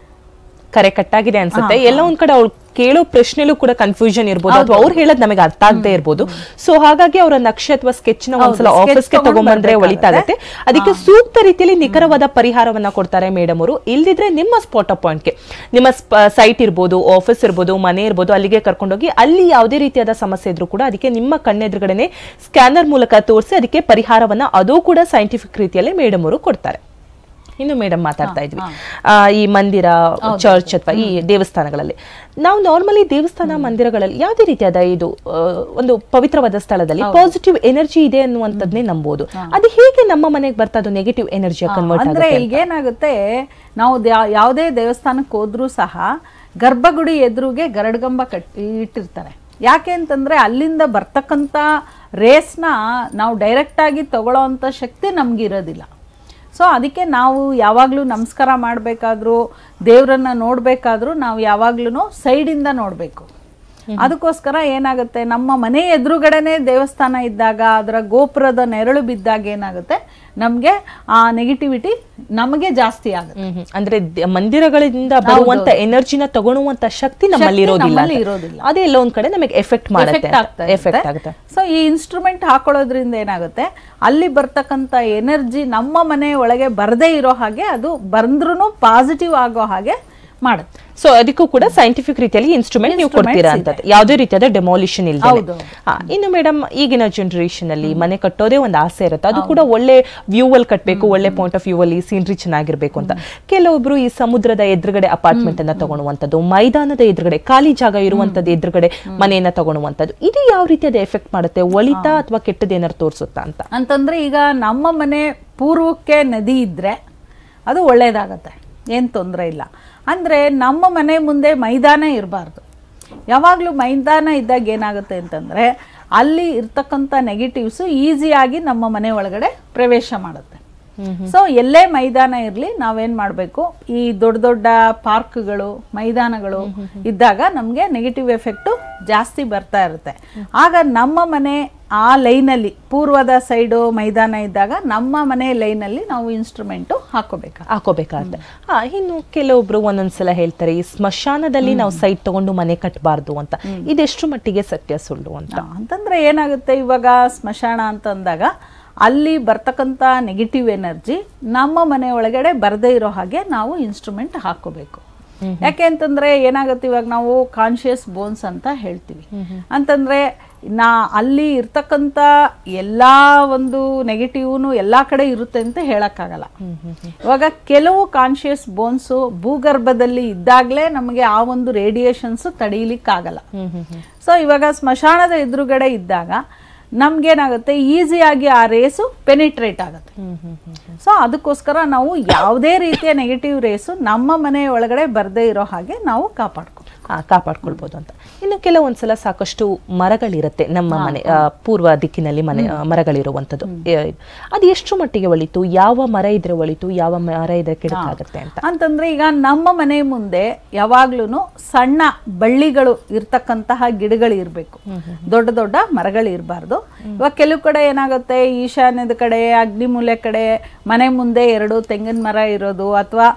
ಕರೆ ಕಟ್ಟಾಗಿದೆ ಅನ್ಸುತ್ತೆ ಹಾ, ಎಲ್ಲ ಒಂದ್ ಕಡೆ ಅವ್ಳು ಕೇಳೋ ಪ್ರಶ್ನೆಲೂ ಕೂಡ ಕನ್ಫ್ಯೂಷನ್ ಇರ್ಬೋದು ಅಥವಾ ಹೌದು. ಅವ್ರು ಹೇಳೋದ್ ನಮಗೆ ಅರ್ಥ ಆಗದೆ ಇರ್ಬೋದು ಸೊ ಹಾಗಾಗಿ ಅವರ ನಕ್ಷೆ ಅಥವಾ ಸ್ಕೆಚ್ ನ ಹೌದು, ಒಂದ್ಸಲ sketch ಆಫೀಸ್ಗೆ ತಗೊಂಡ್ ತಗೊಂಡ್ಬಂದ್ರೆ ಬರ್ಬೇಕಾಗತ್ತೆ. ಒಳಿತಾಗತ್ತೆ ಅದಕ್ಕೆ ಸೂಕ್ತ ರೀತಿಯಲ್ಲಿ ನಿಖರವಾದ ಪರಿಹಾರವನ್ನ ಕೊಡ್ತಾರೆ ಮೇಡಮ್ ಅವರು ಇಲ್ದಿದ್ರೆ ನಿಮ್ಮ ಸ್ಪಾಟ್ ಆಫ್ ಪಾಯಿಂಟ್ಗೆ ನಿಮ್ಮ ಸೈಟ್ ಇರ್ಬೋದು ಆಫೀಸ್ ಇರ್ಬೋದು ಮನೆ ಇರ್ಬೋದು ಅಲ್ಲಿಗೆ ಕರ್ಕೊಂಡೋಗಿ ಅಲ್ಲಿ ಯಾವುದೇ ರೀತಿಯಾದ ಸಮಸ್ಯೆ ಇದ್ರೂ ಕೂಡ ಅದಕ್ಕೆ ನಿಮ್ಮ ಕಣ್ಣೆದುರುಗಡೆನೆ ಸ್ಕ್ಯಾನರ್ ಮೂಲಕ ತೋರಿಸಿ ಅದಕ್ಕೆ ಪರಿಹಾರವನ್ನ ಅದು ಕೂಡ ಸೈಂಟಿಫಿಕ್ ರೀತಿಯಲ್ಲಿ ಮೇಡಮ್ ಅವರು ಕೊಡ್ತಾರೆ ಇನ್ನು ಮೇಡಮ್ ಮಾತಾಡ್ತಾ ಇದ್ವಿ ಆ, ಈ ಮಂದಿರ ಚರ್ಚ್ ಅಥವಾ ಈ ದೇವಸ್ಥಾನಗಳಲ್ಲಿ ನಾವು ನಾರ್ಮಲಿ ದೇವಸ್ಥಾನ ಮಂದಿರಗಳಲ್ಲಿ ಯಾವುದೇ ರೀತಿಯಾದ ಇದು ಆ, ಒಂದು ಪವಿತ್ರವಾದ ಸ್ಥಳದಲ್ಲಿ ಪಾಸಿಟಿವ್ ಎನರ್ಜಿ ಇದೆ ಅನ್ನುವಂಥದ್ನೇ ನಂಬೋದು ಅದು ಹೇಗೆ ನಮ್ಮ ಮನೆಗೆ ಬರ್ತಾ ಅದು ನೆಗೆಟಿವ್ ಎನರ್ಜಿ ಕನ್ವರ್ಟ್ ಅಂದ್ರೆ ಆಗುತ್ತೆ ಅಂತ? ಈಗೇನಾಗುತ್ತೆ ನಾವು ದ್ಯಾ- ಯಾವುದೇ ದೇವಸ್ಥಾನಕ್ಕೆ ಹೋದ್ರೂ ಸಹ ಗರ್ಭಗುಡಿ ಎದುರುಗೆ ಗರಡ್ಗಂಬ ಕಟ್ಟಿ ಇಟ್ಟಿರ್ತಾರೆ ಯಾಕೆ ಅಂತಂದ್ರೆ ಅಲ್ಲಿಂದ ಬರ್ತಕ್ಕಂಥ ರೇಸ್ನ ನಾವು ಡೈರೆಕ್ಟ್ ಆಗಿ ತಗೊಳ್ಳೋ ಅಂಥ ಶಕ್ತಿ ನಮ್ಗಿರೋದಿಲ್ಲ ಸೊ ಅದಕ್ಕೆ ನಾವು ಯಾವಾಗಲೂ ನಮಸ್ಕಾರ ಮಾಡಬೇಕಾದ್ರೂ ದೇವರನ್ನ ನೋಡಬೇಕಾದ್ರೂ ನಾವು ಯಾವಾಗ್ಲೂ ಸೈಡಿಂದ ನೋಡಬೇಕು ಅದಕ್ಕೋಸ್ಕರ ಏನಾಗುತ್ತೆ ನಮ್ಮ ಮನೆ ಎದುರುಗಡೆನೆ ದೇವಸ್ಥಾನ ಇದ್ದಾಗ ಅದರ ಗೋಪುರದ ನೆರಳು ಬಿದ್ದಾಗ ಏನಾಗುತ್ತೆ ನಮಗೆ ಆ ನೆಗೆಟಿವಿಟಿ ನಮಗೆ ಜಾಸ್ತಿ ಆಗುತ್ತೆ ಹ್ಮ್ ಹ್ಮ್. ಅಂದ್ರೆ ದ- ಮಂದಿರಗಳಿಂದ ಬರುವಂತ ಎನರ್ಜಿನ ತಗೊಳ್ಳುವಂತ ಶಕ್ತಿ ನಮ್ಮಲ್ಲಿ ಶಕ್ತಿ ಇರೋದಿಲ್ಲ ನಮ್ಮಲ್ಲಿ ಅಂತ. ಇರೋದಿಲ್ಲ. ಅದೇ ಎಲ್ಲೋ ಒಂದ್ ಕಡೆ ನಮಗೆ ಎಫೆಕ್ಟ್ ಮಾಡುತ್ತೆ ಎಫೆಕ್ಟ್ ಆಗ್ತಾ ಎಫೆಕ್ಟ್ ಆಗುತ್ತೆ ಸೊ ಈ ಇನ್ಸ್ಟ್ರೂಮೆಂಟ್ ಹಾಕೊಳ್ಳೋದ್ರಿಂದ ಏನಾಗುತ್ತೆ ಅಲ್ಲಿ ಬರ್ತಕ್ಕಂಥ ಎನರ್ಜಿ ನಮ್ಮ ಮನೆ ಒಳಗೆ ಬರದೇ ಇರೋ ಹಾಗೆ ಅದು ಬಂದ್ರೂ ಪಾಸಿಟಿವ್ ಆಗೋ ಹಾಗೆ ಮಾಡುತ್ತೆ ಸೊ ಅದಕ್ಕೂ ಕೂಡ ಸೈಂಟಿಫಿಕ್ ರೀತಿಯಲ್ಲಿ ಇನ್ಸ್ಟ್ರೂಮೆಂಟ್ ನೀವು Instruments ಕೊಡ್ತೀರಾ ಇದೆ. ಅಂತ ಯಾವುದೇ ರೀತಿಯಾದ ಡೆಮಾಲಿಷನ್ ಇಲ್ಲ ಹೌದು. ಇನ್ನು ಮೇಡಮ್ ಈಗಿನ ಜನರೇಷನ್ ಅಲ್ಲಿ ಮನೆ ಕಟ್ಟೋದೇ ಒಂದು ಆಸೆ ಇರುತ್ತೆ ಅದು ಕೂಡ ಒಳ್ಳೆ ವ್ಯೂ ಅಲ್ಲಿ ಕಟ್ಟಬೇಕು ಒಳ್ಳೆ ಪಾಯಿಂಟ್ ಆಫ್ ವ್ಯೂ ಅಲ್ಲಿ ಸೀನರಿ ಚೆನ್ನಾಗಿರ್ಬೇಕು ಅಂತ ಕೆಲವೊಬ್ರು ಈ ಸಮುದ್ರದ ಎದುರುಗಡೆ ಅಪಾರ್ಟ್ಮೆಂಟ್ ಅನ್ನ ತಗೊಳ್ಳುವಂಥದ್ದು ಮೈದಾನದ ಎದುರುಗಡೆ ಖಾಲಿ ಜಾಗ ಇರುವಂತದ್ದು ಎದುರುಗಡೆ ಮನೆಯನ್ನ ತಗೊಳ್ಳುವಂಥದ್ದು ಇದು ಯಾವ ರೀತಿಯಾದ ಎಫೆಕ್ಟ್ ಮಾಡುತ್ತೆ ಒಳಿತಾ ಅಥವಾ ಕೆಟ್ಟದೇನಾದ್ರು ತೋರಿಸುತ್ತಾ ಅಂತ ಅಂತಂದ್ರೆ ಈಗ ನಮ್ಮ ಮನೆ ಪೂರ್ವಕ್ಕೆ ನದಿ ಇದ್ರೆ ಅದು ಒಳ್ಳೇದಾಗತ್ತೆ ಏನು ತೊಂದರೆ ಇಲ್ಲ ಅಂದರೆ ನಮ್ಮ ಮನೆ ಮುಂದೆ ಮೈದಾನ ಇರಬಾರ್ದು ಯಾವಾಗಲೂ ಮೈದಾನ ಇದ್ದಾಗ ಏನಾಗುತ್ತೆ ಅಂತಂದರೆ ಅಲ್ಲಿ ಇರ್ತಕ್ಕಂಥ ನೆಗೆಟಿವ್ಸ್ ಈಸಿಯಾಗಿ ನಮ್ಮ ಮನೆ ಒಳಗಡೆ ಪ್ರವೇಶ ಮಾಡುತ್ತೆ ಸೊ ಎಲ್ಲೇ ಮೈದಾನ ಇರಲಿ ನಾವೇನ್ ಮಾಡಬೇಕು ಈ ದೊಡ್ಡ ದೊಡ್ಡ ಪಾರ್ಕ್ಗಳು ಮೈದಾನಗಳು ಇದ್ದಾಗ ನಮಗೆ ನೆಗೆಟಿವ್ ಎಫೆಕ್ಟು ಜಾಸ್ತಿ ಬರ್ತಾ ಇರುತ್ತೆ ಆಗ ನಮ್ಮ ಮನೆ ಆ ಲೈನಲ್ಲಿ ಪೂರ್ವದ ಸೈಡು ಮೈದಾನ ಇದ್ದಾಗ ನಮ್ಮ ಮನೆ ಲೈನಲ್ಲಿ ನಾವು ಇನ್ಸ್ಟ್ರೂಮೆಂಟು ಹಾಕೋಬೇಕು ಹಾಕೋಬೇಕಾಗತ್ತೆ ಹಾ ಇನ್ನು ಕೆಲವೊಬ್ರು ಒಂದೊಂದ್ಸಲ ಹೇಳ್ತಾರೆ ಈ ಸ್ಮಶಾನದಲ್ಲಿ ನಾವು ಸೈಟ್ ತಗೊಂಡು ಮನೆ ಕಟ್ಟಬಾರ್ದು ಅಂತ ಇದೆಷ್ಟು ಮಟ್ಟಿಗೆ ಸತ್ಯ ಸುಳ್ಳು ಅಂತ ಅಂತಂದ್ರೆ ಏನಾಗುತ್ತೆ ಇವಾಗ ಸ್ಮಶಾನ ಅಂತ ಅಂದಾಗ ಅಲ್ಲಿ ಬರ್ತಕ್ಕಂಥ ನೆಗೆಟಿವ್ ಎನರ್ಜಿ ನಮ್ಮ ಮನೆ ಒಳಗಡೆ ಬರದೇ ಇರೋ ಹಾಗೆ ನಾವು ಇನ್ಸ್ಟ್ರೂಮೆಂಟ್ ಹಾಕೋಬೇಕು ಯಾಕೆ ಅಂತಂದ್ರೆ ಏನಾಗುತ್ತೆ ಇವಾಗ ನಾವು ಕಾನ್ಶಿಯಸ್ ಬೋನ್ಸ್ ಅಂತ ಹೇಳ್ತೀವಿ ಅಂತಂದ್ರೆ ನಾ ಅಲ್ಲಿ ಇರ್ತಕ್ಕಂಥ ಎಲ್ಲಾ ಒಂದು ನೆಗೆಟಿವ್ನು ಎಲ್ಲಾ ಕಡೆ ಇರುತ್ತೆ ಅಂತ ಹೇಳಕ್ಕಾಗಲ್ಲ ಇವಾಗ ಕೆಲವು ಕಾನ್ಶಿಯಸ್ ಬೋನ್ಸು ಭೂಗರ್ಭದಲ್ಲಿ ಇದ್ದಾಗಲೇ ನಮಗೆ ಆ ಒಂದು ರೇಡಿಯೇಷನ್ಸ್ ತಡೀಲಿಕ್ಕಾಗಲ್ಲ ಸೊ ಇವಾಗ ಸ್ಮಶಾನದ ಎದುರುಗಡೆ ಇದ್ದಾಗ ನಮ್ಗೇನಾಗುತ್ತೆ ಈಸಿಯಾಗಿ ಆ ರೇಸು ಪೆನಿಟ್ರೇಟ್ ಆಗುತ್ತೆ ಸೊ ಅದಕ್ಕೋಸ್ಕರ ನಾವು ಯಾವುದೇ ರೀತಿಯ ನೆಗೆಟಿವ್ ರೇಸು ನಮ್ಮ ಮನೆ ಒಳಗಡೆ ಬರದೇ ಇರೋ ಹಾಗೆ ನಾವು ಕಾಪಾಡ್ಕೊ ಆ, ಕಾಪಾಡ್ಕೊಳ್ಬೋದು ಅಂತ ಇನ್ನು ಕೆಲವೊಂದ್ಸಲ ಸಾಕಷ್ಟು ಮರಗಳಿರುತ್ತೆ ನಮ್ಮ ಮನೆ ಆ, ಪೂರ್ವ ದಿಕ್ಕಿನಲ್ಲಿ ಮನೆ ಆ, ಮರಗಳಿರುವಂಥದ್ದು ಏ, ಅದು ಎಷ್ಟು ಮಟ್ಟಿಗೆ ಒಳಿತು ಯಾವ ಮರ ಇದ್ರೆ ಒಳಿತು ಯಾವ ಮರ ಇದ್ರೆ ಕೆಡಕಾಗತ್ತೆ ಅಂತ ಅಂತಂದ್ರೆ ಈಗ ನಮ್ಮ ಮನೆ ಮುಂದೆ ಯಾವಾಗ್ಲೂ ಸಣ್ಣ ಬಳ್ಳಿಗಳು ಇರ್ತಕ್ಕಂತಹ ಗಿಡಗಳು ಇರಬೇಕು ದೊಡ್ಡ ದೊಡ್ಡ ಮರಗಳು ಇರಬಾರ್ದು ಇವಾಗ ಕೆಲವು ಕಡೆ ಏನಾಗುತ್ತೆ ಈಶಾನ್ಯದ ಕಡೆ ಅಗ್ನಿಮೂಲೆ ಕಡೆ ಮನೆ ಮುಂದೆ ಎರಡು ತೆಂಗಿನ ಮರ ಇರೋದು ಅಥವಾ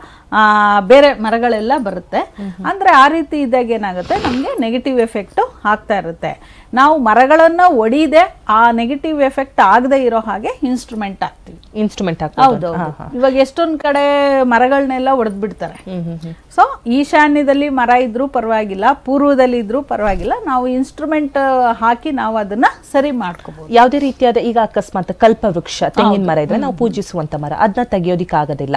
ಬೇರೆ ಮರಗಳೆಲ್ಲ ಬರುತ್ತೆ ಅಂದ್ರೆ ಆ ರೀತಿ ಇದ್ದಾಗ ಏನಾಗುತ್ತೆ ನಮಗೆ ನೆಗೆಟಿವ್ ಎಫೆಕ್ಟ್ ಆಗ್ತಾ ಇರುತ್ತೆ ನಾವು ಮರಗಳನ್ನ ಒಡಿದೆ ಆ ನೆಗೆಟಿವ್ ಎಫೆಕ್ಟ್ ಆಗದೆ ಇರೋ ಹಾಗೆ ಇನ್ಸ್ಟ್ರೂಮೆಂಟ್ ಹಾಕ್ತೀವಿ ಇನ್ಸ್ಟ್ರೂಮೆಂಟ್ ಹೌದು ಇವಾಗ ಎಷ್ಟೊಂದ್ ಕಡೆ ಮರಗಳನ್ನೆಲ್ಲ ಒಡೆದ್ ಬಿಡ್ತಾರೆ ಸೊ ಈಶಾನ್ಯದಲ್ಲಿ ಮರ ಇದ್ರೂ ಪರವಾಗಿಲ್ಲ ಪೂರ್ವದಲ್ಲಿ ಇದ್ರೂ ಪರವಾಗಿಲ್ಲ ನಾವು ಇನ್ಸ್ಟ್ರೂಮೆಂಟ್ ಹಾಕಿ ನಾವು ಅದನ್ನ ಸರಿ ಮಾಡ್ಕೋಬಹುದು ಯಾವುದೇ ರೀತಿಯಾದ ಈಗ ಅಕಸ್ಮಾತ್ ಕಲ್ಪ ವೃಕ್ಷ ತೆಂಗಿನ ಮರ ಇದ್ರೆ ನಾವು ಪೂಜಿಸುವಂತ ಮರ ಅದನ್ನ ತೆಗಿಯೋದಿಕ್ ಆಗೋದಿಲ್ಲ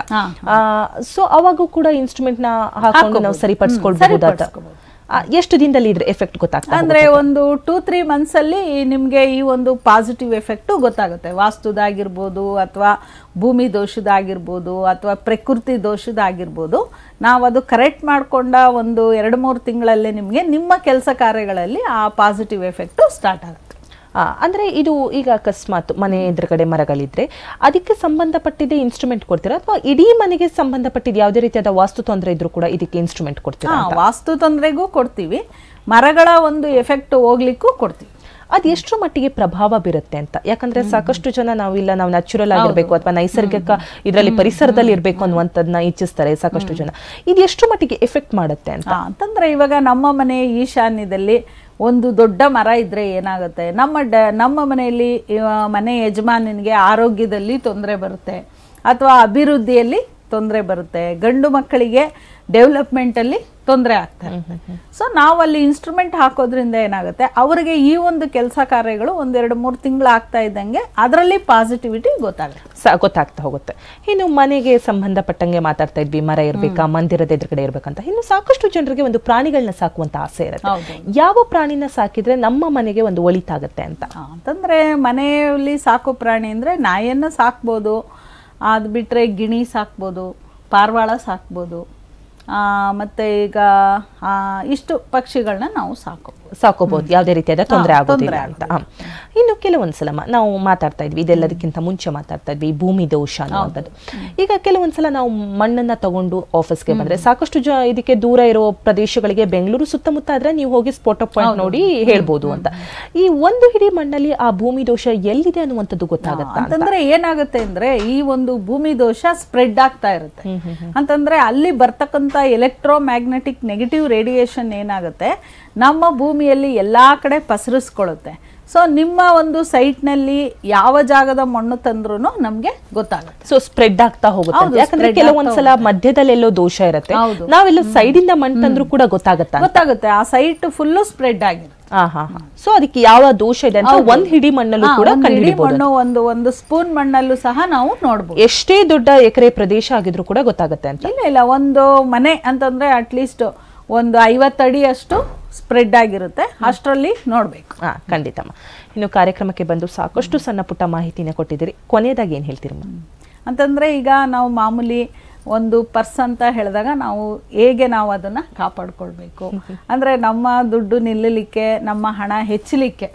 ಸೊ ಅವಾಗೂ ಕೂಡ ಇನ್ಸ್ಟ್ರೂಮೆಂಟ್ ನ ಹಾಕೊಂಡು ನಾವು ಸರಿಪಡಿಸ್ಕೊಳ್ಬಹುದು ಎಷ್ಟು ದಿನದಲ್ಲಿ ಇದ್ರ ಎಫೆಕ್ಟ್ ಗೊತ್ತಾಗ್ತದೆ ಅಂದ್ರೆ ಒಂದು ಟೂ ತ್ರೀ ಮಂತ್ಸ್ ಅಲ್ಲಿ ನಿಮ್ಗೆ ಈ ಒಂದು ಪಾಸಿಟಿವ್ ಎಫೆಕ್ಟ್ ಗೊತ್ತಾಗುತ್ತೆ ವಾಸ್ತುದಾಗಿರ್ಬೋದು ಅಥವಾ ಭೂಮಿ ದೋಷದಾಗಿರ್ಬೋದು ಅಥವಾ ಪ್ರಕೃತಿ ದೋಷದಾಗಿರ್ಬೋದು ನಾವು ಅದು ಕರೆಕ್ಟ್ ಮಾಡ್ಕೊಂಡ ಒಂದು ಎರಡು ಮೂರು ತಿಂಗಳಲ್ಲೇ ನಿಮಗೆ ನಿಮ್ಮ ಕೆಲಸ ಕಾರ್ಯಗಳಲ್ಲಿ ಆ ಪಾಸಿಟಿವ್ ಎಫೆಕ್ಟ್ ಸ್ಟಾರ್ಟ್ ಆಗುತ್ತೆ ಆ, ಅಂದ್ರೆ ಇದು ಈಗ ಅಕಸ್ಮಾತ್ ಮನೆ ಎದುರುಗಡೆ ಮರಗಳಿದ್ರೆ ಅದಕ್ಕೆ ಸಂಬಂಧಪಟ್ಟಿದ್ದ ಇನ್ಸ್ಟ್ರೂಮೆಂಟ್ ಕೊಡ್ತೀರಾ ಅಥವಾ ಇಡೀ ಮನೆಗೆ ಸಂಬಂಧಪಟ್ಟಿದ ಯಾವುದೇ ರೀತಿಯಾದ ವಾಸ್ತು ತೊಂದರೆ ಇದ್ರೂ ಕೂಡ ಇದಕ್ಕೆ ಇನ್ಸ್ಟ್ರೂಮೆಂಟ್ ಕೊಡ್ತೀರಾ ಹಾ, ಅಂತ? ವಾಸ್ತು ತೊಂದರೆಗೂ ಕೊಡ್ತೀವಿ ಮರಗಳ ಒಂದು ಎಫೆಕ್ಟ್ ಹೋಗ್ಲಿಕ್ಕೂ ಕೊಡ್ತೀವಿ ಅದು ಎಷ್ಟು ಮಟ್ಟಿಗೆ ಪ್ರಭಾವ ಬೀರುತ್ತೆ ಅಂತ ಯಾಕಂದ್ರೆ ಸಾಕಷ್ಟು ಜನ ನಾವಿಲ್ಲ ನಾವು ನ್ಯಾಚುರಲ್ ಆಗಿರ್ಬೇಕು ಅಥವಾ ನೈಸರ್ಗಿಕ ಇದರಲ್ಲಿ ಪರಿಸರದಲ್ಲಿ ಇರಬೇಕು ಅನ್ನುವಂಥದ್ದನ್ನ ಇಚ್ಛಿಸ್ತಾರೆ ಸಾಕಷ್ಟು ಜನ ಇದು ಎಷ್ಟು ಮಟ್ಟಿಗೆ ಎಫೆಕ್ಟ್ ಮಾಡುತ್ತೆ ಅಂತ ಹಾ, ಅಂತಂದ್ರೆ ಇವಾಗ ನಮ್ಮ ಮನೆ ಈಶಾನ್ಯದಲ್ಲಿ ಒಂದು ದೊಡ್ಡ ಮರ ಇದ್ರೆ ಏನಾಗುತ್ತೆ ನಮ್ಮ ಡ ನಮ್ಮ ಮನೆಯಲ್ಲಿ ಇವ ಮನೆ ಯಜಮಾನನಿಗೆ ಆರೋಗ್ಯದಲ್ಲಿ ತೊಂದರೆ ಬರುತ್ತೆ ಅಥವಾ ಅಭಿವೃದ್ಧಿಯಲ್ಲಿ ತೊಂದರೆ ಬರುತ್ತೆ ಗಂಡು ಮಕ್ಕಳಿಗೆ ಡೆವಲಪ್ಮೆಂಟಲ್ಲಿ ತೊಂದರೆ ಆಗ್ತಾ ಇರುತ್ತೆ ಸೊ ನಾವಲ್ಲಿ ಇನ್ಸ್ಟ್ರೂಮೆಂಟ್ ಹಾಕೋದ್ರಿಂದ ಏನಾಗುತ್ತೆ ಅವರಿಗೆ ಈ ಒಂದು ಕೆಲಸ ಕಾರ್ಯಗಳು ಒಂದೆರಡು ಮೂರು ತಿಂಗಳು ಆಗ್ತಾ ಇದ್ದಂಗೆ ಅದರಲ್ಲಿ ಪಾಸಿಟಿವಿಟಿ ಗೊತ್ತಾಗುತ್ತೆ ಸ- ಗೊತ್ತಾಗ್ತಾ ಹೋಗುತ್ತೆ ಇನ್ನು ಮನೆಗೆ ಸಂಬಂಧಪಟ್ಟಂಗೆ ಮಾತಾಡ್ತಾ ಇದ್ವಿ ಮರ ಇರ್ಬೇಕಾ ಮಂದಿರದ ಎದುರುಗಡೆ ಇರ್ಬೇಕಂತ ಇನ್ನು ಸಾಕಷ್ಟು ಜನರಿಗೆ ಒಂದು ಪ್ರಾಣಿಗಳನ್ನ ಸಾಕುವಂತ ಆಸೆ ಇರುತ್ತೆ ಯಾವ ಪ್ರಾಣಿನ ಸಾಕಿದ್ರೆ ನಮ್ಮ ಮನೆಗೆ ಒಂದು ಒಳಿತಾಗತ್ತೆ ಅಂತ ಅಂತಂದ್ರೆ ಮನೆಯಲ್ಲಿ ಸಾಕೋ ಪ್ರಾಣಿ ಅಂದ್ರೆ ನಾಯಿಯನ್ನ ಸಾಕ್ಬೋದು ಅದು ಬಿಟ್ರೆ ಗಿಣಿ ಸಾಕ್ಬೋದು ಪಾರಿವಾಳ ಸಾಕ್ಬೋದು ಆ, ಮತ್ತೆ ಈಗ ಆ, ಇಷ್ಟು ಪಕ್ಷಿಗಳನ್ನ ನಾವು ಸಾಕೋ ಸಾಕೋಬಹುದು ಯಾವುದೇ ರೀತಿಯಾದ ತೊಂದರೆ ಹಾ, ಆಗೋದಿಲ್ಲ ತೊಂದ್ರೆ ಅಂತ ಹ. ಇನ್ನು ಕೆಲವೊಂದ್ಸಲ ಮ- ನಾವು ಮಾತಾಡ್ತಾ ಇದ್ವಿ ಇದೆಲ್ಲದಕ್ಕಿಂತ ಮುಂಚೆ ಮಾತಾಡ್ತಾ ಇದ್ವಿ ಭೂಮಿ ದೋಷ ಅನ್ನುವಂಥದ್ದು ಈಗ ಕೆಲವೊಂದ್ಸಲ ನಾವು ಮಣ್ಣನ್ನ ತಗೊಂಡು ಆಫೀಸ್ಗೆ ಬಂದ್ರೆ ಸಾಕಷ್ಟು ಜ ಇದಕ್ಕೆ ದೂರ ಇರೋ ಪ್ರದೇಶಗಳಿಗೆ ಬೆಂಗಳೂರು ಸುತ್ತಮುತ್ತ ಆದ್ರೆ ನೀವು ಹೋಗಿ ಸ್ಪಾಟ್ ಪಾಯಿಂಟ್ ನೋಡಿ ಹೇಳ್ಬೋದು ಅಂತ ಈ ಒಂದು ಹಿಡಿ ಮಣ್ಣಲ್ಲಿ ಆ ಭೂಮಿ ದೋಷ ಎಲ್ಲಿದೆ ಅನ್ನುವಂಥದ್ದು ಗೊತ್ತಾಗತ್ತಾ ಅಂತ ಅಂತಂದ್ರೆ ಏನಾಗುತ್ತೆ ಅಂದ್ರೆ ಈ ಒಂದು ಭೂಮಿ ದೋಷ ಸ್ಪ್ರೆಡ್ ಆಗ್ತಾ ಇರುತ್ತೆ ಅಂತಂದ್ರೆ ಅಲ್ಲಿ ಬರ್ತಕ್ಕಂಥ ಎಲೆಕ್ಟ್ರೋ ಮ್ಯಾಗ್ನೆಟಿಕ್ ನೆಗೆಟಿವ್ ರೇಡಿಯೇಷನ್ ಏನಾಗುತ್ತೆ ನಮ್ಮ ಭೂಮಿಯಲ್ಲಿ ಎಲ್ಲಾ ಕಡೆ ಪಸರಿಸ್ಕೊಳ್ಳುತ್ತೆ ಸೊ ನಿಮ್ಮ ಒಂದು ಸೈಟ್ನಲ್ಲಿ ಯಾವ ಜಾಗದ ಮಣ್ಣು ತಂದ್ರೂ ನಮ್ಗೆ ಗೊತ್ತಾಗುತ್ತೆ ಸೊ ಸ್ಪ್ರೆಡ್ ಆಗ್ತಾ ಹೋಗುತ್ತೆ ಹೌದು, ಯಾಕಂದ್ರೆ spread ಕೆಲವೊಂದ್ಸಲ ಆಗ್ತಾ ಮಧ್ಯದಲ್ಲಿ ಎಲ್ಲೋ ದೋಷ ಇರುತ್ತೆ ಹೌದು. ನಾವೆಲ್ಲ ಸೈಡ್ ಇಂದ ಮಣ್ಣು ತಂದ್ರೂ ಕೂಡ ಗೊತ್ತಾಗತ್ತಾ ಅಂತ? ಗೊತ್ತಾಗುತ್ತೆ ಆ ಸೈಟ್ ಫುಲ್ಲು ಸ್ಪ್ರೆಡ್ ಆಗಿದೆ ಆ, ಹಾ ಹಾ ಸೊ ಅದಕ್ಕೆ ಯಾವ ದೋಷ ಇದೆ ಅಂತ ಹೌದು. ಒಂದ್ ಹಿಡಿ ಮಣ್ಣಲ್ಲೂ ಹಾ, ಕೂಡ ಒಂದ್ ಇಡೀ ಕಂಡುಹಿಡಿಬಹುದು ಮಣ್ಣು ಒಂದು ಒಂದು ಸ್ಪೂನ್ ಮಣ್ಣಲ್ಲೂ ಸಹ ನಾವು ನೋಡ್ಬೋದು ಎಷ್ಟೇ ದೊಡ್ಡ ಎಕರೆ ಪ್ರದೇಶ ಆಗಿದ್ರು ಕೂಡ ಗೊತ್ತಾಗುತ್ತೆ ಅಂತ ಇಲ್ಲ ಇಲ್ಲ ಒಂದು ಮನೆ ಅಂತಂದ್ರೆ ಅಟ್ಲೀಸ್ಟ್ ಒಂದು ಐವತ್ತು ಅಡಿಯಷ್ಟು ಸ್ಪ್ರೆಡ್ ಆಗಿರುತ್ತೆ ಅಷ್ಟರಲ್ಲಿ ನೋಡ್ಬೇಕು ಹಾ ಖಂಡಿತಮ್ಮ ಇನ್ನು ಕಾರ್ಯಕ್ರಮಕ್ಕೆ ಬಂದು ಸಾಕಷ್ಟು ಸಣ್ಣ ಪುಟ್ಟ ಮಾಹಿತಿನ ಕೊಟ್ಟಿದ್ದೀರಿ ಕೊನೆಯದಾಗಿ ಏನ್ ಹೇಳ್ತೀರಮ್ಮ ಅಂತಂದ್ರೆ ಈಗ ನಾವು ಮಾಮೂಲಿ ಒಂದು ಪರ್ಸ್ ಅಂತ ಹೇಳಿದಾಗ ನಾವು ಹೇಗೆ ನಾವು ಅದನ್ನ ಕಾಪಾಡ್ಕೊಳ್ಬೇಕು ಅಂದ್ರೆ ನಮ್ಮ ದುಡ್ಡು ನಿಲ್ಲಲಿಕ್ಕೆ ನಮ್ಮ ಹಣ ಹೆಚ್ಚಲಿಕ್ಕೆ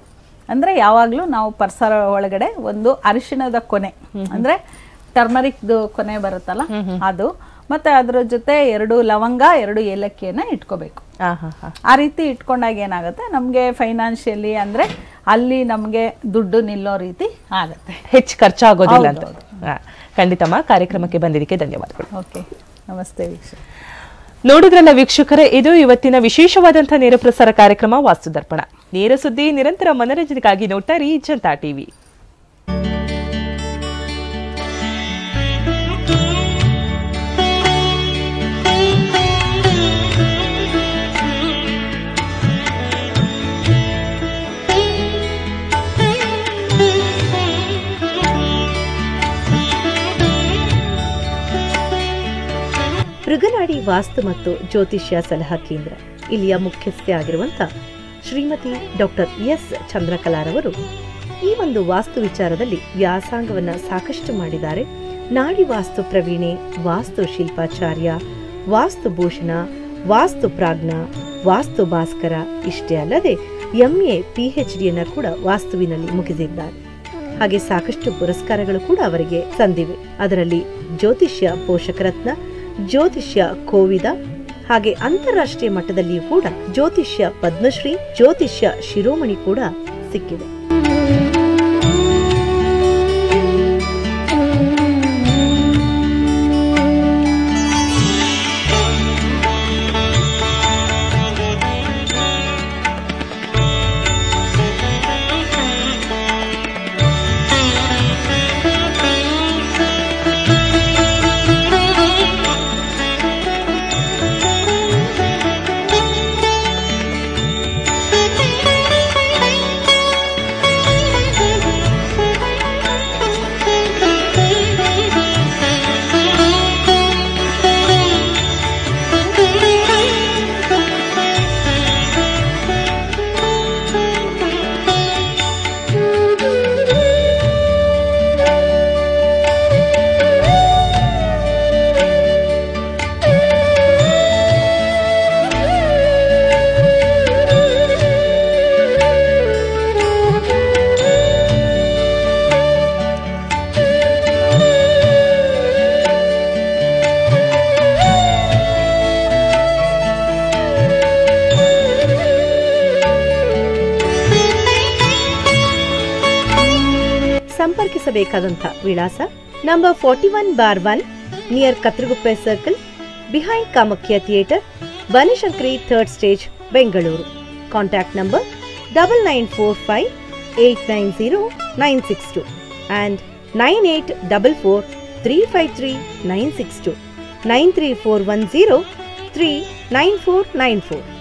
ಅಂದರೆ ಯಾವಾಗಲೂ ನಾವು ಪರ್ಸರ ಒಳಗಡೆ ಒಂದು ಅರಿಶಿಣದ ಕೊನೆ ಅಂದರೆ ಟರ್ಮರಿಕ್ದು ಕೊನೆ ಬರುತ್ತಲ್ಲ ಅದು ಮತ್ತು ಅದರ ಜೊತೆ ಎರಡು ಲವಂಗ ಎರಡು ಏಲಕ್ಕಿಯನ್ನು ಇಟ್ಕೋಬೇಕು ಆ ರೀತಿ ಇಟ್ಕೊಂಡಾಗ ಏನಾಗುತ್ತೆ ನಮಗೆ ಫೈನಾನ್ಷಿಯಲಿ ಅಂದರೆ ಅಲ್ಲಿ ನಮಗೆ ದುಡ್ಡು ನಿಲ್ಲೋ ರೀತಿ ಆಗುತ್ತೆ ಹೆಚ್ಚು ಖರ್ಚಾಗೋದಿಲ್ಲ ಅಂತ ಹಾ, ಖಂಡಿತಮ್ಮ ಕಾರ್ಯಕ್ರಮಕ್ಕೆ ಬಂದಿದ್ದಕ್ಕೆ ಧನ್ಯವಾದಗಳು ಓಕೆ ನಮಸ್ತೆ ವೀಕ್ಷಕ ನೋಡಿದ್ರಲ್ಲ ವೀಕ್ಷಕರೇ ಇದು ಇವತ್ತಿನ ವಿಶೇಷವಾದಂತಹ ನೇರ ಪ್ರಸಾರ ಕಾರ್ಯಕ್ರಮ ವಾಸ್ತು ದರ್ಪಣ ನೇರ ಸುದ್ದಿ ನಿರಂತರ ಮನರಂಜನೆಗಾಗಿ ನೋಡ್ತಾ ಇರಿ ಜನತಾ ಟಿವಿ ಮೃಗನಾಡಿ ವಾಸ್ತು ಮತ್ತು ಜ್ಯೋತಿಷ್ಯ ಸಲಹಾ ಕೇಂದ್ರ ಇಲ್ಲಿಯ ಮುಖ್ಯಸ್ಥೆ ಆಗಿರುವಂತ ಶ್ರೀಮತಿ ಡಾಕ್ಟರ್ ಎಸ್ ಚಂದ್ರಕಲಾರವರು ಈ ಒಂದು ವಾಸ್ತು ವಿಚಾರದಲ್ಲಿ ವ್ಯಾಸಂಗವನ್ನ ಸಾಕಷ್ಟು ಮಾಡಿದ್ದಾರೆ ನಾಡಿ ವಾಸ್ತು ಪ್ರವೀಣೆ ವಾಸ್ತು ಶಿಲ್ಪಾಚಾರ್ಯ ವಾಸ್ತು ಭೂಷಣ ವಾಸ್ತು ಪ್ರಾಜ್ಞ ವಾಸ್ತು ಭಾಸ್ಕರ ಇಷ್ಟೇ ಅಲ್ಲದೆ ಎಂಎ ಪಿಎಚ್ ಡಿಯನ್ನ ಕೂಡ ವಾಸ್ತುವಿನಲ್ಲಿ ಮುಗಿಸಿದ್ದಾರೆ ಹಾಗೆ ಸಾಕಷ್ಟು ಪುರಸ್ಕಾರಗಳು ಕೂಡ ಅವರಿಗೆ ಸಂದಿವೆ ಅದರಲ್ಲಿ ಜ್ಯೋತಿಷ್ಯ ಪೋಷಕರತ್ನ ಜ್ಯೋತಿಷ್ಯ ಕೋವಿದ ಹಾಗೆ ಅಂತಾರಾಷ್ಟ್ರೀಯ ಮಟ್ಟದಲ್ಲಿಯೂ ಕೂಡ ಜ್ಯೋತಿಷ್ಯ ಪದ್ಮಶ್ರೀ ಜ್ಯೋತಿಷ್ಯ ಶಿರೋಮಣಿ ಕೂಡ ಸಿಕ್ಕಿದೆ ಸಂಪರ್ಕಿಸಬೇಕಾದಂಥ ವಿಳಾಸ number forty one bar one near Kathriguppe circle behind Kamakhya theatre Banashankari third stage Bengaluru contact number double nine four five eight nine zero nine six two and nine eight double four three five three nine six two nine three four one zero three nine four nine four